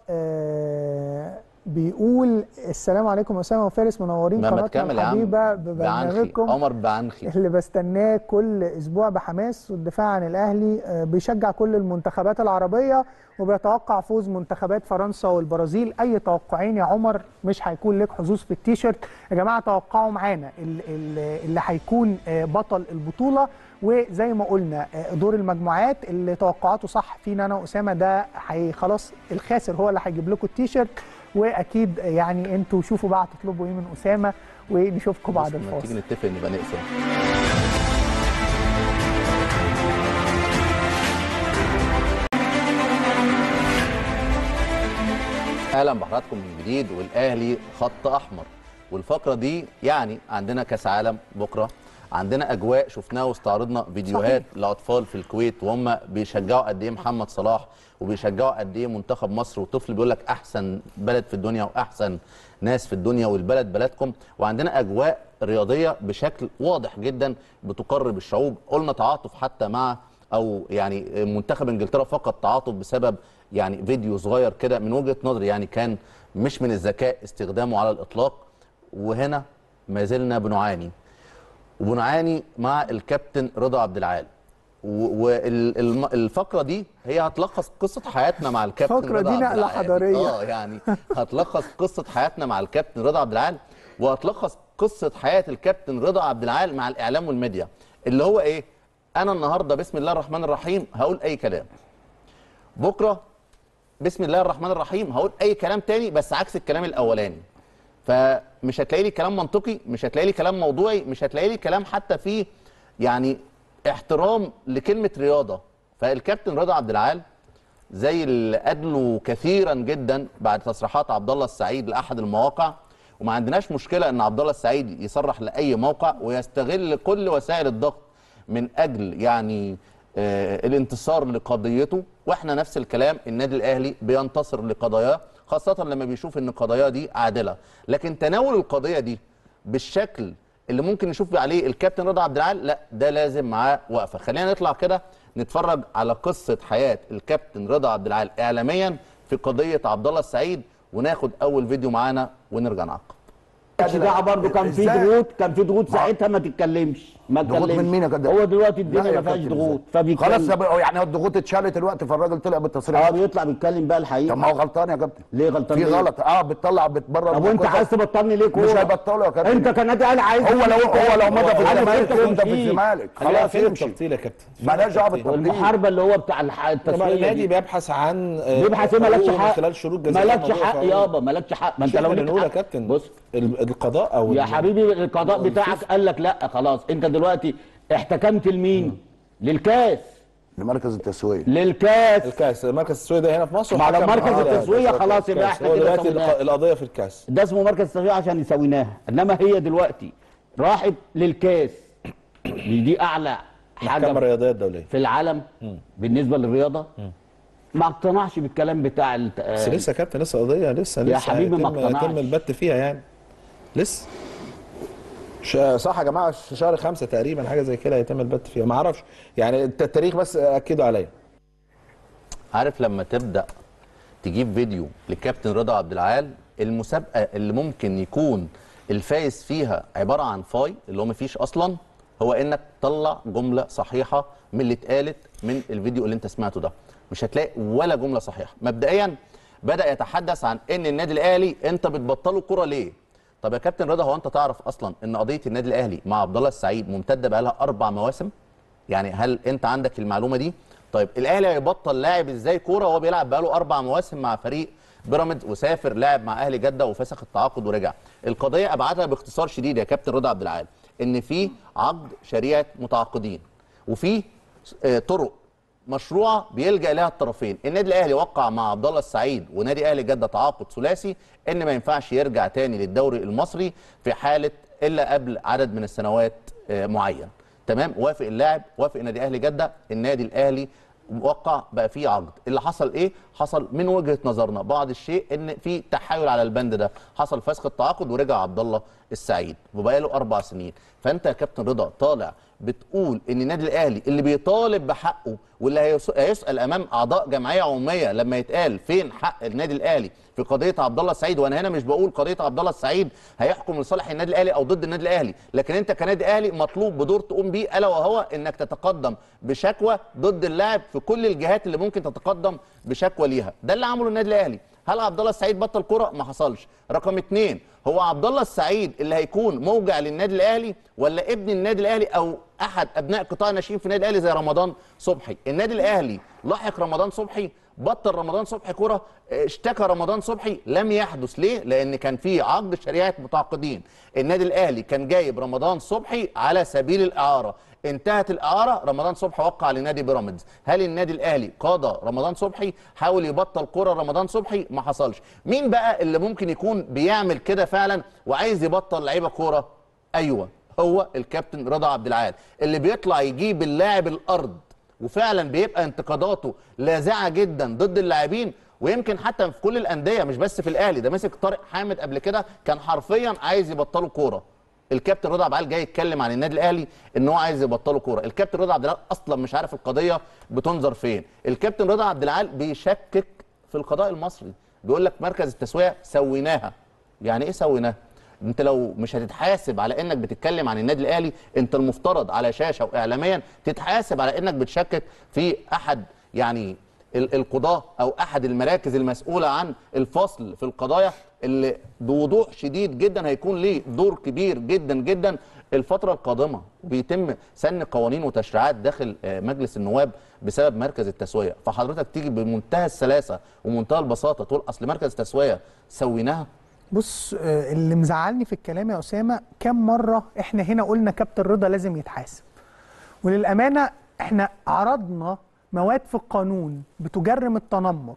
S2: آه، بيقول السلام عليكم اسامه وفارس منورين
S1: ما ما
S2: قناتنا
S1: تكمل يا عم
S2: الحبيبه
S1: بعنخي
S2: ببرنامجكم
S1: عمر بعنخي
S2: اللي بستناه كل اسبوع بحماس والدفاع عن الاهلي آه، بيشجع كل المنتخبات العربيه وبيتوقع فوز منتخبات فرنسا والبرازيل اي توقعين يا عمر مش هيكون لك حظوظ في التيشيرت يا جماعه توقعوا معانا ال- ال- اللي هيكون آه، بطل البطوله وزي ما قلنا آه، دور المجموعات اللي توقعاته صح فينا انا واسامه ده هي خلاص الخاسر هو اللي هيجيب لكم التيشيرت واكيد يعني انتوا شوفوا بقى تطلبوا ايه من اسامه ونشوفكم بعد
S1: بص، ما
S2: الفاصل
S1: تيجي نتفق نبقى نقسم اهلا بحضراتكم من جديد والاهلي خط احمر والفقره دي يعني عندنا كاس عالم بكره عندنا اجواء شفناها واستعرضنا فيديوهات لاطفال في الكويت وهم بيشجعوا قد ايه محمد صلاح وبيشجعوا قد ايه منتخب مصر وطفل بيقول لك احسن بلد في الدنيا واحسن ناس في الدنيا والبلد بلدكم وعندنا اجواء رياضيه بشكل واضح جدا بتقرب الشعوب قلنا تعاطف حتى مع او يعني منتخب انجلترا فقط تعاطف بسبب يعني فيديو صغير كده من وجهه نظري يعني كان مش من الذكاء استخدامه على الاطلاق وهنا ما زلنا بنعاني وبنعاني مع الكابتن رضا عبد العال والفقره دي هي هتلخص قصه حياتنا مع الكابتن
S2: الفقرة
S1: رضا
S2: دي
S1: عبد
S2: نقلة
S1: العال.
S2: حضارية.
S1: اه يعني هتلخص قصه حياتنا مع الكابتن رضا عبد العال وهتلخص قصه حياه الكابتن رضا عبد العال مع الاعلام والميديا اللي هو ايه انا النهارده بسم الله الرحمن الرحيم هقول اي كلام بكره بسم الله الرحمن الرحيم هقول اي كلام تاني بس عكس الكلام الاولاني فمش هتلاقي لي كلام منطقي مش هتلاقي لي كلام موضوعي مش هتلاقي لي كلام حتى فيه يعني احترام لكلمه رياضه فالكابتن رضا عبد العال زي اللي ادلوا كثيرا جدا بعد تصريحات عبد الله السعيد لاحد المواقع وما عندناش مشكله ان عبد الله السعيد يصرح لاي موقع ويستغل كل وسائل الضغط من اجل يعني آه الانتصار لقضيته واحنا نفس الكلام النادي الاهلي بينتصر لقضاياه خاصه لما بيشوف ان القضايا دي عادله لكن تناول القضيه دي بالشكل اللي ممكن نشوف عليه الكابتن رضا عبد العال لا ده لازم معاه وقفه خلينا نطلع كده نتفرج على قصه حياه الكابتن رضا عبد العال اعلاميا في قضيه عبد الله السعيد وناخد اول فيديو معانا ونرجع نعقب
S8: مالكش دعوه برضه كان في
S9: إزاي؟
S8: ضغوط كان في ضغوط ساعتها ما تتكلمش ما
S9: ضغوط
S8: تتكلمش
S9: من مين يا كابتن؟
S8: هو دلوقتي
S9: لا
S8: الدنيا
S9: يا
S8: ما فيهاش
S9: كابتن
S8: ضغوط
S9: إزاي؟
S8: فبيتكلم
S9: خلاص يا يعني الضغوط اتشالت دلوقتي فالراجل طلع بالتصريح
S8: اه بيطلع بيتكلم بقى
S9: طب
S8: الحقيقه
S9: ما هو غلطان يا كابتن
S8: ليه غلطان
S9: في
S8: ليه؟
S9: غلط اه بتطلع بتبرر
S8: طب وانت
S9: بقصص.
S8: عايز تبطلني ليه كوره
S9: مش هيبطلوا يا كابتن
S8: انت كنادي اهلي عايز
S9: هو لو هو لو مضى في
S8: عايز
S9: الزمالك
S8: تمشي.
S9: يمضى في الزمالك
S10: خلاص
S9: خلاص
S10: فين
S9: يمشي
S10: التبطيل يا كابتن
S9: مالهاش دعوه بالتبطيل
S8: والمحاربه اللي هو بتاع الح-
S10: طبعا
S8: التسويه
S10: النادي
S8: دي
S10: بيبحث عن آه،
S8: بيبحث ايه مالكش
S10: حقوقه
S8: حق
S10: من خلال شروط جزائيه
S8: مالكش
S10: موجودة
S8: حق
S10: في عقوده.
S8: يابا مالكش حق ما انت
S10: مش
S8: لو
S10: احنا
S8: ليك
S10: بنقول يا
S8: حق-
S10: كابتن
S8: بص
S10: ال- القضاء او
S8: يا
S10: ال-
S8: حبيبي القضاء بتاعك
S10: والفيفا.
S8: قال لك لا خلاص انت دلوقتي احتكمت لمين للكاس
S9: لمركز التسويه
S8: للكاس
S10: الكاس مركز التسويه ده هنا في مصر
S8: ما لو
S10: وحكم
S8: مركز
S10: على
S8: التسوية
S10: الكاس.
S8: خلاص يبقى احنا
S10: هو
S8: كده
S10: دلوقتي
S8: سويناها.
S10: الق- القضيه في الكاس
S8: ده اسمه مركز التسوية عشان يسويناها انما هي دلوقتي راحت للكاس دي, دي اعلى
S10: محكمه
S8: حاجه
S10: الرياضيه الدوليه
S8: في العالم بالنسبه للرياضه ما اقتنعش بالكلام بتاع الت-
S10: بس
S8: آه،
S10: لسه يا كابتن لسه قضيه لسه
S8: يا
S10: لسه
S8: حبيبي ما
S10: هيتم-
S8: اقتنعش.
S10: يتم البت فيها يعني لسه ش- صح يا جماعه في شهر خمسة تقريبا حاجه زي كده هيتم البت فيها ما اعرفش يعني الت- التاريخ بس اكدوا عليا
S1: عارف لما تبدا تجيب فيديو لكابتن رضا عبد العال المسابقه اللي ممكن يكون الفايز فيها عباره عن فاي اللي هو مفيش اصلا هو انك تطلع جمله صحيحه من اللي اتقالت من الفيديو اللي انت سمعته ده مش هتلاقي ولا جمله صحيحه مبدئيا بدا يتحدث عن ان النادي الاهلي انت بتبطلوا كره ليه طب يا كابتن رضا هو انت تعرف اصلا ان قضيه النادي الاهلي مع عبد الله السعيد ممتده بقالها اربع مواسم يعني هل انت عندك المعلومه دي طيب الاهلي هيبطل لاعب ازاي كوره وهو بيلعب بقاله اربع مواسم مع فريق بيراميدز وسافر لعب مع اهلي جده وفسخ التعاقد ورجع القضيه ابعادها باختصار شديد يا كابتن رضا عبد العال ان في عقد شريعه متعاقدين وفي آه، طرق مشروعه بيلجا اليها الطرفين النادي الاهلي وقع مع عبد الله السعيد ونادي اهلي جده تعاقد ثلاثي ان ما ينفعش يرجع تاني للدوري المصري في حاله الا قبل عدد من السنوات آه، معين تمام وافق اللاعب وافق نادي اهلي جده النادي الاهلي وقع بقى فيه عقد اللي حصل ايه حصل من وجهه نظرنا بعض الشيء ان في تحايل على البند ده حصل فسخ التعاقد ورجع عبد الله السعيد وبقى له اربع سنين فانت يا كابتن رضا طالع بتقول ان النادي الاهلي اللي بيطالب بحقه واللي هيس- هيسال امام اعضاء جمعيه عموميه لما يتقال فين حق النادي الاهلي في قضيه عبد الله السعيد وانا هنا مش بقول قضيه عبد الله السعيد هيحكم لصالح النادي الاهلي او ضد النادي الاهلي لكن انت كنادي اهلي مطلوب بدور تقوم بيه الا وهو انك تتقدم بشكوى ضد اللاعب في كل الجهات اللي ممكن تتقدم بشكوى ليها ده اللي عمله النادي الاهلي هل عبد الله السعيد بطل كرة؟ ما حصلش. رقم اتنين هو عبد الله السعيد اللي هيكون موجع للنادي الاهلي ولا ابن النادي الاهلي او احد ابناء قطاع الناشئين في النادي الاهلي زي رمضان صبحي. النادي الاهلي لاحق رمضان صبحي بطل رمضان صبحي كرة اشتكى رمضان صبحي لم يحدث ليه؟ لان كان في عقد شريعه متعاقدين. النادي الاهلي كان جايب رمضان صبحي على سبيل الاعاره. انتهت الاعاره رمضان صبحي وقع لنادي بيراميدز هل النادي الاهلي قاضى رمضان صبحي حاول يبطل كره رمضان صبحي ما حصلش مين بقى اللي ممكن يكون بيعمل كده فعلا وعايز يبطل لعيبه كوره ايوه هو الكابتن رضا عبد العال اللي بيطلع يجيب اللاعب الارض وفعلا بيبقى انتقاداته لاذعه جدا ضد اللاعبين ويمكن حتى في كل الانديه مش بس في الاهلي ده مسك طارق حامد قبل كده كان حرفيا عايز يبطلوا كوره الكابتن رضا عبد العال جاي يتكلم عن النادي الاهلي ان هو عايز يبطلوا كوره الكابتن رضا عبد العال اصلا مش عارف القضيه بتنظر فين الكابتن رضا عبد العال بيشكك في القضاء المصري بيقول لك مركز التسويه سويناها يعني ايه سويناها انت لو مش هتتحاسب على انك بتتكلم عن النادي الاهلي انت المفترض على شاشه واعلاميا تتحاسب على انك بتشكك في احد يعني ال- القضاة أو أحد المراكز المسؤولة عن الفصل في القضايا اللي بوضوح شديد جدا هيكون ليه دور كبير جدا جدا الفترة القادمة بيتم سن قوانين وتشريعات داخل آه، مجلس النواب بسبب مركز التسوية فحضرتك تيجي بمنتهى السلاسة ومنتهى البساطة تقول أصل مركز التسوية سويناها
S2: بص آه، اللي مزعلني في الكلام يا اسامه كم مره احنا هنا قلنا كابتن رضا لازم يتحاسب وللامانه احنا عرضنا مواد في القانون بتجرم التنمر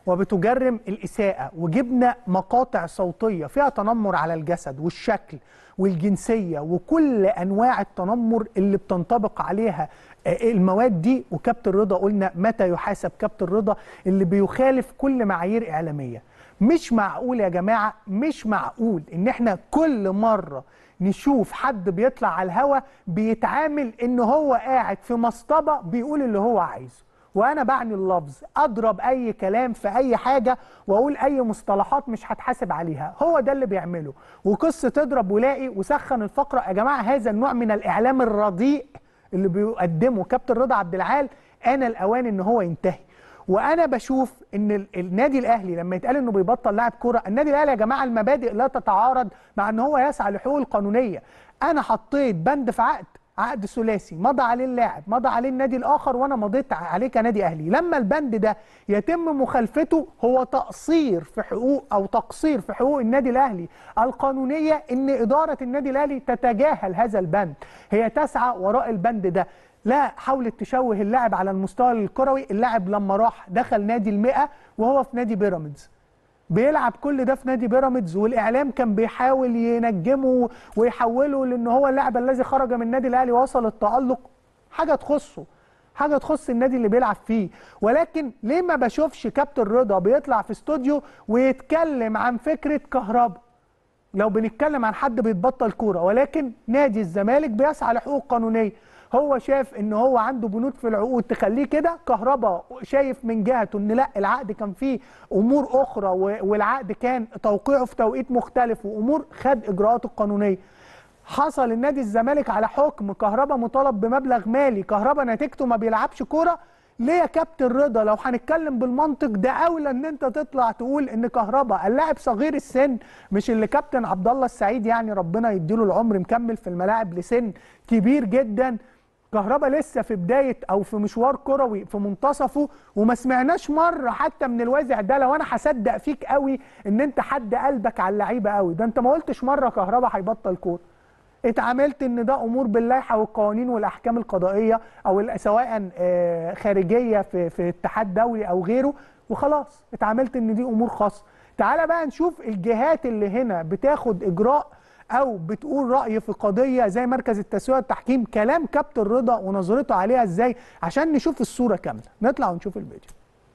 S2: وبتجرم الاساءه وجبنا مقاطع صوتيه فيها تنمر على الجسد والشكل والجنسيه وكل انواع التنمر اللي بتنطبق عليها آه، المواد دي وكابتن رضا قلنا متى يحاسب كابتن رضا اللي بيخالف كل معايير اعلاميه مش معقول يا جماعه مش معقول ان احنا كل مره نشوف حد بيطلع على الهوا بيتعامل ان هو قاعد في مصطبه بيقول اللي هو عايزه وانا بعني اللفظ اضرب اي كلام في اي حاجه واقول اي مصطلحات مش هتحاسب عليها هو ده اللي بيعمله وقصه اضرب ولاقي وسخن الفقره يا جماعه هذا النوع من الاعلام الرديء اللي بيقدمه كابتن رضا عبد العال انا الاوان ان هو ينتهي وانا بشوف ان ال- النادي الاهلي لما يتقال انه بيبطل لاعب كوره النادي الاهلي يا جماعه المبادئ لا تتعارض مع ان هو يسعى لحقوق القانونيه انا حطيت بند في عقد عقد ثلاثي مضى عليه اللاعب مضى عليه النادي الاخر وانا مضيت عليه كنادي اهلي لما البند ده يتم مخالفته هو تقصير في حقوق او تقصير في حقوق النادي الاهلي القانونيه ان اداره النادي الاهلي تتجاهل هذا البند هي تسعى وراء البند ده لا حاولت تشوه اللاعب على المستوى الكروي اللاعب لما راح دخل نادي المئة وهو في نادي بيراميدز بيلعب كل ده في نادي بيراميدز والاعلام كان بيحاول ينجمه ويحوله لان هو اللاعب الذي خرج من النادي الاهلي وصل التالق حاجه تخصه حاجه تخص النادي اللي بيلعب فيه ولكن ليه ما بشوفش كابتن رضا بيطلع في استوديو ويتكلم عن فكره كهربا لو بنتكلم عن حد بيتبطل كوره ولكن نادي الزمالك بيسعى لحقوق قانونيه هو شاف ان هو عنده بنود في العقود تخليه كده كهربا شايف من جهته ان لا العقد كان فيه امور اخرى و- والعقد كان توقيعه في توقيت مختلف وامور خد اجراءاته القانونيه حصل النادي الزمالك على حكم كهربا مطالب بمبلغ مالي كهربا نتيجته ما بيلعبش كوره ليه يا كابتن رضا لو هنتكلم بالمنطق ده اولى ان انت تطلع تقول ان كهربا اللاعب صغير السن مش اللي كابتن عبد الله السعيد يعني ربنا يديله العمر مكمل في الملاعب لسن كبير جدا كهربا لسه في بدايه او في مشوار كروي في منتصفه وما سمعناش مره حتى من الوازع ده لو انا هصدق فيك قوي ان انت حد قلبك على اللعيبه قوي ده انت ما قلتش مره كهربا هيبطل كوره اتعاملت ان ده امور باللائحه والقوانين والاحكام القضائيه او ال- سواء آه، خارجيه في في اتحاد دولي او غيره وخلاص اتعاملت ان دي امور خاصه تعالى بقى نشوف الجهات اللي هنا بتاخد اجراء او بتقول راي في قضيه زي مركز التسويه والتحكيم كلام كابتن رضا ونظرته عليها ازاي عشان نشوف الصوره كامله نطلع ونشوف الفيديو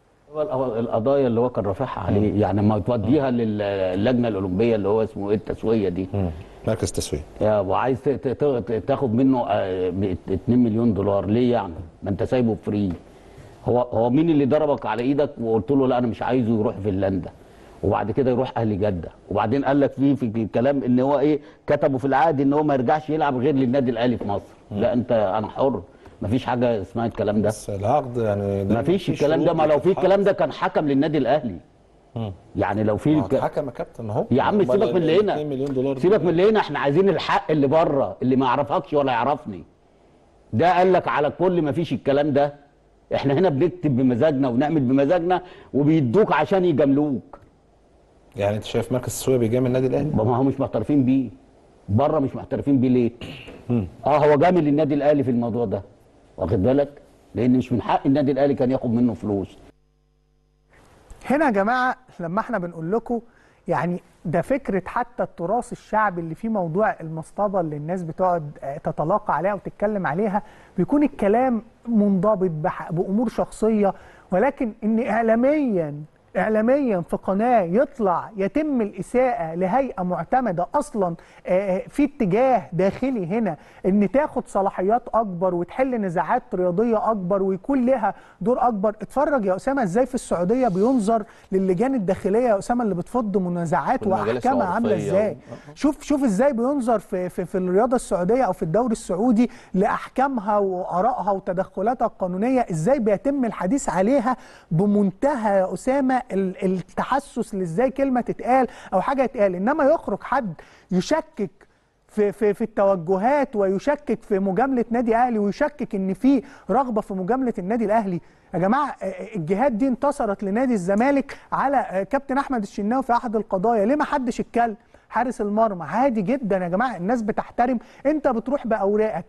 S8: هو القضايا اللي هو كان رافعها عليه يعني ما توديها للجنه الاولمبيه اللي هو اسمه ايه التسويه دي
S10: مركز تسويه
S8: يا وعايز ت- ت- ت- تاخد منه آه، ب- 2 مليون دولار ليه يعني ما انت سايبه فري هو هو مين اللي ضربك على ايدك وقلت له لا انا مش عايزه يروح فنلندا وبعد كده يروح اهلي جده وبعدين قال لك فيه في الكلام ان هو ايه كتبوا في العقد ان هو ما يرجعش يلعب غير للنادي الاهلي في مصر لا انت انا حر مفيش حاجه اسمها الكلام ده
S10: بس العقد يعني ده
S8: مفيش
S10: في
S8: الكلام ده
S10: شروط
S8: ما لو في
S10: بتتحط.
S8: الكلام ده كان حكم للنادي الاهلي يعني لو في
S10: ما هو
S8: الك-
S10: اتحكم يا كابتن اهو
S8: يا عم
S10: أمال
S8: سيبك من اللي
S10: ال
S8: هنا
S10: 2 مليون دولار
S8: سيبك
S10: دول
S8: من اللي هنا احنا عايزين الحق اللي بره اللي ما يعرفكش ولا يعرفني ده قال لك على كل ما فيش الكلام ده احنا هنا بنكتب بمزاجنا ونعمل بمزاجنا وبيدوك عشان يجاملوك
S10: يعني انت شايف مركز التسويه بيجامل النادي الاهلي
S8: ما هو مش معترفين بيه بره مش معترفين بيه ليه اه هو جامل النادي الاهلي في الموضوع ده واخد بالك لان مش من حق النادي الاهلي كان ياخد منه فلوس
S2: هنا يا جماعه لما احنا بنقول لكم يعني ده فكره حتى التراث الشعبي اللي فيه موضوع المصطبه اللي الناس بتقعد آه، تتلاقى عليها وتتكلم عليها بيكون الكلام منضبط بح- بامور شخصيه ولكن ان اعلاميا اعلاميا في قناه يطلع يتم الاساءه لهيئه معتمده اصلا آه، في اتجاه داخلي هنا ان تاخد صلاحيات اكبر وتحل نزاعات رياضيه اكبر ويكون لها دور اكبر اتفرج يا اسامه ازاي في السعوديه بينظر للجان الداخليه يا اسامه اللي بتفض منازعات
S1: والمجالس
S2: واحكامها عامله
S1: العرفية
S2: ازاي
S1: و-
S2: شوف شوف ازاي بينظر في في, في الرياضه السعوديه او في الدوري السعودي لاحكامها وارائها وتدخلاتها القانونيه ازاي بيتم الحديث عليها بمنتهى يا اسامه ال- التحسس لازاي كلمه تتقال او حاجه تتقال انما يخرج حد يشكك في في في التوجهات ويشكك في مجامله نادي اهلي ويشكك ان في رغبه في مجامله النادي الاهلي يا جماعه آه، الجهات دي انتصرت لنادي الزمالك على آه، كابتن احمد الشناوي في احد القضايا ليه ما حدش اتكلم حارس المرمى عادي جدا يا جماعه الناس بتحترم انت بتروح باوراقك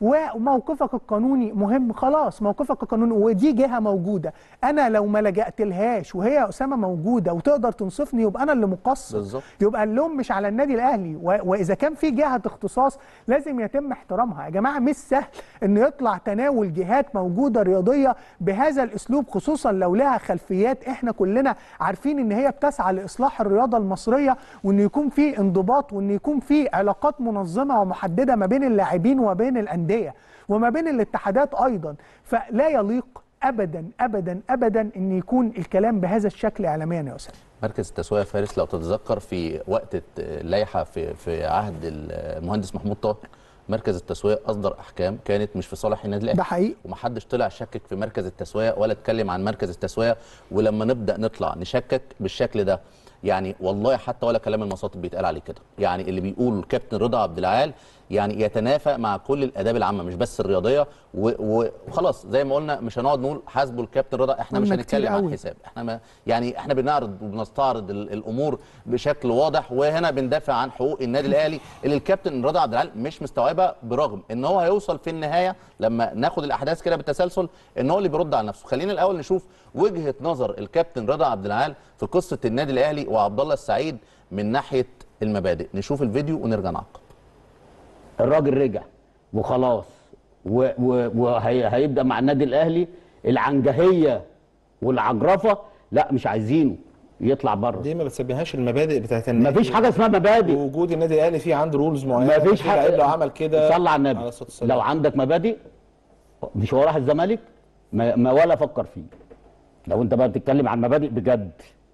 S2: وموقفك القانوني مهم خلاص موقفك القانوني ودي جهه موجوده انا لو ما لجأت لهاش وهي يا اسامه موجوده وتقدر تنصفني يبقى انا اللي مقصر
S1: بالظبط.
S2: يبقى اللوم مش على النادي الاهلي و- واذا كان في جهه اختصاص لازم يتم احترامها يا جماعه مش سهل ان يطلع تناول جهات موجوده رياضيه بهذا الاسلوب خصوصا لو لها خلفيات احنا كلنا عارفين ان هي بتسعى لاصلاح الرياضه المصريه وان يكون في انضباط وان يكون في علاقات منظمه ومحدده ما بين اللاعبين وبين الانديه وما بين الاتحادات ايضا فلا يليق ابدا ابدا ابدا ان يكون الكلام بهذا الشكل اعلاميا يا اسامه
S1: مركز التسويه يا فارس لو تتذكر في وقت اللائحه في في عهد المهندس محمود طاهر مركز التسويه اصدر احكام كانت مش في صالح النادي الاهلي
S2: ده حقيقي
S1: ومحدش طلع شكك في مركز التسويه ولا اتكلم عن مركز التسويه ولما نبدا نطلع نشكك بالشكل ده يعني والله حتى ولا كلام المصاطب بيتقال عليه كده يعني اللي بيقول الكابتن رضا عبد العال يعني يتنافى مع كل الاداب العامه مش بس الرياضيه و- و- وخلاص زي ما قلنا مش هنقعد نقول حاسبوا الكابتن رضا احنا مش
S2: قلنا كتير
S1: هنتكلم عن
S2: قوي.
S1: حساب احنا ما يعني احنا بنعرض وبنستعرض ال- الامور بشكل واضح وهنا بندافع عن حقوق النادي الاهلي اللي الكابتن رضا عبد العال مش مستوعبها برغم ان هو هيوصل في النهايه لما ناخد الاحداث كده بالتسلسل ان هو اللي بيرد على نفسه خلينا الاول نشوف وجهه نظر الكابتن رضا عبد العال في قصه النادي الاهلي وعبد الله السعيد من ناحيه المبادئ نشوف الفيديو ونرجع نعقب
S8: الراجل رجع وخلاص وهيبدا مع النادي الاهلي العنجهيه والعجرفه لا مش عايزينه يطلع بره
S10: دي ما بتسبيهاش المبادئ بتاعت النادي
S8: مفيش حاجه اسمها مبادئ
S10: وجود النادي الاهلي فيه عنده رولز معينه
S8: مفيش
S10: في لعيب
S8: حاجه
S10: لو عمل كده
S8: صلى على النبي
S10: على الصوت السلام.
S8: لو عندك مبادئ مش هو راح الزمالك ما, ما ولا فكر فيه لو انت بقى بتتكلم عن مبادئ بجد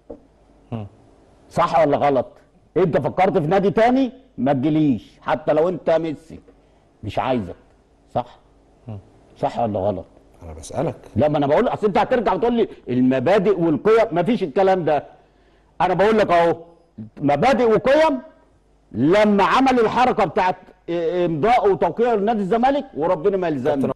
S8: صح ولا غلط انت فكرت في نادي تاني ما تجيليش حتى لو انت ميسي مش عايزك صح صح ولا غلط
S10: انا بسالك
S8: لا ما انا بقول اصل انت هترجع وتقول لي المبادئ والقيم ما فيش الكلام ده انا بقول لك اهو مبادئ وقيم لما عمل الحركه بتاعت امضاء وتوقيع لنادي الزمالك وربنا ما يلزمني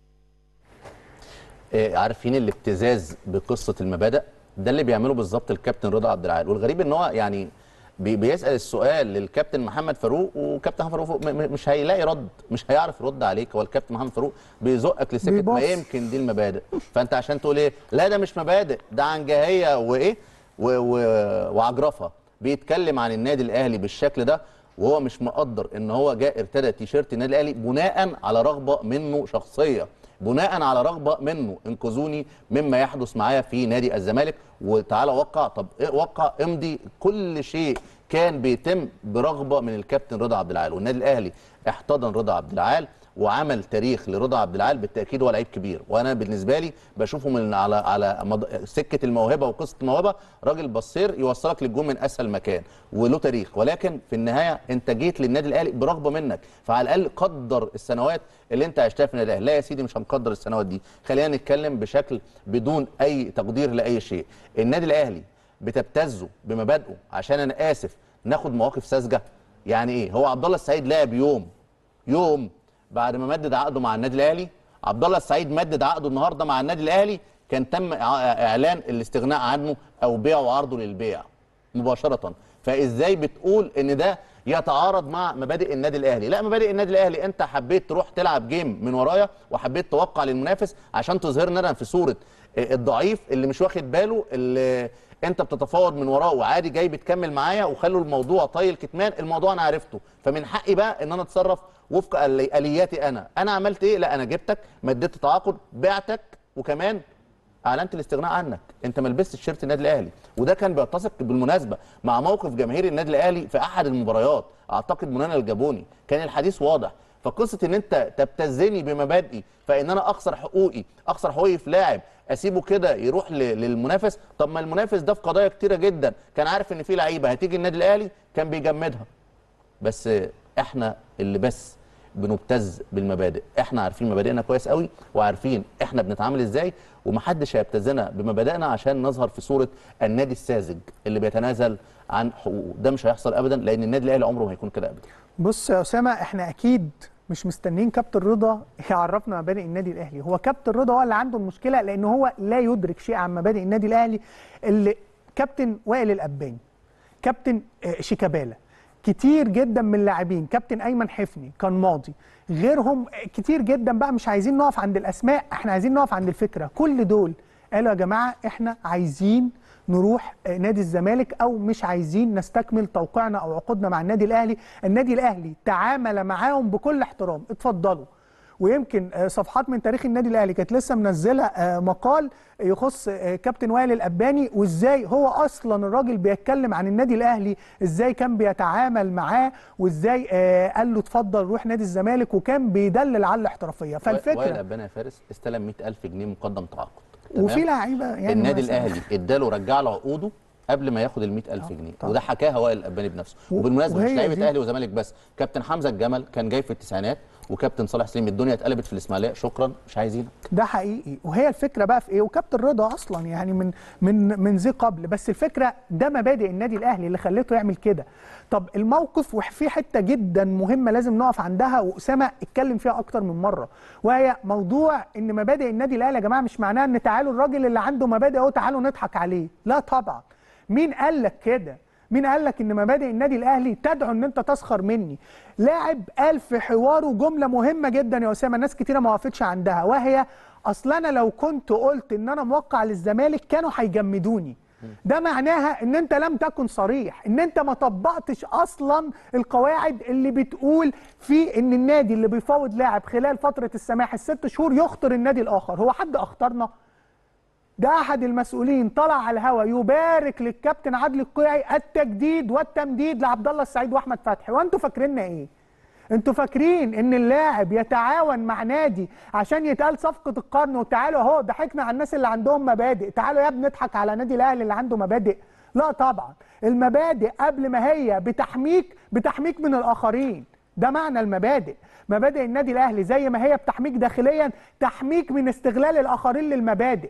S1: إيه، عارفين الابتزاز بقصه المبادئ ده اللي بيعمله بالظبط الكابتن رضا عبد العال والغريب ان هو يعني بي- بيسال السؤال للكابتن محمد فاروق وكابتن محمد فاروق م- م- مش هيلاقي رد مش هيعرف يرد عليك هو الكابتن محمد فاروق بيزقك لسكه ما
S2: بيبص.
S1: يمكن دي المبادئ فانت عشان تقول ايه لا ده مش مبادئ ده عنجهيه وايه و- و- وعجرفه بيتكلم عن النادي الاهلي بالشكل ده وهو مش مقدر ان هو جاء ارتدى تيشيرت النادي الاهلي بناء على رغبه منه شخصيه بناء على رغبه منه انقذوني مما يحدث معايا في نادي الزمالك وتعالى وقع طب إيه وقع امضي كل شيء كان بيتم برغبه من الكابتن رضا عبد العال والنادي الاهلي احتضن رضا عبد العال وعمل تاريخ لرضا عبد العال بالتاكيد هو لعيب كبير وانا بالنسبه لي بشوفه من على على مض- سكه الموهبه وقصه الموهبه راجل بصير يوصلك للجون من اسهل مكان وله تاريخ ولكن في النهايه انت جيت للنادي الاهلي برغبه منك فعلى الاقل قدر السنوات اللي انت عشتها في النادي الاهلي لا يا سيدي مش هنقدر السنوات دي خلينا نتكلم بشكل بدون اي تقدير لاي شيء النادي الاهلي بتبتزه بمبادئه عشان انا اسف ناخد مواقف ساذجه يعني ايه هو عبد الله السعيد لعب يوم يوم بعد ما مدد عقده مع النادي الاهلي عبد الله السعيد مدد عقده النهارده مع النادي الاهلي كان تم إع- اعلان الاستغناء عنه او بيعه وعرضه للبيع مباشره فازاي بتقول ان ده يتعارض مع مبادئ النادي الاهلي لا مبادئ النادي الاهلي انت حبيت تروح تلعب جيم من ورايا وحبيت توقع للمنافس عشان تظهرني انا في صوره الضعيف اللي مش واخد باله اللي انت بتتفاوض من وراه وعادي جاي بتكمل معايا وخلوا الموضوع طي الكتمان الموضوع انا عرفته فمن حقي بقى ان انا اتصرف وفق آلي- الياتي انا انا عملت ايه لا انا جبتك مديت تعاقد بعتك وكمان اعلنت الاستغناء عنك انت ما لبستش تيشيرت النادي الاهلي وده كان بيتسق بالمناسبه مع موقف جماهير النادي الاهلي في احد المباريات اعتقد منانا الجابوني كان الحديث واضح فقصه ان انت تبتزني بمبادئي فان انا اخسر حقوقي اخسر حقوقي في لاعب اسيبه كده يروح ل- للمنافس طب ما المنافس ده في قضايا كتيره جدا كان عارف ان في لعيبه هتيجي النادي الاهلي كان بيجمدها بس احنا اللي بس بنبتز بالمبادئ احنا عارفين مبادئنا كويس قوي وعارفين احنا بنتعامل ازاي ومحدش هيبتزنا بمبادئنا عشان نظهر في صوره النادي الساذج اللي بيتنازل عن حقوقه ده مش هيحصل ابدا لان النادي الاهلي عمره ما هيكون كده ابدا
S2: بص يا اسامه احنا اكيد مش مستنيين كابتن رضا يعرفنا مبادئ النادي الاهلي هو كابتن رضا هو اللي عنده المشكله لان هو لا يدرك شيء عن مبادئ النادي الاهلي اللي كابتن وائل الاباني كابتن آه، شيكابالا كتير جدا من اللاعبين كابتن ايمن حفني كان ماضي غيرهم آه، كتير جدا بقى مش عايزين نقف عند الاسماء احنا عايزين نقف عند الفكره كل دول قالوا يا جماعه احنا عايزين نروح آه، نادي الزمالك او مش عايزين نستكمل توقيعنا او عقودنا مع النادي الاهلي النادي الاهلي تعامل معاهم بكل احترام اتفضلوا ويمكن آه، صفحات من تاريخ النادي الاهلي كانت لسه منزله آه، مقال يخص آه، كابتن وائل الاباني وازاي هو اصلا الراجل بيتكلم عن النادي الاهلي ازاي كان بيتعامل معاه وازاي آه، قال له اتفضل روح نادي الزمالك وكان بيدلل على الاحترافيه
S1: وائل
S2: فالفكره
S1: ابانا يا فارس استلم 100000 جنيه مقدم تعاقد
S2: وفي لعيبه يعني
S1: النادي
S2: مثلاً-
S1: الاهلي اداله رجع له عقوده قبل ما ياخد ال 100000 جنيه وده حكاها وائل الاباني بنفسه
S2: و-
S1: وبالمناسبه مش
S2: وهي
S1: لعيبه
S2: دي-
S1: اهلي وزمالك بس كابتن حمزه الجمل كان جاي في التسعينات وكابتن صالح سليم الدنيا اتقلبت في الاسماعيليه شكرا مش عايزينك
S2: ده حقيقي وهي الفكره بقى في ايه وكابتن رضا اصلا يعني من من من ذي قبل بس الفكره ده مبادئ النادي الاهلي اللي خليته يعمل كده طب الموقف وفي حته جدا مهمه لازم نقف عندها واسامه اتكلم فيها اكتر من مره وهي موضوع ان مبادئ النادي الاهلي يا جماعه مش معناها ان تعالوا الراجل اللي عنده مبادئ اهو تعالوا نضحك عليه لا طبعا مين قال لك كده مين قال لك ان مبادئ النادي الاهلي تدعو ان انت تسخر مني لاعب قال في حواره جمله مهمه جدا يا اسامه ناس كتيره ما وقفتش عندها وهي اصل انا لو كنت قلت ان انا موقع للزمالك كانوا هيجمدوني ده معناها ان انت لم تكن صريح ان انت ما طبقتش اصلا القواعد اللي بتقول في ان النادي اللي بيفاوض لاعب خلال فتره السماح الست شهور يخطر النادي الاخر هو حد اخطرنا ده احد المسؤولين طلع على الهوا يبارك للكابتن عادل القيعي التجديد والتمديد لعبد الله السعيد واحمد فتحي وانتوا فاكريننا ايه انتوا فاكرين ان اللاعب يتعاون مع نادي عشان يتقال صفقه القرن وتعالوا اهو ضحكنا على الناس اللي عندهم مبادئ تعالوا يا ابني نضحك على نادي الاهلي اللي عنده مبادئ لا طبعا المبادئ قبل ما هي بتحميك بتحميك من الاخرين ده معنى المبادئ مبادئ النادي الاهلي زي ما هي بتحميك داخليا تحميك من استغلال الاخرين للمبادئ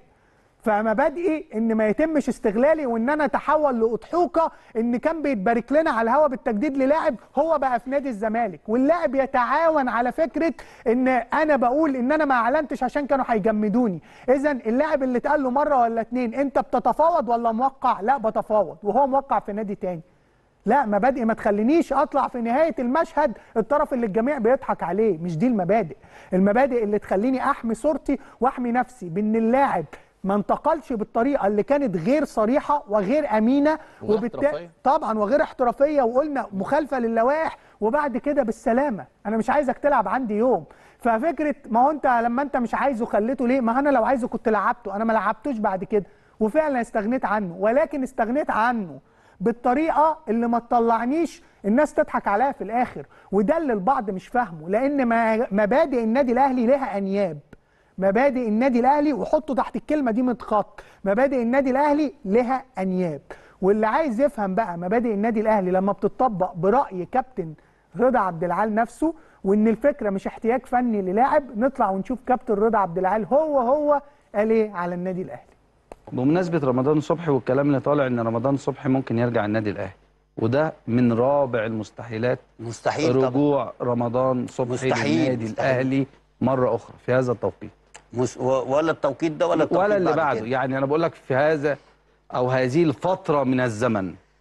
S2: فمبادئي ان ما يتمش استغلالي وان انا اتحول لاضحوكه ان كان بيتبارك لنا على الهوا بالتجديد للاعب هو بقى في نادي الزمالك واللاعب يتعاون على فكره ان انا بقول ان انا ما اعلنتش عشان كانوا هيجمدوني اذا اللاعب اللي اتقال له مره ولا اتنين انت بتتفاوض ولا موقع لا بتفاوض وهو موقع في نادي تاني لا مبادئ ما تخلينيش اطلع في نهايه المشهد الطرف اللي الجميع بيضحك عليه مش دي المبادئ المبادئ اللي تخليني احمي صورتي واحمي نفسي بان اللاعب ما انتقلش بالطريقه اللي كانت غير صريحه وغير امينه
S1: وغير
S2: وبالتالي
S1: احترافية.
S2: طبعا وغير احترافيه وقلنا مخالفه للوائح وبعد كده بالسلامه انا مش عايزك تلعب عندي يوم ففكره ما هو انت لما انت مش عايزه خليته ليه ما انا لو عايزه كنت لعبته انا ما لعبتوش بعد كده وفعلا استغنيت عنه ولكن استغنيت عنه بالطريقه اللي ما تطلعنيش الناس تضحك عليها في الاخر وده اللي البعض مش فاهمه لان ما- مبادئ النادي الاهلي لها انياب مبادئ النادي الاهلي وحطوا تحت الكلمه دي 100 خط مبادئ النادي الاهلي لها انياب واللي عايز يفهم بقى مبادئ النادي الاهلي لما بتطبق براي كابتن رضا عبد العال نفسه وان الفكره مش احتياج فني للاعب نطلع ونشوف كابتن رضا عبد العال هو هو قال ايه على النادي الاهلي
S11: بمناسبة رمضان صبحي والكلام اللي طالع ان رمضان صبحي ممكن يرجع النادي الاهلي وده من رابع المستحيلات
S12: مستحيل طبعا
S11: رجوع رمضان صبحي
S12: مستحيل،
S11: للنادي
S12: مستحيل.
S11: الاهلي مرة اخرى في هذا التوقيت
S12: مس... و- ولا التوقيت ده ولا التوقيت
S11: ولا اللي
S12: بعد
S11: بعده
S12: كده.
S11: يعني انا بقول لك في هذا او هذه الفترة من الزمن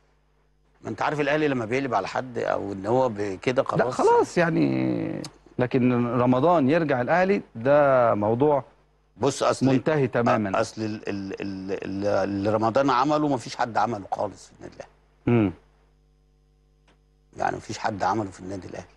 S12: ما انت عارف الاهلي لما بيقلب على حد او ان هو ب- كده خلاص
S11: لا خلاص يعني لكن رمضان يرجع الاهلي ده موضوع
S12: بص اصل
S11: منتهي تماما
S12: اصل ال- ال- ال- ال- اللي رمضان عمله ما فيش حد عمله خالص في النادي الاهلي
S11: امم
S12: يعني ما فيش حد عمله في النادي الاهلي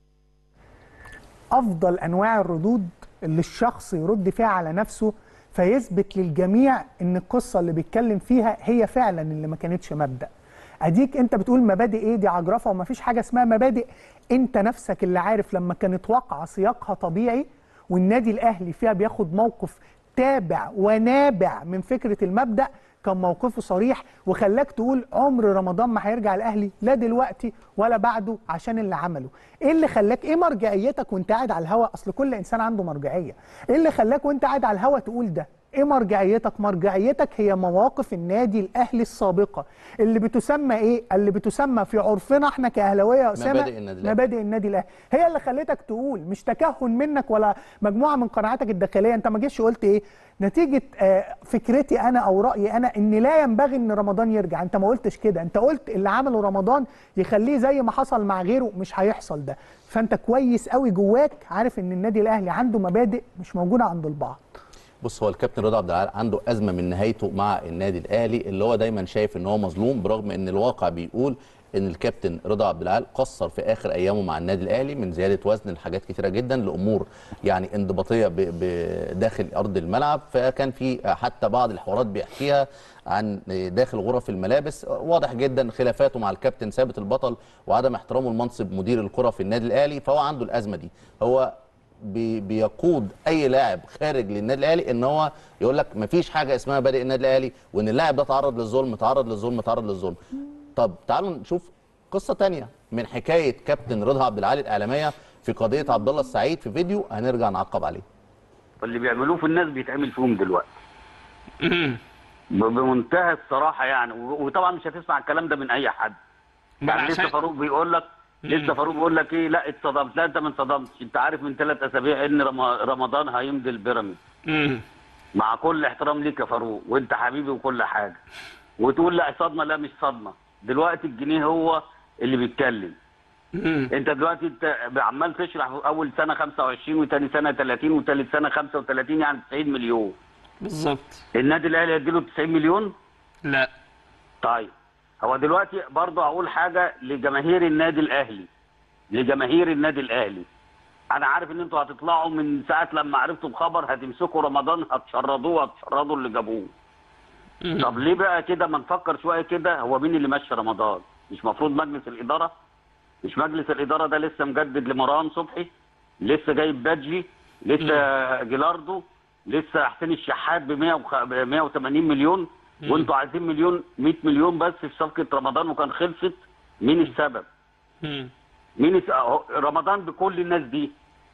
S2: افضل انواع الردود اللي الشخص يرد فيها على نفسه فيثبت للجميع ان القصه اللي بيتكلم فيها هي فعلا اللي ما كانتش مبدا اديك انت بتقول مبادئ ايه دي عجرفه وما فيش حاجه اسمها مبادئ انت نفسك اللي عارف لما كانت واقعه سياقها طبيعي والنادي الاهلي فيها بياخد موقف تابع ونابع من فكره المبدا كان موقفه صريح وخلاك تقول عمر رمضان ما هيرجع الاهلي لا دلوقتي ولا بعده عشان اللي عمله ايه اللي خلاك ايه مرجعيتك وانت قاعد على الهوا اصل كل انسان عنده مرجعيه ايه اللي خلاك وانت قاعد على الهوا تقول ده ايه مرجعيتك مرجعيتك هي مواقف النادي الاهلي السابقه اللي بتسمى ايه اللي بتسمى في عرفنا احنا كاهلاويه يا اسامه
S1: مبادئ النادي الأهلي.
S2: مبادئ النادي الاهلي هي اللي خلتك تقول مش تكهن منك ولا مجموعه من قناعاتك الداخليه انت ما جيتش قلت ايه نتيجه آه، فكرتي انا او رايي انا ان لا ينبغي ان رمضان يرجع انت ما قلتش كده انت قلت اللي عمله رمضان يخليه زي ما حصل مع غيره مش هيحصل ده فانت كويس قوي جواك عارف ان النادي الاهلي عنده مبادئ مش موجوده عند البعض
S1: بص هو الكابتن رضا عبد العال عنده ازمه من نهايته مع النادي الاهلي اللي هو دايما شايف ان هو مظلوم برغم ان الواقع بيقول ان الكابتن رضا عبد العال قصر في اخر ايامه مع النادي الاهلي من زياده وزن لحاجات كتيره جدا لامور يعني انضباطيه ب- ب- داخل ارض الملعب فكان في حتى بعض الحوارات بيحكيها عن داخل غرف الملابس واضح جدا خلافاته مع الكابتن ثابت البطل وعدم احترامه لمنصب مدير الكره في النادي الاهلي فهو عنده الازمه دي هو بي- بيقود اي لاعب خارج للنادي الاهلي ان هو يقول لك مفيش حاجه اسمها بادئ النادي الاهلي وان اللاعب ده تعرض للظلم تعرض للظلم تعرض للظلم طب تعالوا نشوف قصه تانية من حكايه كابتن رضا عبد العالي الاعلاميه في قضيه عبد الله السعيد في فيديو هنرجع نعقب عليه
S13: واللي بيعملوه في الناس بيتعمل فيهم دلوقتي ب- بمنتهى الصراحه يعني و- وطبعا مش هتسمع الكلام ده من اي حد يعني لسه
S3: عشان-
S13: فاروق بيقول لك لسه فاروق بيقول لك ايه لا اتصدمت لا انت ما اتصدمتش انت عارف من ثلاث اسابيع ان رم- رمضان هيمضي البيراميدز مع كل احترام ليك يا فاروق وانت حبيبي وكل حاجه وتقول لا صدمه لا مش صدمه دلوقتي الجنيه هو اللي بيتكلم انت دلوقتي انت عمال تشرح في اول سنه 25 وثاني سنه 30 وثالث سنه 35 يعني 90 مليون
S3: بالظبط
S13: النادي الاهلي هيديله 90 مليون
S3: لا
S13: طيب هو دلوقتي برضه هقول حاجه لجماهير النادي الاهلي لجماهير النادي الاهلي انا عارف ان انتوا هتطلعوا من ساعه لما عرفتوا بخبر هتمسكوا رمضان هتشردوه هتشردوا اللي جابوه طب ليه بقى كده ما نفكر شويه كده هو مين اللي مشى رمضان مش مفروض مجلس الاداره مش مجلس الاداره ده لسه مجدد لمروان صبحي لسه جايب بادجي لسه جيلاردو لسه حسين الشحات ب 180 مليون وانتوا عايزين مليون 100 مليون بس في صفقه رمضان وكان خلصت مين السبب؟ مين الس... أهو رمضان بكل الناس دي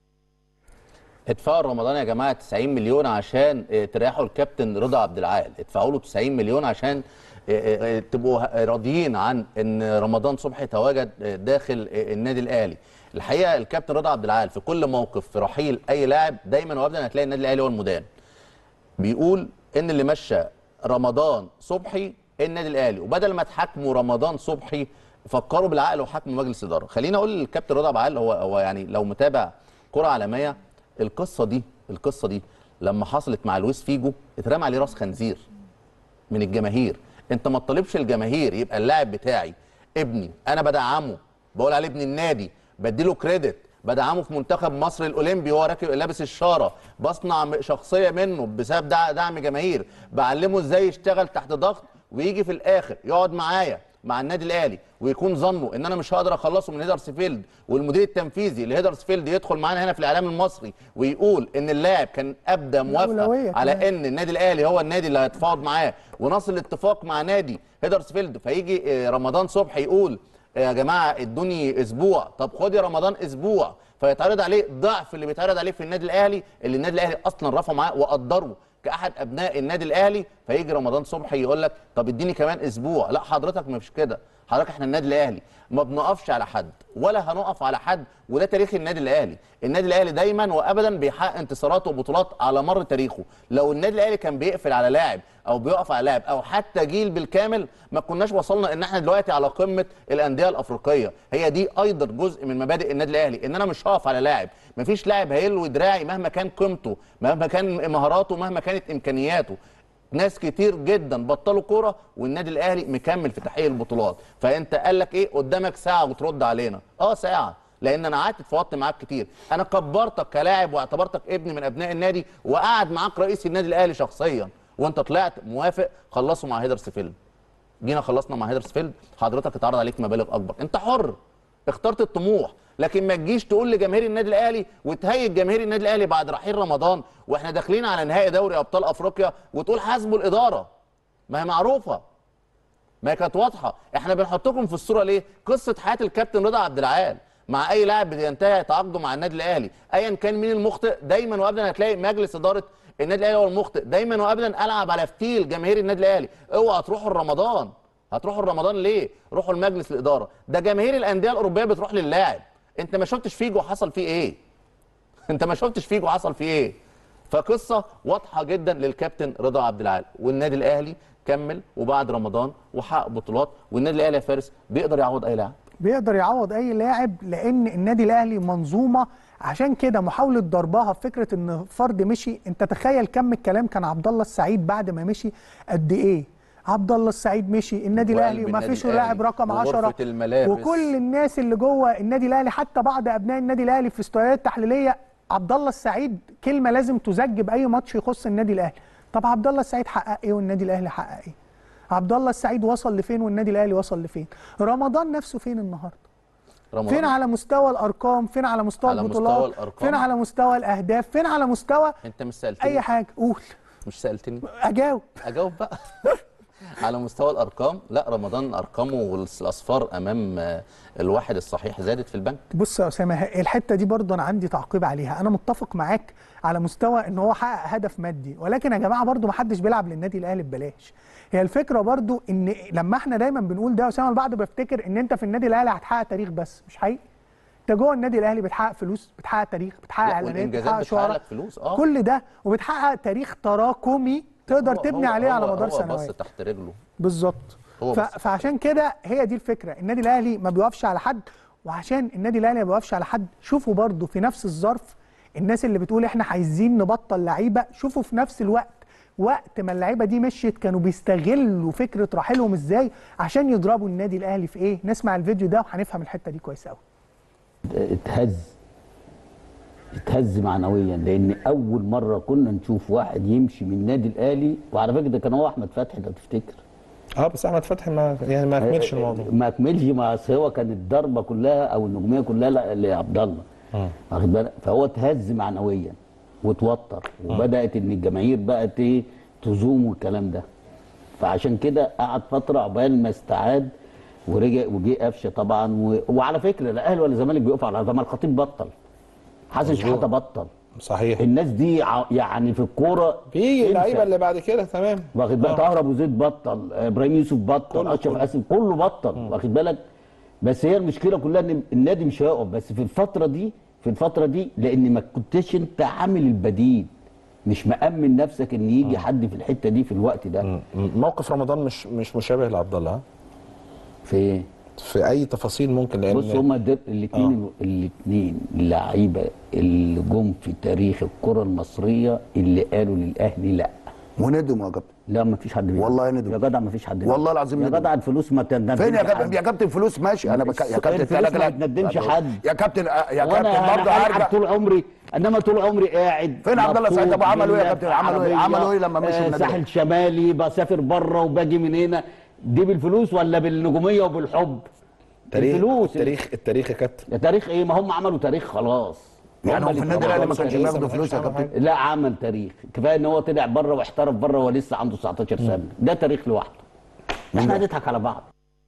S1: ادفعوا رمضان يا جماعه 90 مليون عشان آه، تريحوا الكابتن رضا عبد العال ادفعوا له 90 مليون عشان آه، آه، تبقوا راضيين عن ان رمضان صبحي تواجد آه، داخل آه، النادي الاهلي الحقيقه الكابتن رضا عبد العال في كل موقف في رحيل اي لاعب دايما وابدا هتلاقي النادي الاهلي هو المدان بيقول ان اللي مشى رمضان صبحي النادي الاهلي وبدل ما تحاكموا رمضان صبحي فكروا بالعقل وحكموا مجلس اداره خليني اقول للكابتن رضا عبد العال هو هو يعني لو متابع كره عالميه القصه دي القصه دي لما حصلت مع لويس فيجو اترمى عليه راس خنزير من الجماهير انت ما تطالبش الجماهير يبقى اللاعب بتاعي ابني انا بدعمه بقول عليه ابن النادي بديله كريدت بدعمه في منتخب مصر الاولمبي وهو راكب لابس الشاره بصنع م- شخصيه منه بسبب دع- دعم جماهير بعلمه ازاي يشتغل تحت ضغط ويجي في الاخر يقعد معايا مع النادي الاهلي ويكون ظنه ان انا مش هقدر اخلصه من هيدرسفيلد والمدير التنفيذي لهيدرسفيلد يدخل معانا هنا في الاعلام المصري ويقول ان اللاعب كان ابدى موافقه
S2: الأولوية
S1: على
S2: كمان.
S1: ان النادي الاهلي هو النادي اللي هيتفاوض معاه ونصل لاتفاق مع نادي هيدرسفيلد فيجي آه، رمضان صبحي يقول آه، يا جماعه ادوني اسبوع طب خد يا رمضان اسبوع فيتعرض عليه ضعف اللي بيتعرض عليه في النادي الاهلي اللي النادي الاهلي اصلا رفعه معاه وقدره كاحد ابناء النادي الاهلي فيجي رمضان صبحي يقول لك طب اديني كمان اسبوع لا حضرتك مش كده حضرتك احنا النادي الاهلي ما بنقفش على حد ولا هنقف على حد وده تاريخ النادي الاهلي النادي الاهلي دايما وابدا بيحقق انتصارات وبطولات على مر تاريخه لو النادي الاهلي كان بيقفل على لاعب او بيقف على لاعب او حتى جيل بالكامل ما كناش وصلنا ان احنا دلوقتي على قمه الانديه الافريقيه هي دي ايضا جزء من مبادئ النادي الاهلي ان انا مش هقف على لاعب مفيش لاعب هيلوي دراعي مهما كان قيمته مهما كان مهاراته مهما كانت امكانياته ناس كتير جدا بطلوا كوره والنادي الاهلي مكمل في تحقيق البطولات فانت قال لك ايه قدامك ساعه وترد علينا اه ساعه لان انا قعدت اتفاوضت معاك كتير انا كبرتك كلاعب واعتبرتك ابن من ابناء النادي وقعد معاك رئيس النادي الاهلي شخصيا وانت طلعت موافق خلصوا مع هيدرسفيلد جينا خلصنا مع هيدرسفيلد حضرتك اتعرض عليك مبالغ اكبر انت حر اخترت الطموح لكن ما تجيش تقول لجماهير النادي الاهلي وتهيج جماهير النادي الاهلي بعد رحيل رمضان واحنا داخلين على نهائي دوري ابطال افريقيا وتقول حاسبوا الاداره ما هي معروفه ما هي كانت واضحه احنا بنحطكم في الصوره ليه قصه حياه الكابتن رضا عبد العال مع اي لاعب بينتهي تعاقده مع النادي الاهلي ايا كان مين المخطئ دايما وابدا هتلاقي مجلس اداره النادي الاهلي هو المخطئ دايما وابدا العب على فتيل جماهير النادي الاهلي اوعى تروحوا رمضان هتروحوا رمضان ليه روحوا لمجلس الاداره ده جماهير الانديه الاوروبيه بتروح للاعب انت ما شفتش فيجو حصل فيه ايه انت ما شفتش فيجو حصل فيه ايه فقصه واضحه جدا للكابتن رضا عبد العال والنادي الاهلي كمل وبعد رمضان وحقق بطولات والنادي الاهلي يا فارس بيقدر يعوض اي لاعب
S2: بيقدر يعوض اي لاعب لان النادي الاهلي منظومه عشان كده محاوله ضربها في فكره ان فرد مشي انت تخيل كم الكلام كان عبد الله السعيد بعد ما مشي قد ايه عبد الله السعيد مشي النادي
S1: وقلب
S2: الاهلي ما
S1: النادي
S2: فيش
S1: الأهلي
S2: لاعب رقم 10
S1: وغرفة الملابس.
S2: وكل الناس اللي جوه النادي الاهلي حتى بعض ابناء النادي الاهلي في استوديوهات تحليليه عبد الله السعيد كلمه لازم تزج باي ماتش يخص النادي الاهلي طب عبد الله السعيد حقق ايه والنادي الاهلي حقق ايه عبد الله السعيد وصل لفين والنادي الاهلي وصل لفين رمضان نفسه فين النهارده
S1: رمضان
S2: فين على مستوى الارقام فين على مستوى
S1: على
S2: البطولات
S1: مستوى الأرقام.
S2: فين على مستوى الاهداف فين على مستوى
S1: انت مش سالتني
S2: اي حاجه قول
S1: مش سالتني
S2: اجاوب
S1: اجاوب بقى على مستوى الارقام لا رمضان ارقامه والاصفار امام آه، الواحد الصحيح زادت في البنك
S2: بص يا اسامه الحته دي برضه انا عندي تعقيب عليها انا متفق معاك على مستوى ان هو حقق هدف مادي ولكن يا جماعه برضه ما حدش بيلعب للنادي الاهلي ببلاش هي الفكره برضه ان لما احنا دايما بنقول ده يا اسامه البعض بيفتكر ان انت في النادي الاهلي هتحقق تاريخ بس مش حقيقي انت جوه النادي الاهلي بتحقق فلوس بتحقق تاريخ بتحقق
S1: لا،
S2: اعلانات
S1: والإنجازات
S2: بتحقق
S1: بتحقق
S2: شهره
S1: لك فلوس، آه.
S2: كل ده وبتحقق تاريخ تراكمي تقدر
S1: هو-
S2: تبني
S1: هو-
S2: عليه على
S1: هو-
S2: مدار
S1: هو
S2: سنوات
S1: بص تحت رجله
S2: بالظبط
S1: هو
S2: ف...
S1: بس.
S2: فعشان كده هي دي الفكره النادي الاهلي ما بيوقفش على حد وعشان النادي الاهلي ما بيوقفش على حد شوفوا برضو في نفس الظرف الناس اللي بتقول احنا عايزين نبطل لعيبه شوفوا في نفس الوقت وقت ما اللعيبه دي مشيت كانوا بيستغلوا فكره رحيلهم ازاي عشان يضربوا النادي الاهلي في ايه نسمع الفيديو ده وهنفهم الحته دي كويس قوي
S8: اتهز اتهز معنويا لان اول مره كنا نشوف واحد يمشي من النادي الاهلي وعلى فكره ده كان هو احمد فتحي لو تفتكر
S10: اه بس احمد فتحي ما يعني ما كملش الموضوع
S8: ما كملش ما أصل هو كانت الضربه كلها او النجوميه كلها ل- لعبد الله واخد بالك فهو اتهز معنويا وتوتر وبدات ان الجماهير بقت ايه تزوم والكلام ده فعشان كده قعد فتره عقبال ما استعاد ورجع وجه قفشه طبعا و... وعلى فكره لا الاهلي ولا الزمالك بيقف على ده ما الخطيب بطل حسن
S10: مظبوط.
S8: شحاته بطل
S10: صحيح
S8: الناس دي ع- يعني في الكوره
S10: في
S8: انسى.
S10: اللعيبه اللي بعد كده تمام
S8: واخد بالك
S10: آه.
S8: طاهر ابو زيد بطل آه، ابراهيم يوسف بطل
S10: كله-
S8: اشرف
S10: كله.
S8: قاسم كله بطل واخد بالك بس هي المشكله كلها ان النادي مش هيقف بس في الفتره دي في الفتره دي لان ما كنتش انت عامل البديل مش مأمن نفسك ان يجي حد في الحته دي في الوقت ده
S10: موقف رمضان مش مش مشابه لعبد الله ها؟
S8: في ايه؟
S10: في اي تفاصيل ممكن لان
S8: بص هما الاثنين الاثنين اللعيبه اللي جم في تاريخ الكره المصريه اللي قالوا للاهلي لا
S9: وندم يا كابتن
S8: لا ما فيش حد بيعمل.
S9: والله ندم
S8: يا جدع ما فيش حد بيعمل.
S9: والله العظيم
S8: يا
S9: ندم.
S8: جدع الفلوس ما تندمش
S9: فين يا
S8: حد.
S9: كابتن يا كابتن فلوس ماشي انا بك... يا كابتن
S8: الفلوس
S9: أنا
S8: ما
S9: كده-
S8: بتندمش حد
S9: يا كابتن يا
S8: وانا
S9: كابتن
S8: انا
S9: برضه
S8: هلعب
S9: هرجع
S8: طول عمري انما طول عمري قاعد
S9: فين عبد الله
S8: مبسوط
S9: سعيد؟ طب عملوا إيه يا
S8: بالله
S9: كابتن؟ عملوا إيه؟
S8: عربية،
S9: عملوا إيه لما مشوا
S8: آه،
S9: من النادي
S8: ساحل شمالي بسافر بره وباجي من هنا دي بالفلوس ولا بالنجوميه وبالحب
S10: تاريخ
S8: الفلوس
S10: التاريخ التاريخ يا كابتن
S8: يا تاريخ ايه ما هم عملوا تاريخ خلاص
S9: يعني هو
S8: هم
S9: في
S8: اللي
S9: النادي الاهلي ما
S8: عملوا
S9: كانش
S8: تاريخ.
S9: بياخدوا فلوس يا كابتن
S8: لا عمل تاريخ كفايه ان هو طلع بره واحترف بره وهو لسه عنده 19 سنه ده تاريخ لوحده احنا هنضحك على بعض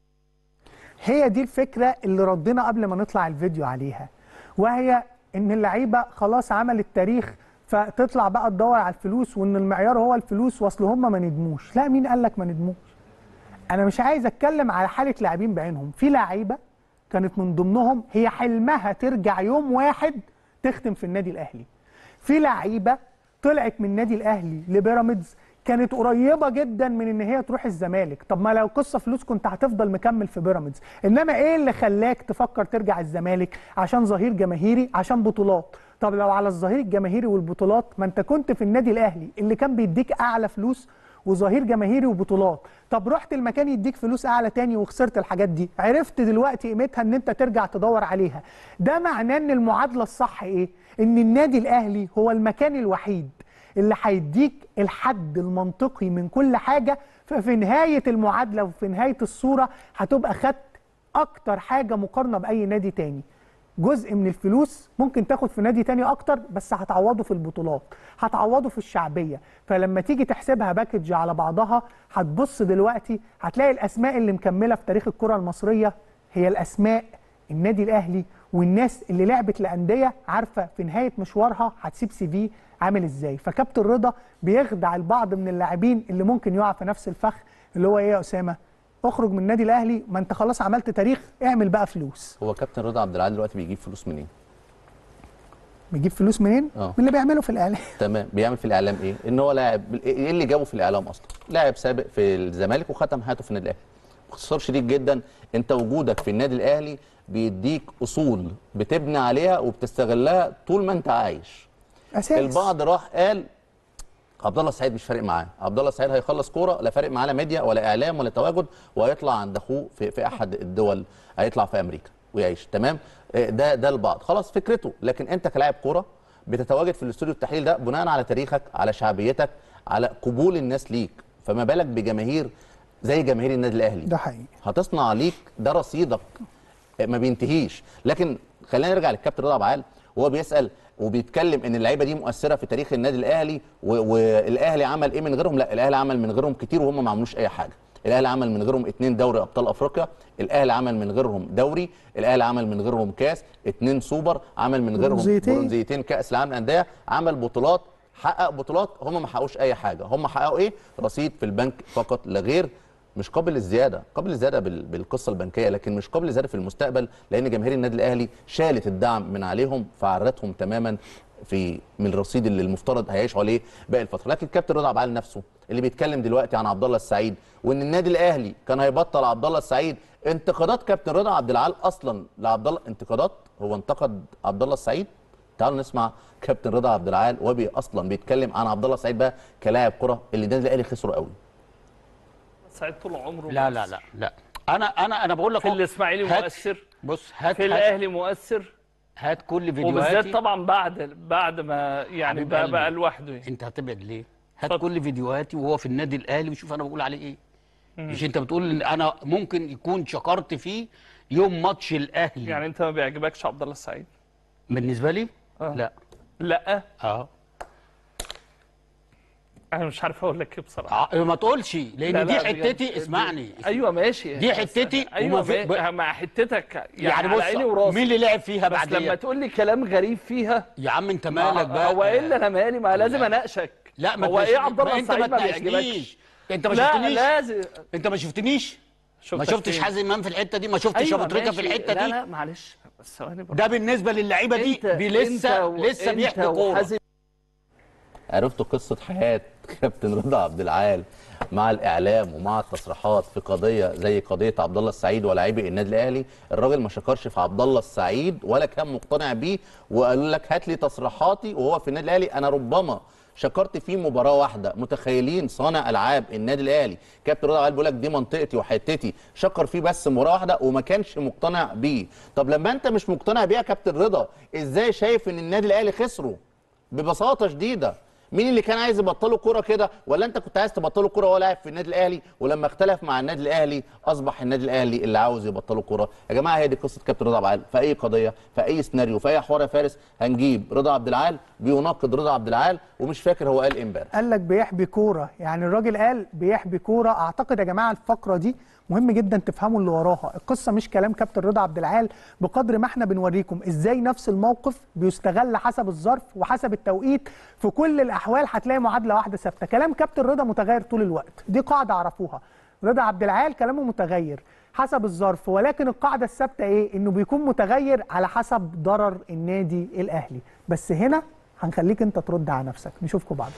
S2: هي دي الفكره اللي ردنا قبل ما نطلع الفيديو عليها وهي ان اللعيبه خلاص عملت تاريخ فتطلع بقى تدور على الفلوس وان المعيار هو الفلوس واصل هم ما ندموش لا مين قال لك ما ندموش انا مش عايز اتكلم على حاله لاعبين بعينهم في لعيبه كانت من ضمنهم هي حلمها ترجع يوم واحد تختم في النادي الاهلي في لعيبه طلعت من النادي الاهلي لبيراميدز كانت قريبه جدا من ان هي تروح الزمالك طب ما لو قصه فلوس كنت هتفضل مكمل في بيراميدز انما ايه اللي خلاك تفكر ترجع الزمالك عشان ظهير جماهيري عشان بطولات طب لو على الظهير الجماهيري والبطولات ما انت كنت في النادي الاهلي اللي كان بيديك اعلى فلوس وظهير جماهيري وبطولات طب رحت المكان يديك فلوس اعلى تاني وخسرت الحاجات دي عرفت دلوقتي قيمتها ان انت ترجع تدور عليها ده معناه ان المعادله الصح ايه ان النادي الاهلي هو المكان الوحيد اللي هيديك الحد المنطقي من كل حاجه ففي نهايه المعادله وفي نهايه الصوره هتبقى خدت اكتر حاجه مقارنه باي نادي تاني جزء من الفلوس ممكن تاخد في نادي تاني اكتر بس هتعوضه في البطولات هتعوضه في الشعبيه فلما تيجي تحسبها باكج على بعضها هتبص دلوقتي هتلاقي الاسماء اللي مكمله في تاريخ الكره المصريه هي الاسماء النادي الاهلي والناس اللي لعبت لانديه عارفه في نهايه مشوارها هتسيب سي في عامل ازاي فكابتن رضا بيخدع البعض من اللاعبين اللي ممكن يقع في نفس الفخ اللي هو ايه يا اسامه اخرج من النادي الاهلي ما انت خلاص عملت تاريخ اعمل بقى فلوس
S1: هو كابتن رضا عبد العال دلوقتي بيجيب فلوس منين؟
S2: بيجيب فلوس منين؟
S1: اه
S2: من اللي بيعمله في الاعلام
S1: تمام بيعمل في الاعلام ايه؟ ان هو لاعب ايه اللي جابه في الاعلام اصلا؟ لاعب سابق في الزمالك وختم حياته في النادي الاهلي. باختصار شديد جدا انت وجودك في النادي الاهلي بيديك اصول بتبني عليها وبتستغلها طول ما انت عايش.
S2: اساس
S1: البعض راح قال عبد الله السعيد مش فارق معاه، عبد الله السعيد هيخلص كوره لا فارق معاه لا ميديا ولا اعلام ولا تواجد وهيطلع عند اخوه في, في احد الدول هيطلع في امريكا ويعيش تمام؟ آه، ده ده البعض خلاص فكرته لكن انت كلاعب كوره بتتواجد في الاستوديو التحليل ده بناء على تاريخك على شعبيتك على قبول الناس ليك فما بالك بجماهير زي جماهير النادي الاهلي
S2: ده حقيقي
S1: هتصنع ليك ده رصيدك ما بينتهيش لكن خلينا نرجع للكابتن رضا عبعال وهو بيسال وبيتكلم ان اللعيبه دي مؤثره في تاريخ النادي الاهلي و- والاهلي عمل ايه من غيرهم لا الاهلي عمل من غيرهم كتير وهم ما عملوش اي حاجه الاهلي عمل من غيرهم اتنين دوري ابطال افريقيا الاهلي عمل من غيرهم دوري الاهلي عمل من غيرهم كاس اتنين سوبر عمل من غيرهم
S2: برونزيتين.
S1: برونزيتين كاس العالم للانديه عمل بطولات حقق بطولات هم ما حققوش اي حاجه هم حققوا ايه رصيد في البنك فقط لا غير مش قابل للزياده قابل للزياده بال- بالقصه البنكيه لكن مش قابل للزياده في المستقبل لان جماهير النادي الاهلي شالت الدعم من عليهم فعرتهم تماما في من الرصيد اللي المفترض هيعيشوا عليه باقي الفتره لكن الكابتن رضا عبد نفسه اللي بيتكلم دلوقتي عن عبد الله السعيد وان النادي الاهلي كان هيبطل عبد الله السعيد انتقادات كابتن رضا عبد العال اصلا لعبد الله انتقادات هو انتقد عبد الله السعيد تعالوا نسمع كابتن رضا عبد العال وبي اصلا بيتكلم عن عبد الله السعيد بقى كلاعب كره اللي النادي الاهلي خسره قوي
S3: سعيد طول عمره
S8: لا لا لا لا انا انا انا بقول لك
S3: في
S8: أهو،
S3: الاسماعيلي
S8: هات-
S3: مؤثر
S8: بص هات
S3: في
S8: هات-
S3: الاهلي مؤثر
S8: هات كل فيديوهاتي
S3: وبالذات طبعا بعد بعد ما يعني
S8: حبيب
S3: بقى,
S8: قلبي.
S3: بقى لوحده يعني.
S8: انت هتبعد ليه؟ هات كل فيديوهاتي وهو في النادي الاهلي وشوف انا بقول عليه ايه
S3: مم.
S8: مش انت بتقول ان انا ممكن يكون شكرت فيه يوم ماتش الاهلي
S3: يعني انت ما بيعجبكش عبد الله السعيد
S8: بالنسبه لي
S3: آه.
S8: لا
S3: لا
S8: اه
S3: انا مش عارف اقول لك ايه بصراحه
S8: آه، ما تقولش لان
S3: لا،
S8: دي
S3: لا، بجد.
S8: حتتي اسمعني
S3: ايوه ماشي
S8: دي
S3: بس-
S8: حتتي
S3: ايوه
S8: وما في-
S3: ما مع حتتك يعني,
S8: يعني
S3: على
S8: بص،
S3: عيني وراسي
S8: مين اللي لعب فيها
S3: بس
S8: بعديها؟
S3: لما تقول لي كلام غريب فيها
S8: يا عم انت
S3: ما
S8: مالك بقى
S3: هو ايه اللي انا مالي ما لازم اناقشك
S8: لا ما
S3: هو
S8: تناقش-
S3: ايه عبد الله
S8: ما انت ما
S3: السعيد ما
S8: تناقشنيش.
S3: بيعجبكش
S8: انت ما
S3: لا،
S8: شفتنيش
S3: لازم
S8: انت ما شفتنيش ما
S3: شفتك
S8: شفتش
S3: فين؟
S8: حازم امام في الحته دي ما شفتش
S3: أيوة
S8: ابو تريكه في
S3: ماشي.
S8: الحته
S3: لا
S8: دي
S3: لا معلش بس ثواني
S8: ده بالنسبه للعيبه دي
S3: انت-
S8: بي لسه
S3: انت و-
S8: لسه
S3: انت
S8: بيحكي كوره
S3: وحازم
S1: عرفتوا قصه حياه كابتن رضا عبد العال مع الاعلام ومع التصريحات في قضيه زي قضيه عبد الله السعيد ولاعبي النادي الاهلي الراجل ما شكرش في عبد الله السعيد ولا كان مقتنع بيه وقال لك هات لي تصريحاتي وهو في النادي الاهلي انا ربما شكرت فيه مباراه واحده متخيلين صانع العاب النادي الاهلي كابتن رضا عبد بيقول لك دي منطقتي وحتتي شكر فيه بس مباراه واحده وما كانش مقتنع بيه طب لما انت مش مقتنع بيه يا كابتن رضا ازاي شايف ان النادي الاهلي خسره ببساطه شديده مين اللي كان عايز يبطله كوره كده ولا انت كنت عايز تبطله كوره وهو لاعب في النادي الاهلي ولما اختلف مع النادي الاهلي اصبح النادي الاهلي اللي عاوز يبطله كوره يا جماعه هي دي قصه كابتن رضا عبد العال في اي قضيه في اي سيناريو في اي حوار يا فارس هنجيب رضا عبد العال بيناقض رضا عبد العال ومش فاكر هو قال ايه امبارح
S2: قال لك بيحبي كوره يعني الراجل قال بيحبي كوره اعتقد يا جماعه الفقره دي مهم جدا تفهموا اللي وراها القصه مش كلام كابتن رضا عبد العال بقدر ما احنا بنوريكم ازاي نفس الموقف بيستغل حسب الظرف وحسب التوقيت في كل الاحوال هتلاقي معادله واحده ثابته كلام كابتن رضا متغير طول الوقت دي قاعده اعرفوها رضا عبد العال كلامه متغير حسب الظرف ولكن القاعده الثابته ايه انه بيكون متغير على حسب ضرر النادي الاهلي بس هنا هنخليك انت ترد على نفسك نشوفكم بعد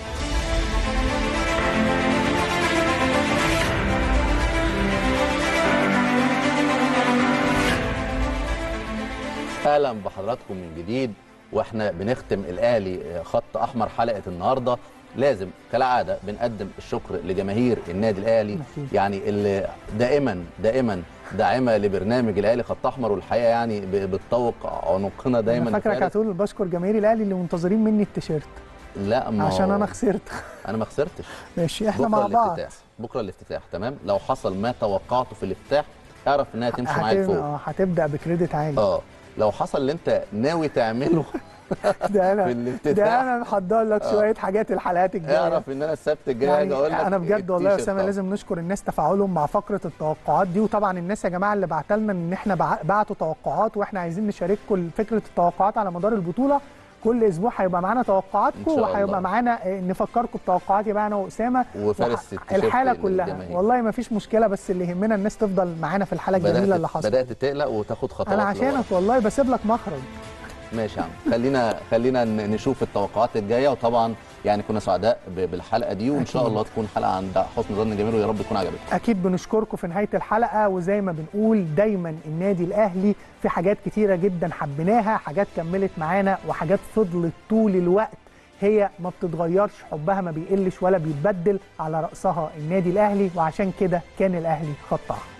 S1: اهلا بحضراتكم من جديد واحنا بنختم الاهلي خط احمر حلقه النهارده لازم كالعاده بنقدم الشكر لجماهير النادي الاهلي
S2: أكيد.
S1: يعني اللي دائما دائما داعمه لبرنامج الاهلي خط احمر والحقيقه يعني ب- بتطوق عنقنا دايما
S2: انا فاكرك
S1: فارس.
S2: هتقول بشكر جماهير الاهلي اللي منتظرين مني التيشيرت
S1: لا ما
S2: عشان
S1: هو-
S2: انا خسرت
S1: انا ما خسرتش
S2: ماشي احنا
S1: بكرة
S2: مع بعض
S1: الافتتاح بكره الافتتاح تمام لو حصل ما توقعته في الافتتاح اعرف انها تمشي معاك
S2: هت-
S1: فوق
S2: اه هتبدا بكريدت عالي
S1: اه لو حصل اللي انت ناوي تعمله
S2: ده
S1: في
S2: انا
S1: الافتتاح
S2: ده انا محضر لك
S1: آه.
S2: شويه حاجات الحلقات الجايه
S1: اعرف ان انا السبت الجاي هاجي
S2: يعني
S1: اقول لك
S2: انا بجد والله يا
S1: التيشيرت
S2: اسامه
S1: أهو.
S2: لازم نشكر الناس تفاعلهم مع فقره التوقعات دي وطبعا الناس يا جماعه اللي بعت لنا ان احنا بع- بعتوا توقعات واحنا عايزين نشارككم فكره التوقعات على مدار البطوله كل اسبوع هيبقى معانا توقعاتكم
S1: إن شاء الله.
S2: وهيبقى معانا آه، نفكركم بتوقعاتي بقى انا واسامه
S1: وفارس
S2: وح-
S1: التيشيرت
S2: الحاله كلها
S1: للجماهير.
S2: والله ما فيش مشكله بس اللي يهمنا الناس تفضل معانا في الحاله الجميله اللي
S1: بدات
S2: حصلت
S1: بدات تقلق وتاخد خطوات
S2: انا
S1: لورا.
S2: عشانك والله بسيب لك مخرج
S1: ماشي يا عم خلينا خلينا ن- نشوف التوقعات الجايه وطبعا يعني كنا سعداء ب- بالحلقه دي وان شاء
S2: أكيد.
S1: الله تكون حلقه عند حسن ظن الجميع ويا رب تكون عجبتكم
S2: اكيد بنشكركم في نهايه الحلقه وزي ما بنقول دايما النادي الاهلي في حاجات كتيره جدا حبيناها حاجات كملت معانا وحاجات فضلت طول الوقت هي ما بتتغيرش حبها ما بيقلش ولا بيتبدل على راسها النادي الاهلي وعشان كده كان الاهلي خط احمر